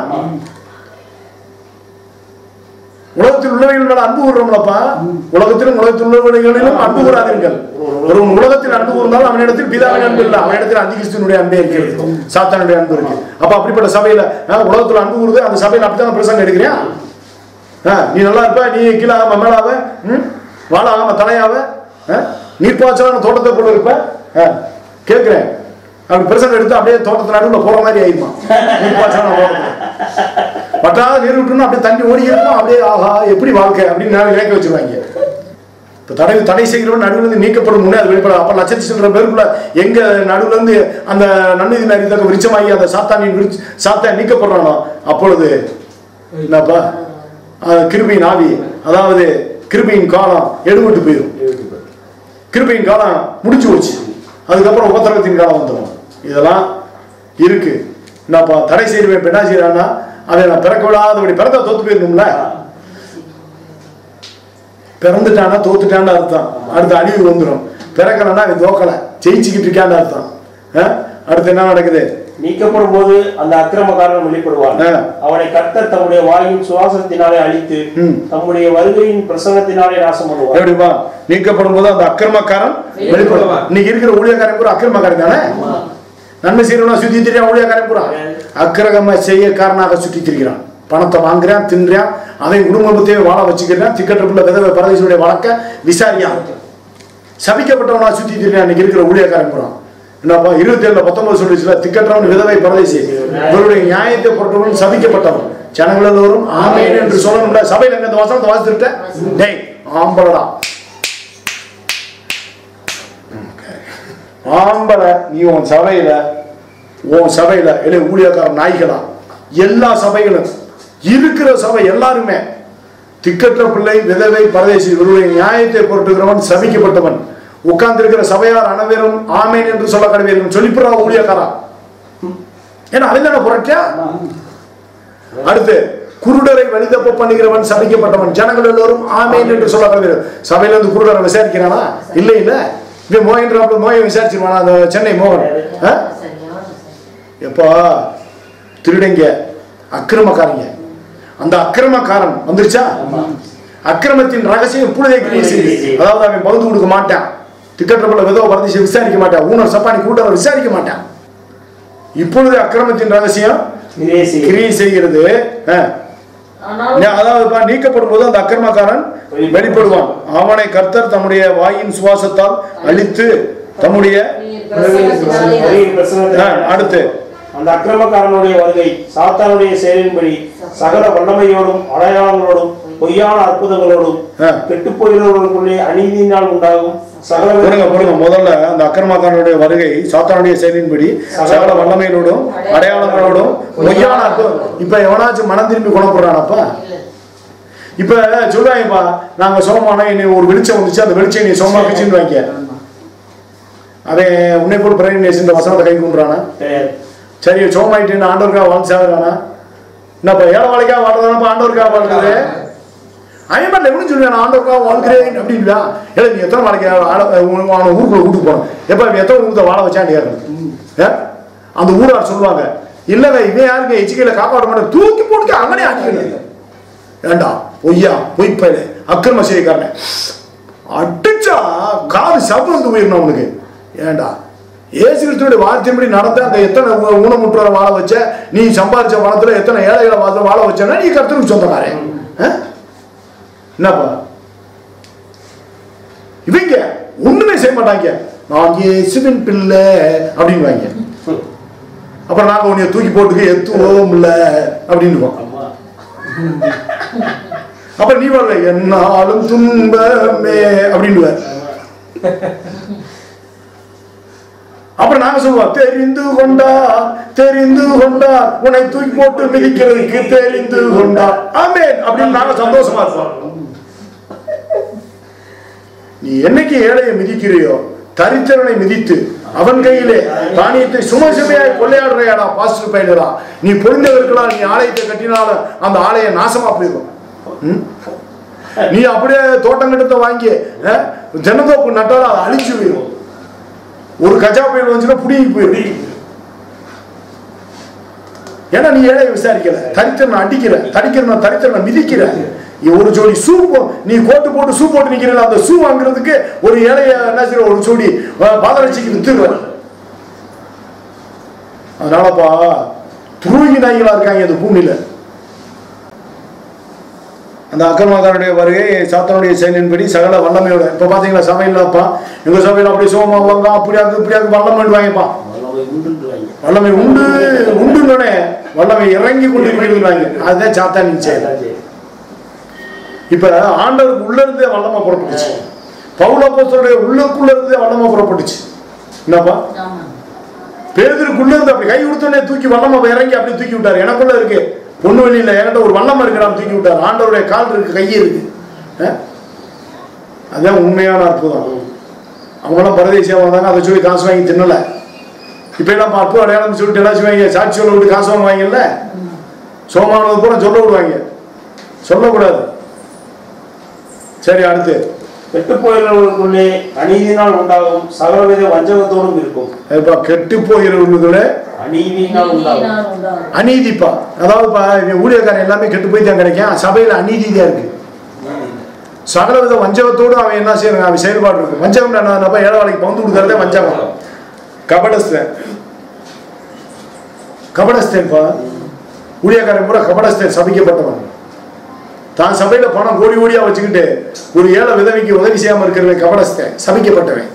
உலகத்தில் உள்ளவைகள் மேல அன்பு கூறுறோம்லப்பா உலகத்திலும் உலகத்தில் உள்ளவைகளிலும் அன்பு கூறாதீர்கள் ஒருவன் உலகத்தில் அன்பு கூர்ந்தாலும் அவனிடத்தில் பிதாவின் அன்பு இல்லை அவனிடத்தில் அந்திகிறிஸ்துவனுடைய அன்பே இருக்கிறது சாத்தானுடைய அன்பு இருக்கு அப்ப அப்படிப்பட்ட சபையில ஆ, உலகத்துல அன்பு கூறுது அந்த சபையில அப்படித்தான் பிரசங்கம் எடுக்கிறியா ஆ, நீ நல்லா இருப்ப நீ கீழாகாம மேலாவ ம்? வாழாகாம தலையாவ ஆ? நீர்ப்பாய்ச்சலான தோட்டத்தை போல இருப்ப ஆ, கேக்குறேன் அப்படி பிரசங்கம் எடுத்து அப்படியே தோட்டத்து நடுவுல போற மாதிரி ஆயிருமா நீர்ப்பாய்ச்சலான தோட்டத்துல பட்டாத நீர் விட்டுன்னு அப்படியே தண்ணி ஓடி இருக்கும் அப்படியே ஆஹா எப்படி வாழ்க்கை அப்படின்னு நான் கேட்க வச்சிருவாங்க இப்ப தடை தடை செய்கிறவன் நடுவுல இருந்து நீக்கப்படும் முன்னே அது வெளிப்படும் அப்ப லட்சத்தி சில்லற பேருக்குள்ள எங்க நடுவுல இருந்து அந்த நன்மைதி நரித்தக்க விருச்சமாகி அந்த சாத்தானின் விருச்ச சாத்தான் நீக்கப்படுறானோ அப்பொழுது என்னப்பா அஹ், கிருபையின் ஆவி அதாவது கிருபையின் காலம் எடுபட்டு போயிடும் கிருபையின் காலம் முடிச்சு போச்சு அதுக்கப்புறம் உபத்திரவத்தின் காலம் வந்துடும் இதெல்லாம் இருக்கு என்னப்பா தடை செய்வேன் இப்ப என்ன செய்யறான்னா அதை நான் பிறக்க விடாதபடி பிறந்தா தோத்து போயிடணும்ல பிறந்துட்டானா தோத்துட்டான்னு அர்த்தம் அடுத்து அழிவு வந்துடும் பிறக்கலன்னா அவன் தோக்கல ஜெயிச்சுக்கிட்டு இருக்கான்னு அர்த்தம் ஆ? அடுத்து என்ன நடக்குது நீக்கப்படும் போது அந்த அக்கிரமக்காரன் வெளிப்படுவான் ஆ. அவனை கர்த்தர் தம்முடைய வாயின் சுவாசத்தினாலே அழித்து ம். தம்முடைய வருகையின் பிரசங்கத்தினாலே நாசம் பண்ணுவார் எப்படிப்பா நீக்கப்படும் போது அந்த அக்கிரமக்காரன் வெளிப்படுவான் இன்னைக்கு இருக்கிற ஊழியக்காரன் பூரா அக்கிரமக்காரன் தானே நன்மை செய்யறவனா சுத்தி திரியான் ஊழியக்காரன் பூரா அக்கிரகம செய்யக்காரனாக சுற்றி திரிகிறான் பணத்தை வாங்குறான் தின்றான் அவன் குடும்பத்தையே வாழ வச்சுக்கிறான் திக்கட்டுள்ள விதவை பரதேசனுடைய வழக்க விசாரியான் சபிக்கப்பட்டவனா சுத்தி திரியான் இன்னைக்கு இருக்கிற ஊழியக்காரன் பூரா என்னப்பா இருபத்தி ஏழுல பத்தொன்பது சொல்லிச்சுல திக்கற்றவன் விதவை பரதேசி இவருடைய நியாயத்தை பொறுத்தவன் சபிக்கப்பட்டவன் ஜனங்கள் எல்லோரும் ஆமேன் என்று சொல்லணும்ல சபையில எங்க இந்த வசனத்தை வாசித்துட்டேன் டேய் ஆம்பளடா ஆம்பளை நீ உன் சபையில உன் சபையில இல்லை ஊழியக்கார நாய்களா எல்லா சபைகளும் இருக்கிற சபை எல்லாருமே திக்கற்ற பிள்ளை விதவை பரதேசி இவருடைய நியாயத்தை பொருட்டுகிறவன் சபிக்கப்பட்டவன் உட்கார்ந்திருக்கிற சபையார் அனைவரும் ஆமேன் என்று சொல்ல கடவீர்கள் சொல்லிப்புறா ஊழியக்காரா ஏன்னா அதில் புரட்சியா அடுத்து குருடரை வழிதப்ப பண்ணுகிறவன் சபிக்கப்பட்டவன் ஜனங்கள் எல்லோரும் ஆமேன் என்று சொல்ல கடவீர்கள் சபையில இருந்து குருடரை விசாரிக்கிறானா இல்ல இல்ல இவன் மோகன்றாப்புல மோகன் விசாரிச்சிருவானா அந்த சென்னை மோகன் ஆ? எப்பா திருடங்க அக்கிரமக்காரங்க அந்த அக்கிரமக்காரன் வந்துருச்சா அக்கிரமத்தின் ரகசியம் இப்பொழுதே கிரியை செய்யுது. அதாவது அவன் பகுந்து கொடுக்க மாட்டான் திக்கற்றப்பட விதவ பரதேசி விசாரிக்க மாட்டான் ஊனர் சப்பானி கூட்டவர் விசாரிக்க மாட்டான் இப்பொழுது அக்கிரமத்தின் ரகசியம் கிரியை செய்யும். கிரியை செய்கிறது ஆ. ஆனாலும் நே- அதாவது இப்ப நீக்கப்படும் போது அந்த அக்கிரமக்காரன் வெளிப்படுவான் அவனை கர்த்தர் தம்முடைய வாயின் சுவாசத்தால் அழித்து தம்முடைய வரியின் பிரசனத்தை ஆ, அடுத்து அந்த அக்கிரமக்காரனுடைய வருகை சாத்தானுடைய செயலின்படி சகல வல்லமையோடும் அடையாளங்களோடும் பொய்யான அற்புதங்களோடும் ஆ. கெட்டுப் போகிறவர்களுக்குள்ளே அநீதியினால் உண்டாகும் சகல பொறுங்க பொறுங்க முதல்ல அந்த அக்கிரமக்காரனுடைய வருகை சாத்தானுடைய செயலின்படி சகல வல்லமையோடும் அடையாளங்களோடும் பொய்யான அர்த்தம் இப்ப எவனாச்சும் மனம் திரும்பி குணப்படுறானப்பா இப்ப சொல்றாங்கப்பா நாங்க சோமானோம் என்னை ஒரு வெளிச்சம் வந்துச்சு அந்த வெளிச்சம் நீ சோமாக்குச்சுன்னு வாங்க அவன் உன்னை போட்டு பிறகு இந்த வசனத்தை கை கொண்டுறானா கிடையாது. சரி சோமாயிட்டு ஆண்டவருக்காக வாழ்ந்து சாகுறானா என்னப்பா ஏழை வாழ்க்கையா வாழ்றதானப்பா ஆண்டவருக்காக வாழ்றது ஐயமல்ல எப்படி சொல்லுவேன் நான் ஆண்டவருக்காக வாழ்கிறேன் அப்படின்ல ஏழை நீ எத்தனை வாழ்க்கை அவனை ஊருக்குள்ள கூட்டு போனோம் எப்ப இவன் எத்தனை ஊருக்கு வாழ வச்சான்னு கேட்கணும் ஏ? அந்த ஊரார் சொல்லுவாங்க இல்லங்க இவன் யாருங்க எச்சிக்கையில காப்பாற்ற மாட்டேன் தூக்கி போட்டு அங்கனே அடிக்கணும் ஏண்டா பொய்யா பொய்ப்பையில அக்கிரம செய்யக்காரன் அடிச்சா காது சப்பு வந்து போயிடணும் அவனுக்கு ஏண்டா ஏசு கிறிஸ்துவோட வார்த்தையின்படி நடந்த அந்த எத்தனை ஊ- ஊனமுற்றோரை வாழ வச்ச நீ சம்பாதிச்ச பணத்துல எத்தனை ஏழைகளை வாழ வாழ வச்சனா நீ கர்த்தருக்கு சொந்தக்காரன் ஆ? என்னப்பா இவங்க ஒண்ணுமே செய்ய மாட்டாங்க நான் இயேசுவின் பிள்ளை அப்படின்னு வாங்க அப்புறம் நாங்க உன்னைய தூக்கி போட்டுக்க எத்துவோம் இல்ல அப்படின்னு ஆமா. அப்ப நீ வரல என்னாலும் துன்பமே அப்படின்னு அப்புறம் நாங்க சொல்லுவோம் தெரிந்து கொண்டார் தெரிந்து கொண்டார் உன்னை தூக்கி போட்டு மிதிக்கிறதுக்கு தெரிந்து கொண்டார் ஆமென் அப்படின்னு நாங்க சந்தோஷமா இருப்போம் நீ என்னைக்கு ஏழையை மிதிக்கிறியோ தரித்திரனை மிதித்து அவன் கையிலே தானியத்தை சுமை சுமையாய் கொள்ளையாடுறையாடா பாஸ்டர் பயிலடா நீ பொருந்தவர்களா நீ ஆலயத்தை கட்டினாலும் அந்த ஆலயம் நாசமா போயிடும் ம்? நீ அப்படியே தோட்டம் கட்டத்தை வாங்கி அஹ், ஜனத்தோப்பு நட்டாலும் அதை அழிச்சு போயிடும் ஒரு கஜா புயல் வந்துச்சுன்னா புடிங்கி போயிடும் ஏன்னா நீ ஏழையை விசாரிக்கல தரித்திரனை அடிக்கிற தடிக்கிற தரித்திரனை மிதிக்கிற நீ ஒரு ஜோடி ஷூ போ- நீ கோட்டு போட்டு ஷூ போட்டு நிக்கிறல அந்த ஷூ வாங்குறதுக்கு ஒரு ஏழைய என்ன செய்யற ஒரு ஜோடி அஹ், பாதரட்சிக்கு வித்துருவ அதனாலப்பா துருவி நாய்களா இருக்காங்க இந்த பூமியில அந்த அக்கிரமக்காரனுடைய வருகை சாத்தனுடைய செயலின்படி சகல வல்லமையோட இப்ப பாத்தீங்களா சபையிலப்பா எங்க சபையில அப்படி சோமாவாங்க அப்படியாக்கு இப்படியாக்கு வல்லமை வாங்கப்பா வல்லமை உண்டுன்றாங்க. வல்லமை உண்டு உண்டுன்னொடனே வல்லமை இறங்கி கொண்டு இருக்கிறாங்க அதுதான் சாத்தானின் செயல் அதான் சரி. இப்ப ஆண்டவருக்கு உள்ள இருந்தே வல்லமை புறப்பட்டுச்சு பவுலப்போஸ்தலருடைய உள்ளுக்குள்ள இருந்தே வல்லமை புறப்பட்டுச்சு என்னப்பா ஆமா பேதருக்குள்ள இருந்து அப்படி கை கொடுத்தோடனே தூக்கி வல்லமை இறங்கி அப்படி தூக்கி விட்டாரு எனக்குள்ள இருக்கு பொண்ணு வெளியில என்கிட்ட ஒரு வல்லமை இருக்கிறான் தூக்கி விட்டாரு ஆண்டவருடைய கால் இருக்கு கை இருக்கு அஹ்? அதான் உண்மையான அற்புதம் அவங்களாம் பரதேசியா வந்தாங்க அதை சொல்லி காசு வாங்கி தின்னல இப்ப எல்லாம் அற்புதம் அடையாளம் சொல்லிட்டு எல்லாம் வாங்கி சாட்சி சொல்ல விட்டு காசு வாங்குவாங்கல்ல சோமானது பூரா சொல்ல விடுவாங்க சொல்லக்கூடாது சரி அடுத்து கெட்டுப் போகிறவர்களுக்குள்ளே அநீதியினால் உண்டாகும் சகலவித வஞ்சகத்தோடும் இருக்கும் இப்ப கெட்டு போகிறவர்களோட அநீதியினால் உண்டாகும் நீதியினால் உண்டாகும். அநீதிப்பா அதாவது இப்ப இவன் ஊழியக்காரன் எல்லாமே கெட்டு போய் தான் கிடைக்கும் சபையில அநீதியா இருக்கு சகலவித வஞ்சகத்தோடு அவன் என்ன செய்யறான் அவன் செயல்பாடு இருக்கு வஞ்சகம் என்னப்பா ஏழவாளைக்கு பந்து கொடுக்கறதே வஞ்சகம் கபடஸ்தன் கபடஸ்தேன்ப்பா ஊழியக்காரன் பூரா கபடஸ்தேன் சபிக்கப்பட்டவன் தான் சபையில பணம் கோடி கோடியா வச்சுக்கிட்டு ஒரு ஏழை விதவைக்கு உதவி செய்யாம இருக்கிறவன் கபடஸ்தன் சபிக்கப்பட்டவன்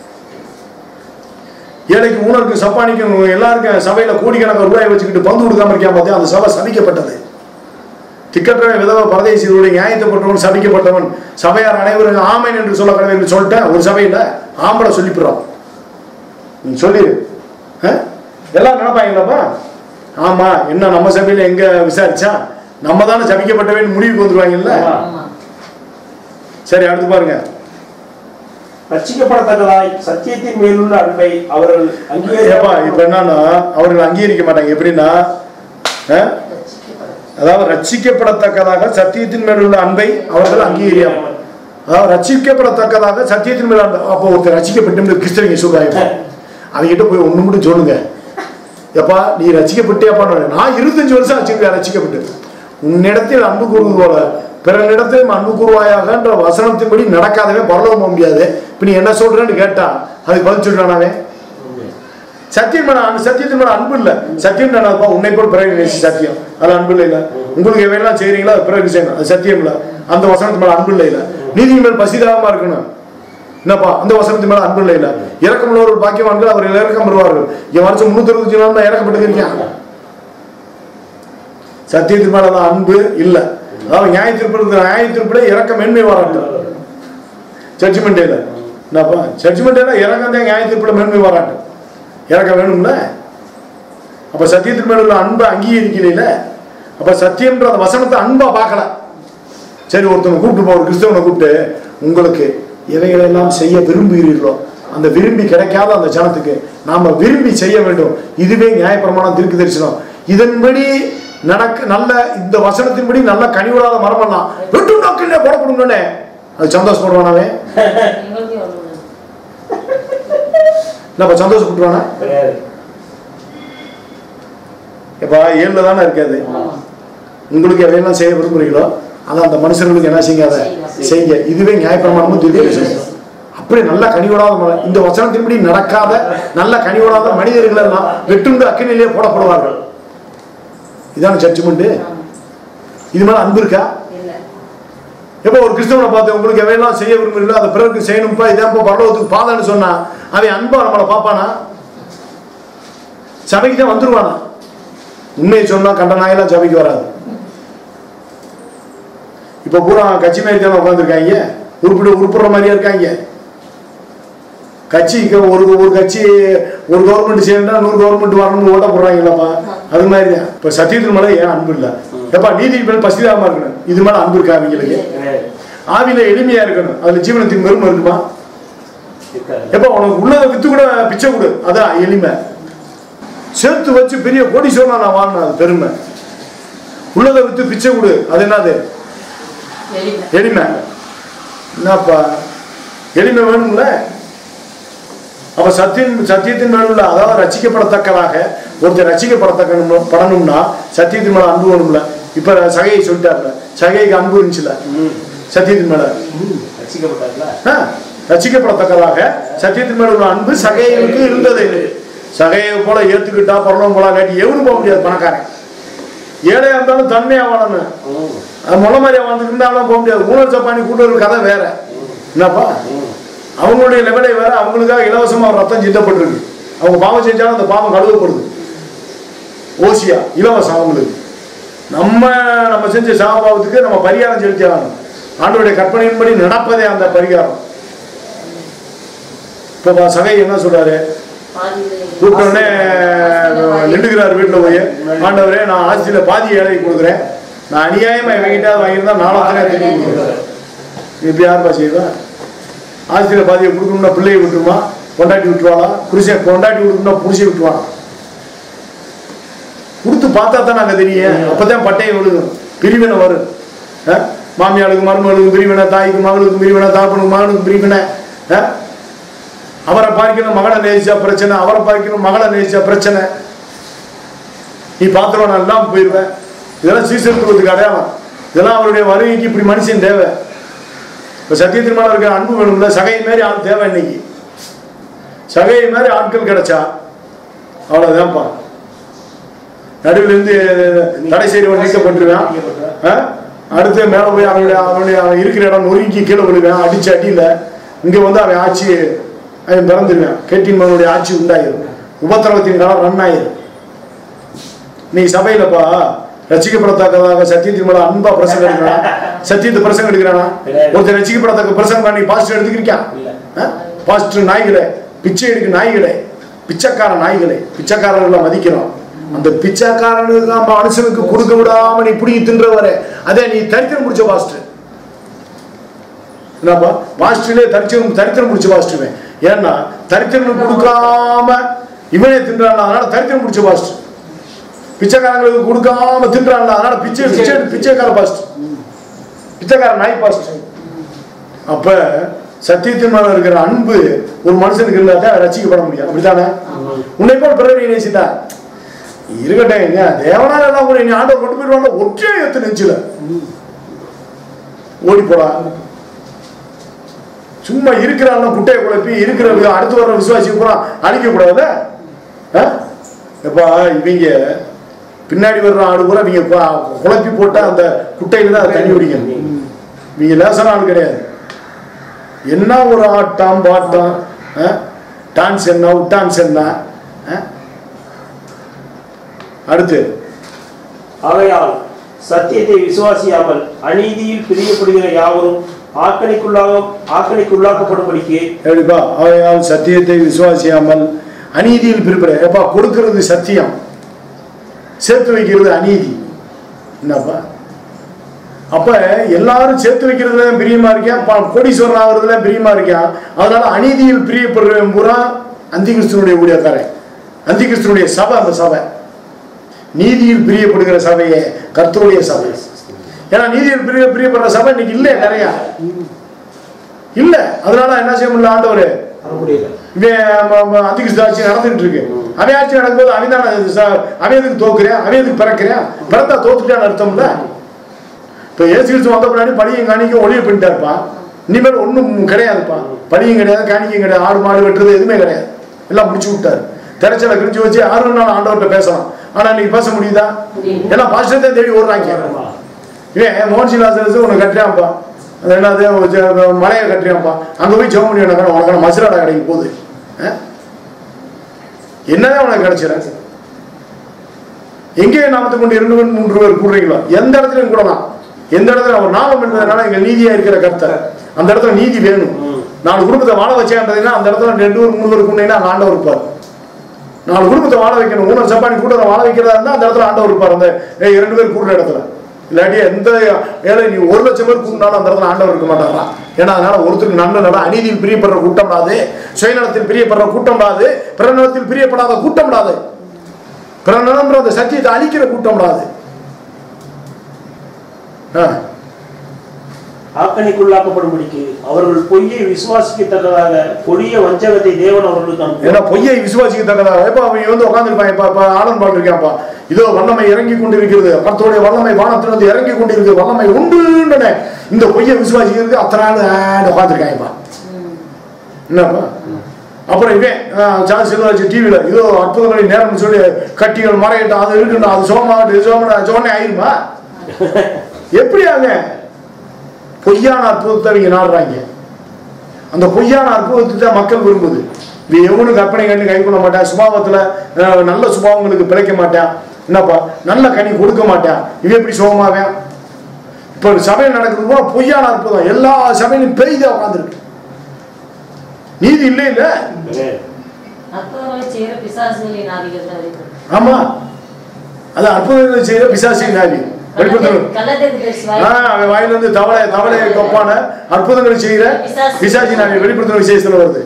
ஏழைக்கு ஊனருக்கு சப்பானிக்கும் எல்லாருக்கும் சபையில கோடிக்கணக்கான ரூபாய் வச்சுக்கிட்டு பந்து கொடுக்காம இருக்காம பார்த்தியா அந்த சபை சபிக்கப்பட்டது திக்கற்றவன் விதவ பரதேசிகளுடைய நியாயத்தைப்பட்டவன் சபிக்கப்பட்டவன் சபையார் அனைவரும் ஆமேன் என்று சொல்ல கடவுள் என்று சொல்லிட்டேன் ஒரு சபையில ஆம்பளை சொல்லிப்புறோம் நீ சொல்லிடு ஆ? எல்லாம் நினைப்பாங்களப்பா ஆமா என்ன நம்ம சபையில எங்க விசாரிச்சா நம்ம தானே சபிக்கப்பட்டவன் முடிவுக்கு வந்துருவாங்கல்ல ஆமா சரி அடுத்து பாருங்க ரட்சிக்கப்படத்தக்கதாய் சத்தியத்தின் மேலுள்ள அன்பை அவர்கள் ஏப்பா இப்ப அங்கீகரிக்க என்னன்னா அவர்கள் அங்கீகரிக்க மாட்டாங்க எப்படின்னா அஹ், அதாவது ரட்சிக்கப்படத்தக்கதாக சத்தியத்தின் மேல் உள்ள அன்பை அவர்கள் அங்கீகரியாம அதாவது ரட்சிக்கப்படத்தக்கதாக சத்தியத்தின் மேல் அன்பு அப்போ ஒருத்தர் ரட்சிக்கப்பட்டு கிறிஸ்தவங்க சொல்றாங்க அவங்ககிட்ட போய் ஒண்ணு மட்டும் சொல்லுங்க எப்பா நீ ரட்சிக்கப்பட்டியாப்பா நான் இருபத்தஞ்சு வருஷம் ஆச்சுங்க ரட்சிக்கப்பட்டு உன்னிடத்தில் அன்பு கூறுவது போல பிறனிடத்திலும் அன்பு கூறுவாயாகன்ற வசனத்தின்படி நடக்காதவன் பரலோகம் போக முடியாது இப்ப நீ என்ன சொல்றேன்னு கேட்டா அதுக்கு பதில் சொல்றானே சத்தியம் மேல அன்பு- சத்தியத்தின் மேல அன்பு இல்ல சத்தியம் என்னப்பா உன்னை போல் பிறகு நேசி சத்தியம் அது அன்பு இல்லை இல்ல உங்களுக்கு எவையெல்லாம் செய்றீங்களோ அது பிறகு செய்யணும் அது சத்தியம் இல்ல அந்த வசனத்து மேல அன்பு இல்லை இல்ல நீதியின் மேல் பசிதாகமா இருக்கணும் என்னப்பா அந்த வசனத்து மேல அன்பு இல்லை இல்ல இறக்கமுள்ளவர்கள் பாக்கியவான்கள் அவர் இறக்கம் பெறுவார்கள் என் வருஷம் முன்னூத்தி அறுபத்தி நாள் தான் இறக்கப்பட்டு இருக்கேன் சத்தியத்தின் மேல தான் அன்பு இல்ல அதாவது நியாய திருப்பி நியாய திருப்பிட இறக்க மேன்மை வாராட்டம் ஜட்ஜ்மெண்ட் இல்ல என்னப்பா ஜட்ஜ்மெண்ட் இறக்கம் தான் நியாய திருப்பிட மேன்மை வாராட்டம் இறக்க வேணும்ல அப்ப சத்தியத்தின் மேல உள்ள அன்பை அங்கீகரிக்கல அப்ப சத்தியம்ன்ற அந்த வசனத்தை அன்பா பார்க்கல சரி ஒருத்தவங்க கூப்பிட்டு போ ஒரு கிறிஸ்தவனை கூப்பிட்டு உங்களுக்கு எவைகளெல்லாம் செய்ய விரும்புகிறீர்களோ அந்த விரும்பி கிடைக்காத அந்த ஜனத்துக்கு நாம விரும்பி செய்ய வேண்டும் இதுவே நியாயப்பிரமாணம் திருக்கு தரிசனம் இதன்படி நடக்க நல்ல இந்த வசனத்தின்படி நல்ல கனிவிடாத மரமெல்லாம் வெட்டு நோக்கிலே போடப்படும்னே அது சந்தோஷப்படுவானாவே எங்களுக்கே ஒண்ணு என்னப்பா சந்தோஷப்பட்டுருவானா கிடையாது இப்ப ஏழுல தானே இருக்காது உங்களுக்கு எவையெல்லாம் செய்ய விரும்புறீங்களோ அதை அந்த மனுஷர்களுக்கு என்ன செய்யாத செய்யுங்க இதுவே நியாயப்பிரமாணமும் திருக்கு அப்படி நல்ல கனிவிடாத ம- இந்த வசனத்தின்படி நடக்காத நல்ல கனிவிடாத மனிதர்கள் எல்லாம் வெட்டுண்டு அக்கினிலே போடப்படுவார்கள் இதான ஜட்ஜ்மெண்ட் இது மேல அன்பு இருக்கா இல்ல எப்போ ஒரு கிறிஸ்தவனை பார்த்து உங்களுக்கு எவையெல்லாம் செய்ய விரும்புறீங்களோ அதை பிறருக்கு செய்யணும்ப்பா இதான்ப்பா பரலோகத்துக்கு பாதன்னு சொன்னா அவன் அன்பா நம்மளை பார்ப்பானா சபைக்கு தான் வந்துருவானா உண்மையை சொன்னா கண்ட நாயெல்லாம் சபைக்கு வராது இப்ப பூரா கட்சி மாதிரி தானே உட்காந்துருக்காங்க உருப்பிட உருப்புற மாதிரியா இருக்காங்க கட்சிக்கு ஒரு ஒரு கட்சி ஒரு கவர்மெண்ட் சேர்ந்தா நூறு கவர்மெண்ட் வரணும்னு ஓட்ட போடுறாங்கல்லப்பா அது மாதிரி தான் இப்ப சத்தியத்தின் மேல ஏன் அன்பு இல்ல எப்பா நீதி மேல பசிதாம இருக்கணும் இது மேல அன்பு இருக்கா அவங்களுக்கு கிடையாது ஆவில எளிமையா இருக்கணும் அதுல ஜீவனத்தின் பெருமை இருக்குமா இருக்காது எப்ப உனக்கு உள்ளதை வித்து கூட பிச்சை கொடு அதான் எளிமை சேர்த்து வச்சு பெரிய கோடீஸ்வரனா நான் வாங்கினேன் அது பெருமை உள்ளதை வித்து பிச்சை கொடு அது என்னது எளிமை எளிமை என்னப்பா எளிமை வேணும்ல அப்ப சத்தியம் சத்தியத்தின் மேல உள்ள அதாவது ரசிக்கப்படத்தக்கதாக ஒருத்தர் ரசிக்கப்படத்தக்க படணும்னா சத்தியத்தின் மேல அன்பு வேணும்ல இப்ப சகையை சொல்லிட்டாருல சகைக்கு அன்பு இருந்துச்சுல சத்தியத்தின் மேல ரசிக்கப்பட்டார்ல ஆ, ரட்சிக்கப்படத்தக்கதாக சத்தியத்தின் மேல உள்ள அன்பு சகைகளுக்கு இருந்தது சகையை போல ஏத்துக்கிட்டா பரலோகம் போல காட்டி எவனும் போக முடியாது பணக்காரன் ஏழையா இருந்தாலும் தன்மையா வாழணும் அது முளை மாதிரியா வாழ்ந்துருந்தாலும் போக முடியாது ஊழல் சப்பானி கூட்டுற கதை வேற என்னப்பா அவங்களுடைய லெவலே வேற அவங்களுக்காக இலவசமா ஒரு ரத்தம் சிந்தப்பட்டிருக்கு அவங்க பாவம் செஞ்சாலும் அந்த பாவம் கழுவப்படுது ஓசியா இலவசம் அவங்களுக்கு நம்ம நம்ம செஞ்ச சாபாவத்துக்கு நம்ம பரிகாரம் செலுத்தி ஆகணும் ஆண்டவருடைய கற்பனையின்படி நடப்பதே அந்த பரிகாரம் இப்போ சகை என்ன சொல்றாரு பாதியிலே கூப்பிட்ட உடனே நின்றுக்கிறார் வீட்டுல போய் ஆண்டவரே நான் ஆஸ்தியில பாதி ஏழை கொடுக்குறேன் நான் அநியாயமா இவங்கிட்ட வாங்கியிருந்தா நாலாத்திரம் தெரியும் இப்படி யாருப்பா செய்வா ஆஸ்தியில பாதியை கொடுக்கணும்னா பிள்ளையை விட்டுருமா கொண்டாட்டி விட்டுருவாளா புருஷன் கொண்டாட்டி விட்டுருந்தா புருஷன் விட்டுருவான் கொடுத்து பார்த்தா தான் நாங்க தெரியும் அப்பதான் பட்டயம் விழுகும் பிரிவினை வரும் ஆ? மாமியாளுக்கு மருமகளுக்கு பிரிவினை தாய்க்கு மகளுக்கு பிரிவினை தாப்பனுக்கு மகனுக்கு பிரிவினை ஆ? அவரை பார்க்கணும் மகனை நேசிச்சா பிரச்சனை அவரை பார்க்கணும் மகளை நேசிச்சா பிரச்சனை நீ பார்த்துருவா நான் எல்லாம் போயிடுவேன் இதெல்லாம் சீசத்துவத்துக்கு அடையாளம் இதெல்லாம் அவருடைய வருகைக்கு இப்படி மனுஷன் தேவை இப்போ சத்தியத்தின் மேல இருக்கிற அன்பு வேணும்ல சகை மாதிரி ஆள் தேவை இன்னைக்கு சகை மாதிரி ஆட்கள் கிடைச்சா அவ்வளவுதான்ப்பா நடுவில் இருந்து தடை செய்தவன் நீக்கப்பட்டுருவேன் ஆ? அடுத்து மேல போய் அவனுடைய அவனுடைய அவன் இருக்கிற இடம் நொறுங்கி கீழே விழுவேன் அடிச்சு அடியில இங்க வந்து அவன் ஆட்சி அவன் பிறந்துருவேன் கேட்டின் மகனுடைய ஆட்சி உண்டாயிரும் உபத்திரவத்தின் காலம் ரன் ஆயிரும் நீ சபையிலப்பா ரசிக்கப்படத்தக்கதாக சத்தியத்தின் மேல அன்பா பிரசங்கம் எடுக்கிறானா சத்தியத்தை பிரசங்கம் எடுக்கிறானா ஒருத்தர் ரசிக்கப்படத்தக்க பிரசங்கம் பண்ணி பாஸ்டர் எடுத்துக்கிறியா இல்ல. பாஸ்டர் நாய்களே பிச்சை எடுக்க நாய்களே பிச்சைக்கார நாய்களை பிச்சைக்காரர்களை மதிக்கிறோம் அந்த பிச்சைக்காரனுக்கு நம்ம மனுஷனுக்கு கொடுக்க விடாம நீ பிடிங்கி தின்றவரே அதே நீ தரித்திரம் முடிச்ச பாஸ்டர் என்னப்பா பாஸ்டர்லே தரித்திரம் தரித்திரம் முடிச்ச பாஸ்டருவேன் ஏன்னா தரித்திரம் கொடுக்காம இவனே தின்றான் அதனால தரித்திரம் முடிச்ச பாஸ்டர் பிச்சைக்காரங்களுக்கு கொடுக்காம தின்றான் அதனால பிச்சை பிச்சை பிச்சைக்கார பாஸ்டர் பிச்சைக்கார நாய் பாஸ்டர் அப்ப சத்தியத்தின் மேல இருக்கிற அன்பு ஒரு மனுஷனுக்கு இல்லாட்டா ரசிக்கப்பட முடியாது அப்படித்தானே உன்னை போல பிறரை நேசித்தா இருக்கட்டும் என்ன தேவனால எல்லாம் கூட நீ ஆண்டவர் கொண்டு போயிடுவாங்க ஒற்றே எத்து நெஞ்சில ஓடி போடா சும்மா இருக்கிறாங்க குட்டையை குழப்பி இருக்கிற வி- அடுத்து வர்ற விசுவாசி பூரா அழிக்க கூடாது எப்பா இவங்க பின்னாடி வர்ற ஆடு பூரா இவங்க கு- குழப்பி போட்டா அந்த குட்டையில தான் தண்ணி குடிக்கணும் இவங்க லேசான ஆள் கிடையாது என்ன ஒரு ஆட்டம் பாட்டம் ஆ? டான்ஸ் என்ன உட்டான்ஸ் என்ன ஆ? அடுத்து ஆகையால் சத்தியத்தை விசுவாசியாமல் அநீதியில் பிரியப்படுகிற யாவரும் ஆக்கணிக்குள்ளாக ஆக்கணிக்குள்ளாக்கப்படும்படிக்கு எப்படிப்பா அவையால் சத்தியத்தை விசுவாசியாமல் அநீதியில் பிரிப்பட எப்பா கொடுக்கிறது சத்தியம் சேர்த்து வைக்கிறது அநீதி என்னப்பா அப்ப எல்லாரும் சேர்த்து வைக்கிறதுல பிரியமா இருக்கேன் ப- கோடீஸ்வரன் ஆகுறதுல பிரியமா இருக்கேன் அதனால அநீதியில் பிரியப்படுறவன் பூரா அந்திகிறிஸ்துவனுடைய ஊழியக்காரன் அந்திகிறிஸ்துவனுடைய சபை அந்த சபை நீதியில் பிரியப்படுகிற சபையே கர்த்தருடைய சபை ஏன்னா நீதியில் பிரிய பிரியப்படுற சபை இன்னைக்கு இல்லை நிறைய இல்ல அதனால என்ன செய்ய முடியல ஆண்டவர் வர முடியல இவன் அந்திகிறிஸ்து ஆட்சி நடந்துட்டு இருக்கு அவன் ஆட்சி நடக்கும்போது அவன் தான் அவன் எதுக்கு தோக்குறேன் அவன் எதுக்கு பிறக்கிறேன் பிறந்தா தோத்துட்டான்னு அர்த்தம்ல இப்ப இயேசு கிறிஸ்து வந்த பின்னாடி பழியும் காணிக்கும் ஒளிய பண்ணிட்டாருப்பா இனிமேல் ஒண்ணும் கிடையாதுப்பா பழியும் கிடையாது காணிக்கையும் கிடையாது ஆடு மாடு வெட்டுறது எதுவுமே கிடையாது எல்லாம் முடிச்சு விட்டாரு திரைச்சலை கிழிச்சு வச்சு ஆறு நாள் ஆண்டவர்கிட்ட பேசலாம் ஆனா இன்னைக்கு பேச முடியுதா ஏன்னா பாஸ்டத்தை தேடி ஓடுறாங்க இவன் மோகன்சி லாசரஸ் உனக்கு கட்டுறான்ப்பா அது என்னது ஒரு ஜ- மலையை கட்டுறான்ப்பா அங்க போய் ஜெபம் பண்ணி உனக்கு உனக்கு மசுராடா கிடைக்க போகுது ஆ? என்னதான் உனக்கு கிடைச்சிட எங்கே நாமத்தை கொண்டு இரண்டு பேர் மூன்று பேர் கூடுறீங்களோ எந்த இடத்துலையும் கூடலாம் எந்த இடத்துல ஒரு நாமம் என்பதனால எங்க நீதியா இருக்கிற கர்த்தர் அந்த இடத்துல நீதி வேணும் நாலு குடும்பத்தை வாழ வச்சேன்றதுன்னா அந்த இடத்துல ரெண்டு பேர் மூணு பேர் கூட்டினா அங்க ஆண்டவர் இருப்பார் நாலு குடும்பத்தை வாழ வைக்கணும் ஊனர் சப்பானி கூட்டத்தை வாழ வைக்கிறதா இருந்தா அந்த இடத்துல ஆண்டவர் இருப்பார் அந்த ஏய், இரண்டு பேர் கூடுற இடத்துல இல்லாட்டி எந்த ஏழை நீ ஒரு லட்சம் பேர் கூட்டினாலும் அந்த இடத்துல ஆண்டவர் இருக்க மாட்டாரா ஏன்னா அதனால ஒருத்தருக்கு நன்மை நட அநீதியில் பிரியப்படுற கூட்டம் விடாது சுயநலத்தில் பிரியப்படுற கூட்டம் விடாது பிறநலத்தில் பிரியப்படாத கூட்டம் விடாது பிறநலம்ன்ற அந்த சத்தியத்தை அழிக்கிற கூட்டம் விடாது ஆ ஆக்கணிக்குள்ளாக்கப்படும்படிக்கு அவர்கள் பொய்யை விசுவாசிக்கத்தக்கதாக கொடிய வஞ்சகத்தை தேவன் அவர்களுக்கு ஏன்னா அனுப்புவார் பொய்யை விசுவாசிக்கத்தக்கதா இப்ப அவன் வந்து உட்காந்துருப்பான் இப்ப இப்ப ஆனந்த் பாட்டு இருக்கான்ப்பா இதோ வல்லமை இறங்கி கொண்டிருக்கிறது கர்த்தருடைய வல்லமை வானத்திலிருந்து இறங்கி கொண்டிருக்கிறது வல்லமை உண்டுன்றனே இந்த பொய்யை விசுவாசிக்கிறதுக்கு அத்தனை நாள் உட்காந்துருக்காங்கப்பா என்னப்பா அப்புறம் இவன் சார்ஜ் செல்வாச்சு டிவியில இதோ அற்புதங்களின் நேரம்னு சொல்லி கட்டிகள் மறையட்டும் அது இருக்கட்டும் அது சோமாகட்டும் இது சோமனா சோனே ஆயிருமா எப்படி அவங்க பொய்யான அற்புதத்தை அவங்க நாடுறாங்க அந்த பொய்யான அற்புதத்தை தான் மக்கள் விரும்புது இது எவனும் கற்பனை கண்டு கை கொள்ள மாட்டான் சுபாவத்துல அஹ், நல்ல சுபாவங்களுக்கு பிழைக்க மாட்டான் என்னப்பா நல்ல கனி கொடுக்க மாட்டான் இவன் எப்படி சுகமாவேன் இப்போ சபையில் நடக்கிறது போல பொய்யான அற்புதம் எல்லா சபையிலும் பெய்தா உட்காந்துருக்கு நீதி இல்லை இல்ல அற்புதங்களை செய்கிற பிசாசுகளின் ஆவிகள் தான் இருக்குது. ஆமா அது அற்புதங்களை செய்யற பிசாசின் நாவி வெளிப்படுத்தணும் கள்ளத்தெக்கு பேசுவாய் ஆ, அவன் வாயிலிருந்து தவளை தவளை கொப்பான அற்புதங்களை செய்கிற பிசாசி நாவி வெளிப்படுத்தின விசேஷத்துல வருது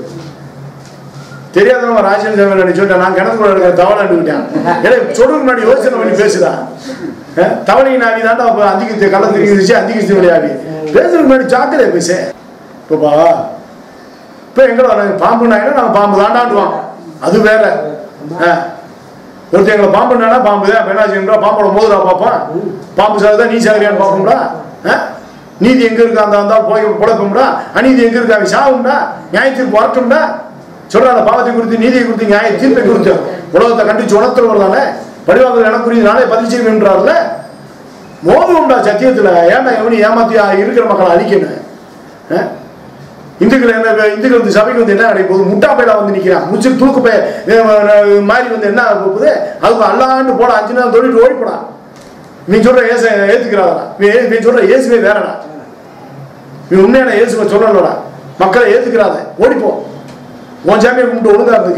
தெரியாதவங்க ராஜன் சேவன் சொல்லிட்டேன் நான் கிணத்துக்குள்ள இருக்கிற தவளை விட்டேன் எனக்கு சொல்றதுக்கு முன்னாடி யோசனை பண்ணி பேசுதா அஹ், தவளையின் ஆவி தாண்டா அப்ப அதிக கள்ள தெரிஞ்சிச்சு அதிக ஆவி பேசுறதுக்கு முன்னாடி ஜாக்கிரதையா பேச இப்பப்பா இப்ப எங்களை வராங்க பாம்பு நாயினா நாங்க பாம்பு தாண்டாண்டுவோம் அது வேற அஹ். ஒருத்தன் எங்களை பாம்பு நானா பாம்பு தான் என்ன செய்யணும் பாம்போட மோதுரா பார்ப்பான் பாம்பு சாகுதா நீ சாகுறியான்னு பார்ப்போம்டா அஹ்? நீதி எங்க இருக்கு அந்த அந்த போய் புழப்போம்டா அநீதி எங்க இருக்கு அவன் சாகும்டா நியாயத்தீர்ப்பு வரட்டும்டா சொல்றாங்க பாவத்தை குறித்து நீதியை குறித்து நியாய தீர்ப்பை குறித்து உலகத்தை கண்டிச்சு உணர்த்துறவர் தானே பழிவாங்கல் எனக்குரிய நாளே பதிவு செய்வேன்றார்ல மோதுவோம்டா சத்தியத்துல ஏன்டா எவனி ஏமாத்தி இருக்கிற மக்களை அழிக்கணும் அஹ்? இந்துக்கள் என்ன இந்துக்கள் வந்து சபைக்கு வந்து என்ன கிடைக்க போகுது முட்டா பையில வந்து நிக்கிறான் முடிச்சு தூக்கு பை மாதிரி வந்து என்ன ஆக போகுது அதுக்கு அல்லாண்டு போட அஞ்சு நாள் தொழில் ஓடி போடா நீ சொல்ற ஏச ஏத்துக்கிறாடா நீ ஏ- நீ சொல்ற இயேசுவே வேறடா நீ உண்மையான இயேசுவை சொல்லலடா மக்களை ஏத்துக்கிறாத ஓடிப்போ உன் சாமியை கும்பிட்டு ஒழுங்கா இருந்துக்க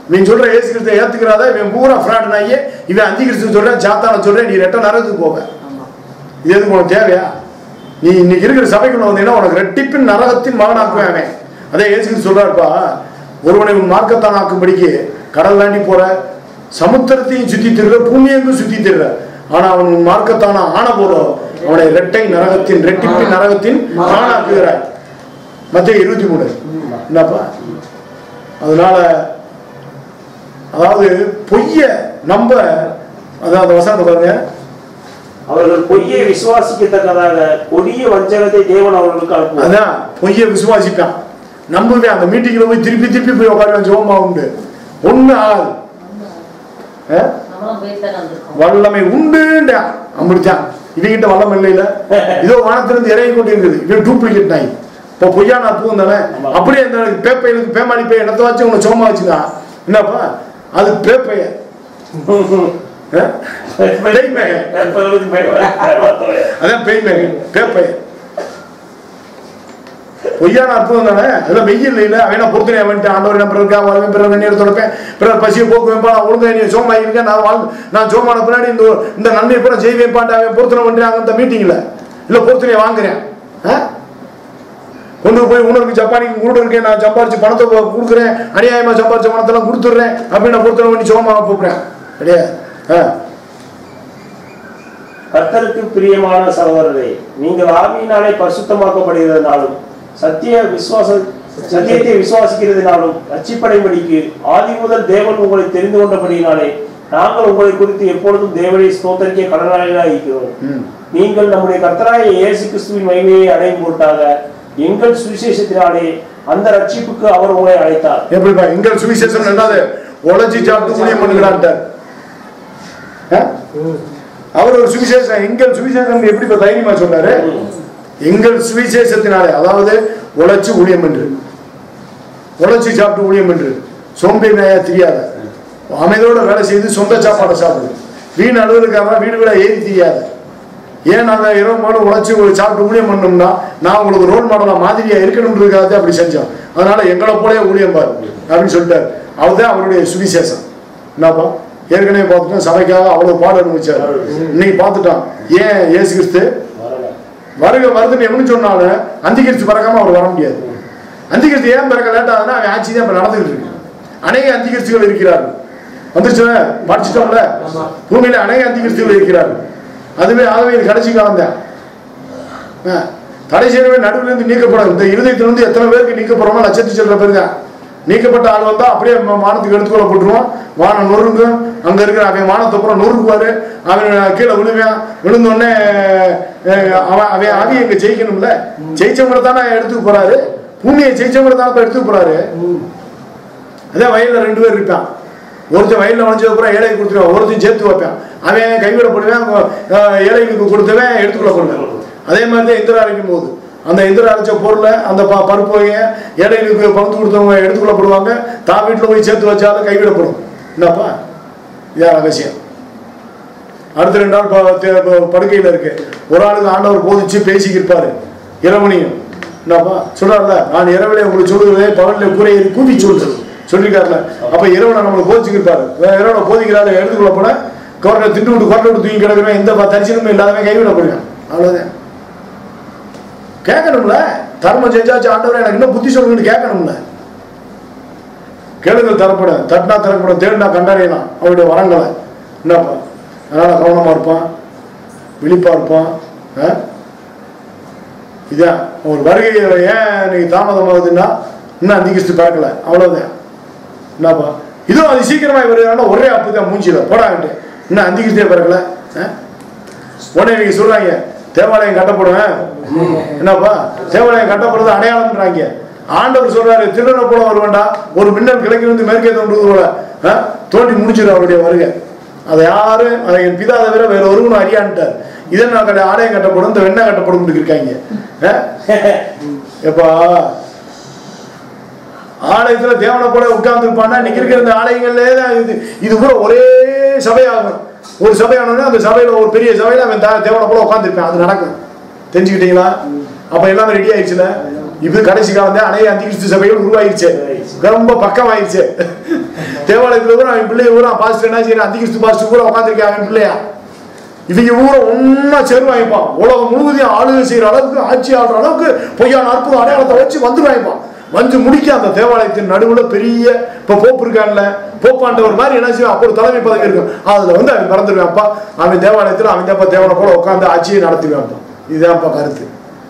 இவன் சொல்ற ஏசு கிறிஸ்துவை ஏத்துக்கிறாத இவன் பூரா ஃப்ராட் நாயே இவன் அந்தி கிறிஸ்து சொல்றேன் சாத்தான சொல்றேன் நீ ரெட்ட நரகத்துக்கு போவ இது எதுக்கு உனக்கு தேவையா நீ இன்னைக்கு இருக்கிற சபைக்குள்ள வந்தீங்கன்னா உனக்கு ரெட்டிப்பின் நரகத்தின் மகனாக்குவேன் அவன் அதே ஏசு கிறிஸ்து சொல்றாருப்பா ஒருவனை உன் மார்க்கத்தான் ஆக்கும்படிக்கு கடல் தாண்டி போற சமுத்திரத்தையும் சுத்தி திருற பூமியெங்கும் சுத்தி திருற ஆனா அவன் உன் மார்க்கத்தான ஆன போதும் அவனை ரெட்டை நரகத்தின் ரெட்டிப்பின் நரகத்தின் மகனாக்குகிறாய் மத்திய இருபத்தி மூணு என்னப்பா அதனால அதாவது பொய்ய நம்ப அதான் அந்த வசனத்தை பாருங்க அவர்கள் பொய்யை விசுவாசிக்கத்தக்கதாக கொடிய வஞ்சகத்தை தேவன் அவர்களுக்கு அனுப்புவார் அதான் பொய்ய விசுவாசிப்பான் நம்புவேன் அந்த மீட்டிங்ல போய் திருப்பி திருப்பி போய் உட்காருவேன் ஜோமா உண்டு ஒண்ணு ஆள் நம்மளும் போயிட்டு தானே வந்திருக்கோம் வல்லமை உண்டுண்டா அம்பிடிச்சான் இவங்கிட்ட வல்லம் இல்லையில இதோ வானத்திலிருந்து இறங்கி கொண்டு இருக்குது இவன் டூப்ளிகேட் நாய் இப்போ பொய்யான அற்புதம் தானே அப்படியே இந்த பேப்பையிலுக்கு பேமாடி போய் இடத்த வச்சு உன்னை சோமா வச்சுதான் என்னப்பா அது பேப்பைய ஆ? பேய் மேகன். அதான் பேய் மேகன் பேப்பைய பொய்யான அற்புதம் தானே அதெல்லாம் வெயில் இல்லை அவனா பொறுத்தனே வந்துட்டு ஆண்டவர் என்ன பிறகு வருவேன் பிறகு வெந்நீர் தொடப்பேன் பிறகு பசியை போக்குவேன்ப்பா நான் ஒழுங்கா நீ சோமா இருக்கேன் நான் வாழ் நான் சோமான பின்னாடி இந்த இந்த நன்மையை பூரா செய்வேன்ப்பான்ட்டு அவன் பொருத்தனை பண்ணுறாங்க இந்த மீட்டிங்கில் இல்லை பொருத்தனையை வாங்குறேன் ஆ? கொண்டு போய் உணர்வுக்கு ஜப்பானிக்கு கூட இருக்கேன் நான் சம்பாரிச்சு பணத்தை கொ- கொடுக்குறேன் அநியாயமா சம்பாரிச்ச பணத்தெல்லாம் கொடுத்துட்றேன் அப்படின்னு நான் பொருத்தனை பண்ணி சோமா கூப்பிடுறேன் கிடையாது ஆ கர்த்தருக்கு பிரியமான சகோதரரே நீங்கள் ஆவியினாலே பரிசுத்தமாக்கப்படுகிறதுனாலும் சத்திய விசுவாச சத்தியத்தை விசுவாசிக்கிறதுனாலும் ரட்சிப்படைபடிக்கு ஆதி முதல் தேவன் உங்களை தெரிந்து கொண்டபடியினாலே நாங்கள் உங்களை குறித்து எப்பொழுதும் தேவனை ஸ்தோத்தரிக்க கடனாளிகளாக இருக்கிறோம் ம் நீங்கள் நம்முடைய கர்த்தராகிய இயேசு கிறிஸ்துவின் மகிமையை அடையும் பொருட்டாக எங்கள் சுவிசேஷத்தினாலே அந்த ரட்சிப்புக்கு அவர் உங்களை அழைத்தார் எப்படிப்பா எங்கள் சுவிசேஷம் ரெண்டாவது உழைச்சி சாப்பிட்டு ஊழியம் பண்ணுகிறான்ட்டார் ஆ? அவர் ஒரு சுவிசேஷம் எங்கள் சுவிசேஷம் எப்படி தைரியமா சொன்னாரு எங்கள் சுவிசேஷத்தினாலே அதாவது உழைச்சு ஊழியம் என்று உழைச்சி சாப்பிட்டு ஊழியம் என்று சோம்பேறி நாயா தெரியாத அமைதியோட வேலை செய்து சொந்த சாப்பாடை சாப்பிடு வீண் அலுவலுக்காரன் வீடு வீட ஏறி தெரியாத ஏன் நாங்கள் இரவு மாதம் உழைச்சி ஒரு சாப்பிட்டு ஊழியம் பண்ணோம்னா நான் உங்களுக்கு ரோல் மாடலா மாதிரியா இருக்கணுன்றதுக்காக அப்படி செஞ்சோம் அதனால எங்களை போலயே ஊழியம் பாரு அப்படின்னு சொல்லிட்டாரு அதுதான் அவருடைய சுவிசேஷம் என்னப்பா ஏற்கனவே பார்த்துட்டோம் சபைக்காக அவ்வளவு பாடு அனுபவிச்சார் இன்னைக்கு பார்த்துட்டோம் ஏன் இயேசு கிறிஸ்து வருக வருதுன்னு எவனு சொன்னாலும் அந்திகிறிஸ்து பிறக்காம அவர் வர முடியாது அந்திகிறிஸ்து ஏன் பிறக்க லேட் ஆகுதுன்னா அவன் ஆட்சி தான் இப்ப நடந்துகிட்டு இருக்கு அநேக அந்திகிறிஸ்துகள் இருக்கிறார்கள் வந்துருச்சு படிச்சிட்டோம்ல பூமியில அநேக அந்திகிறிஸ்துகள் இருக்கிறார்கள் அதுவே ஆகவே இது கடைசி காலம் தான் ஆ, தடை செய்யவே நடுவில் இருந்து நீக்கப்படும் இந்த இருதயத்திலிருந்து எத்தனை பேருக்கு நீக்கப்படுறோமோ லட்சத்து சில்லற பேர் தான் நீக்கப்பட்ட ஆள் வந்தா அப்படியே ம- வானத்துக்கு எடுத்துக்கொள்ளப்பட்டுருவான் வானம் நொறுங்கும் அங்க இருக்கிற அவன் வானத்தை அப்புறம் நொறுக்குவாரு அவன் கீழே விழுவான் விழுந்த உடனே அஹ், அவன் அவன் ஆவி எங்க ஜெயிக்கணும்ல ஜெயிச்சவங்களை தானே எடுத்துக்க போறாரு பூமியை ஜெயிச்சவங்களை தானே இப்ப எடுத்துக்க போறாரு அதான் வயல்ல ரெண்டு பேர் இருப்பான் ஒருத்தன் வயல்ல வளைஞ்சது அப்புறம் ஏழைக்கு கொடுத்துருவான் ஒருத்தன் சேர்த்து வைப்பான் அவன் கைவிடப்படுவேன் அஹ், ஏழைகளுக்கு கொடுத்தவன் எடுத்துக்கொள்ளப்படுவேன் அதே மாதிரி தான் இந்திரா அரைக்கும் போது அந்த இந்திரா அரைச்ச பொருளை அந்த ப பருப்பு வகையை ஏழைகளுக்கு பங்கு கொடுத்தவங்க எடுத்துக்கொள்ளப்படுவாங்க தான் வீட்டில் போய் சேர்த்து வச்சாலும் கைவிடப்படும் என்னப்பா இதான் ரகசியம் அடுத்த ரெண்டு நாள் ப- தே- ப- படுக்கையில இருக்கு ஒரு ஆளுக்கு ஆண்டவர் போதிச்சு பேசிக்கிருப்பாரு இரவணியும் என்னப்பா சொல்றாருல நான் இரவிலே உங்களுக்கு சொல்லுவதே பகல்ல கூரையை கூவி சொல்றது சொல்லிருக்காருல அப்ப இரவனை நம்மளுக்கு போதிச்சுக்கிருப்பாரு இரவனை போதிக்கிறாரு எடுத்துக்கொள்ள போன கோட்டை திண்டு விட்டு கோட்டை விட்டு தூங்கி கிடக்குறேன் எந்த ப- தரிசனமும் இல்லாதவன் கைவிடப்படுவேன் அவ்வளவுதான் கேட்கணும்ல தர்மம் செஞ்சாச்சு ஆண்டவர் எனக்கு இன்னும் புத்தி சொல்லுங்கன்னு கேட்கணும்ல கேளுங்கள் தரப்படும் தட்டினா திறக்கப்படும் தேடினா கண்டறியலாம் அவருடைய வரங்களை என்னப்பா அதனால கவனமா இருப்பான் விழிப்பா இருப்பான் ஆ? இதான் ஒரு வருகை ஏன் இன்னைக்கு தாமதமாகுதுன்னா இன்னும் அந்திகிஸ்து பிறக்கல அவ்வளவுதான் என்னப்பா இதுவும் அது சீக்கிரமா வருதுன்னா ஒரே அப்பு தான் மூஞ்சில போடாங்கட்டு இன்னும் அந்திகிஸ்தே பிறக்கல ஆ? உடனே நீங்க சொல்றாங்க தேவாலயம் கட்டப்படுவேன் என்னப்பா தேவாலயம் கட்டப்படுறது அடையாளம்ன்றாங்க ஆண்டவர் சொல்றாரு திருடனை போல வருவேண்டா ஒரு மின்னல் கிழக்கு வந்து மேற்கே தோன்றது போல ஆ? தோண்டி முடிச்சிடும் அவருடைய வருகை அதை யாரு அதை என் பிதா தவிர வேற ஒருவனும் அறியான்ட்டார் இதை நான் கடை ஆலயம் கட்டப்படும் இந்த வெண்ணெய் கட்டப்படும் இருக்காங்க ஆ? எப்பா ஆலயத்துல தேவனை போல உட்கார்ந்து இருப்பான்னா இன்னைக்கு இருக்கிற இந்த ஆலயங்கள்லே தான் இது இது கூட ஒரே சபையாகும் ஒரு சபையானோடனே அந்த சபையில ஒரு பெரிய சபையில அவன் தே- தேவனை போல உட்காந்துருப்பான் அது நடக்கும் தெரிஞ்சுக்கிட்டீங்களா அப்ப எல்லாமே ரெடி ஆயிடுச்சுல இது கடைசி காலம் தான் அநேக அந்திகிறிஸ்து சபைகள் உருவாயிருச்சு ரொம்ப பக்கம் ஆயிடுச்சு தேவாலயத்துல கூட அவன் பிள்ளைய ஊரா பாஸ்டர் என்ன செய்யறான் அதிகிறிஸ்து பாஸ்டர் கூட உட்காந்துருக்கேன் அவன் பிள்ளையா இவங்க ஊரை ஒன்னா சேருவாங்கப்பா உலகம் முழுவதையும் ஆளுகை செய்யற அளவுக்கு ஆட்சி ஆடுற அளவுக்கு பொய்யான அற்புதம் அடையாளத்தை வச்சு வந்துருவாங்கப்பா வந்து முடிக்க அந்த தேவாலயத்தின் நடுவுல பெரிய இப்ப போப்பு இருக்கான்ல போப்பாண்டவர் மாதிரி என்ன செய்வான் அப்போ ஒரு தலைமை பதவி இருக்கும் அதுல வந்து அவன் மறந்துடுவான்ப்பா அவன் தேவாலயத்துல அவன் தேப்பா தேவனை போல உட்காந்து ஆட்சியை நடத்துவான்ப்பா இதுதான்ப்பா கருத்து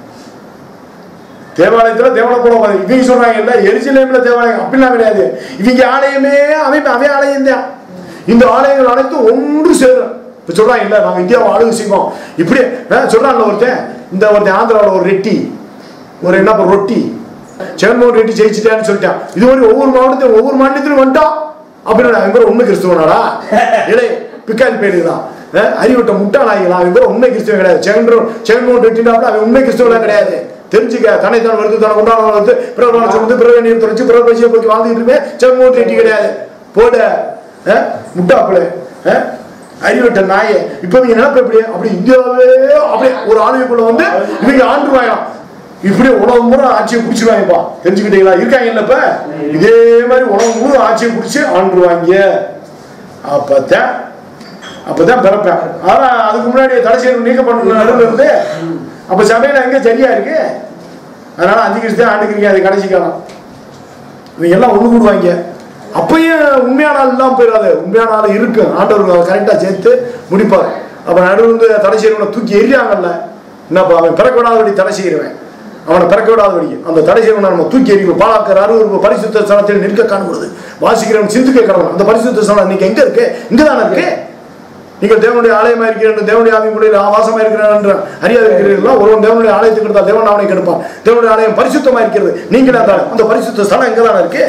தேவாலயத்துல தேவனை போல உட்காந்து இவங்க சொல்றாங்கல்ல எரிசிலேமில் தேவாலயம் அப்படிலாம் கிடையாது இவங்க ஆலயமே அவன் அவன் ஆலயம் தான் இந்த ஆலயங்கள் அனைத்தும் ஒன்று சேரும் இப்ப சொல்றாங்க இல்ல நாங்க இந்தியாவை ஆளுகை செய்வோம் இப்படி சொல்றாங்கல்ல ஒருத்தன் இந்த ஒருத்தன் ஆந்திராவில் ஒரு ரெட்டி ஒரு என்ன ஒரு ரொட்டி ஜெகன்மோகன் ரெட்டி ஜெயிச்சிட்டான்னு சொல்லிட்டான் இது மாதிரி ஒவ்வொரு மாவட்டத்தையும் ஒவ்வொரு மாநிலத்திலும் வந்துட்டான் அப்படின்னு அவன் பேர் உண்மை கிறிஸ்துவனாடா இல்லை பிக்காலி பேருதான் அறிவிட்ட முட்டா நாய்களா அவன் பேர் உண்மை கிறிஸ்துவன் கிடையாது ஜெகன் ஜெகன்மோகன் ரெட்டினாப்ல அவன் உண்மை கிறிஸ்துவெல்லாம் கிடையாது தெரிஞ்சுக்க தன்னைத்தான் வருது தன உண்டான வருது பிறகு சுமந்து பிறகு நீர் தொலைச்சு பிறகு பசியை போக்கி வாழ்ந்துட்டு இருப்பேன் ஜெகன்மோகன் ரெட்டி கிடையாது போட முட்டாப்பிள்ளை அறிவட்ட நாயே இப்ப இவங்க நினைப்பு எப்படி அப்படி இந்தியாவே அப்படியே ஒரு ஆளுமைக்குள்ள வந்து இவங்க ஆண்டுவாங்களாம் இப்படி உலகம் பூரா ஆட்சியை பிடிச்சிருவாங்கப்பா தெரிஞ்சுக்கிட்டீங்களா இருக்காங்க இல்ல இப்ப இதே மாதிரி உலகம் முழு ஆட்சியை பிடிச்சி ஆண்டுருவாங்க அப்பதான் அப்பதான் பிறப்பேன் ஆனா அதுக்கு முன்னாடி தடைசேர்வு நீக்க பண்ண நடுவில் இருந்து அப்ப சபையில எங்க சரியா இருக்கு அதனால அஞ்சு கிறிஸ்தான் ஆண்டுக்கிறீங்க அது கடைசி காலம் இவங்க எல்லாம் ஒண்ணு கூடுவாங்க அப்பயும் உண்மையான ஆள் இல்லாம போயிடாது உண்மையான ஆள் இருக்கு ஆண்டவர் கரெக்டா சேர்த்து முடிப்பார் அப்ப நடுவு வந்து தடை செய்யறவனை தூக்கி எரியாங்கல்ல என்னப்பா அவன் பிறக்க விடாதபடி தடை செய்கிறவன் அவனை பிறக்க விடாதபடி அந்த தடை செய்யறவனை நம்ம தூக்கி எறிவோம் பாலாக்கர் அறுபது பரிசுத்த ஸ்தலத்தில் நிற்க காணப்படுது வாசிக்கிறவன் சிந்துக்க கடவுள் அந்த பரிசுத்த ஸ்தலம் இன்னைக்கு எங்க இருக்கு இங்க தானே இருக்கு நீங்கள் தேவனுடைய ஆலயமா இருக்கிறீர்கள் தேவனுடைய ஆவியுடைய வாசமா இருக்கிறார் அறியாது இருக்கிறீர்களா ஒருவன் தேவனுடைய ஆலயத்துக்கு எடுத்தால் தேவன் அவனை கெடுப்பான் தேவனுடைய ஆலயம் பரிசுத்தமா இருக்கிறது நீங்களே அந்த அந்த பரிசுத்த ஸ்தலம் எங்க தானே இருக்கு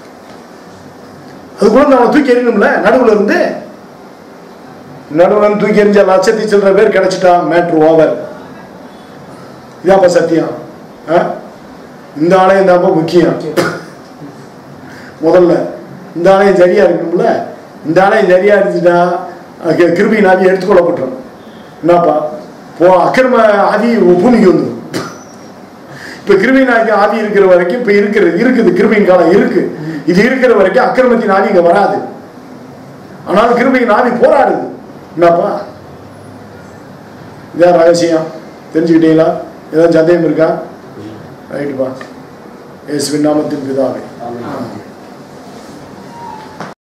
அது கூட அவனை தூக்கி எறியணும்ல நடுவுல இருந்து நடுவுல இருந்து தூக்கி எறிஞ்ச லட்சத்தி சில்லற பேர் கிடைச்சிட்டான் மேட்ரு ஓவர் இதாப்பா சத்தியம் ஆ? இந்த ஆலயம் தான்ப்பா முக்கியம் முதல்ல இந்த ஆலயம் சரியா இருக்கணும்ல இந்த ஆலயம் சரியா இருந்துச்சுன்னா அஹ் கிருபையின் ஆவி எடுத்துக்கொள்ளப்பட்டுரும் என்னப்பா போ அக்கிரம ஆவி பூமிக்கு வந்துடும் இப்ப கிருபையின் ஆவி ஆவி இருக்கிற வரைக்கும் இப்ப இருக்கிறது இருக்குது கிருபையின் காலம் இருக்கு இது இருக்கிற வரைக்கும் அக்கிரமத்தின் ஆவி இங்க வராது ஆனால் கிருபையின் ஆவி போராடுது என்னப்பா இதான் ரகசியம் தெரிஞ்சுக்கிட்டீங்களா ஏதாவது சந்தேகம் இருக்கா ரைட்டுப்பா இயேசுவின் நாமத்தின் பிதாவே ஆமென்.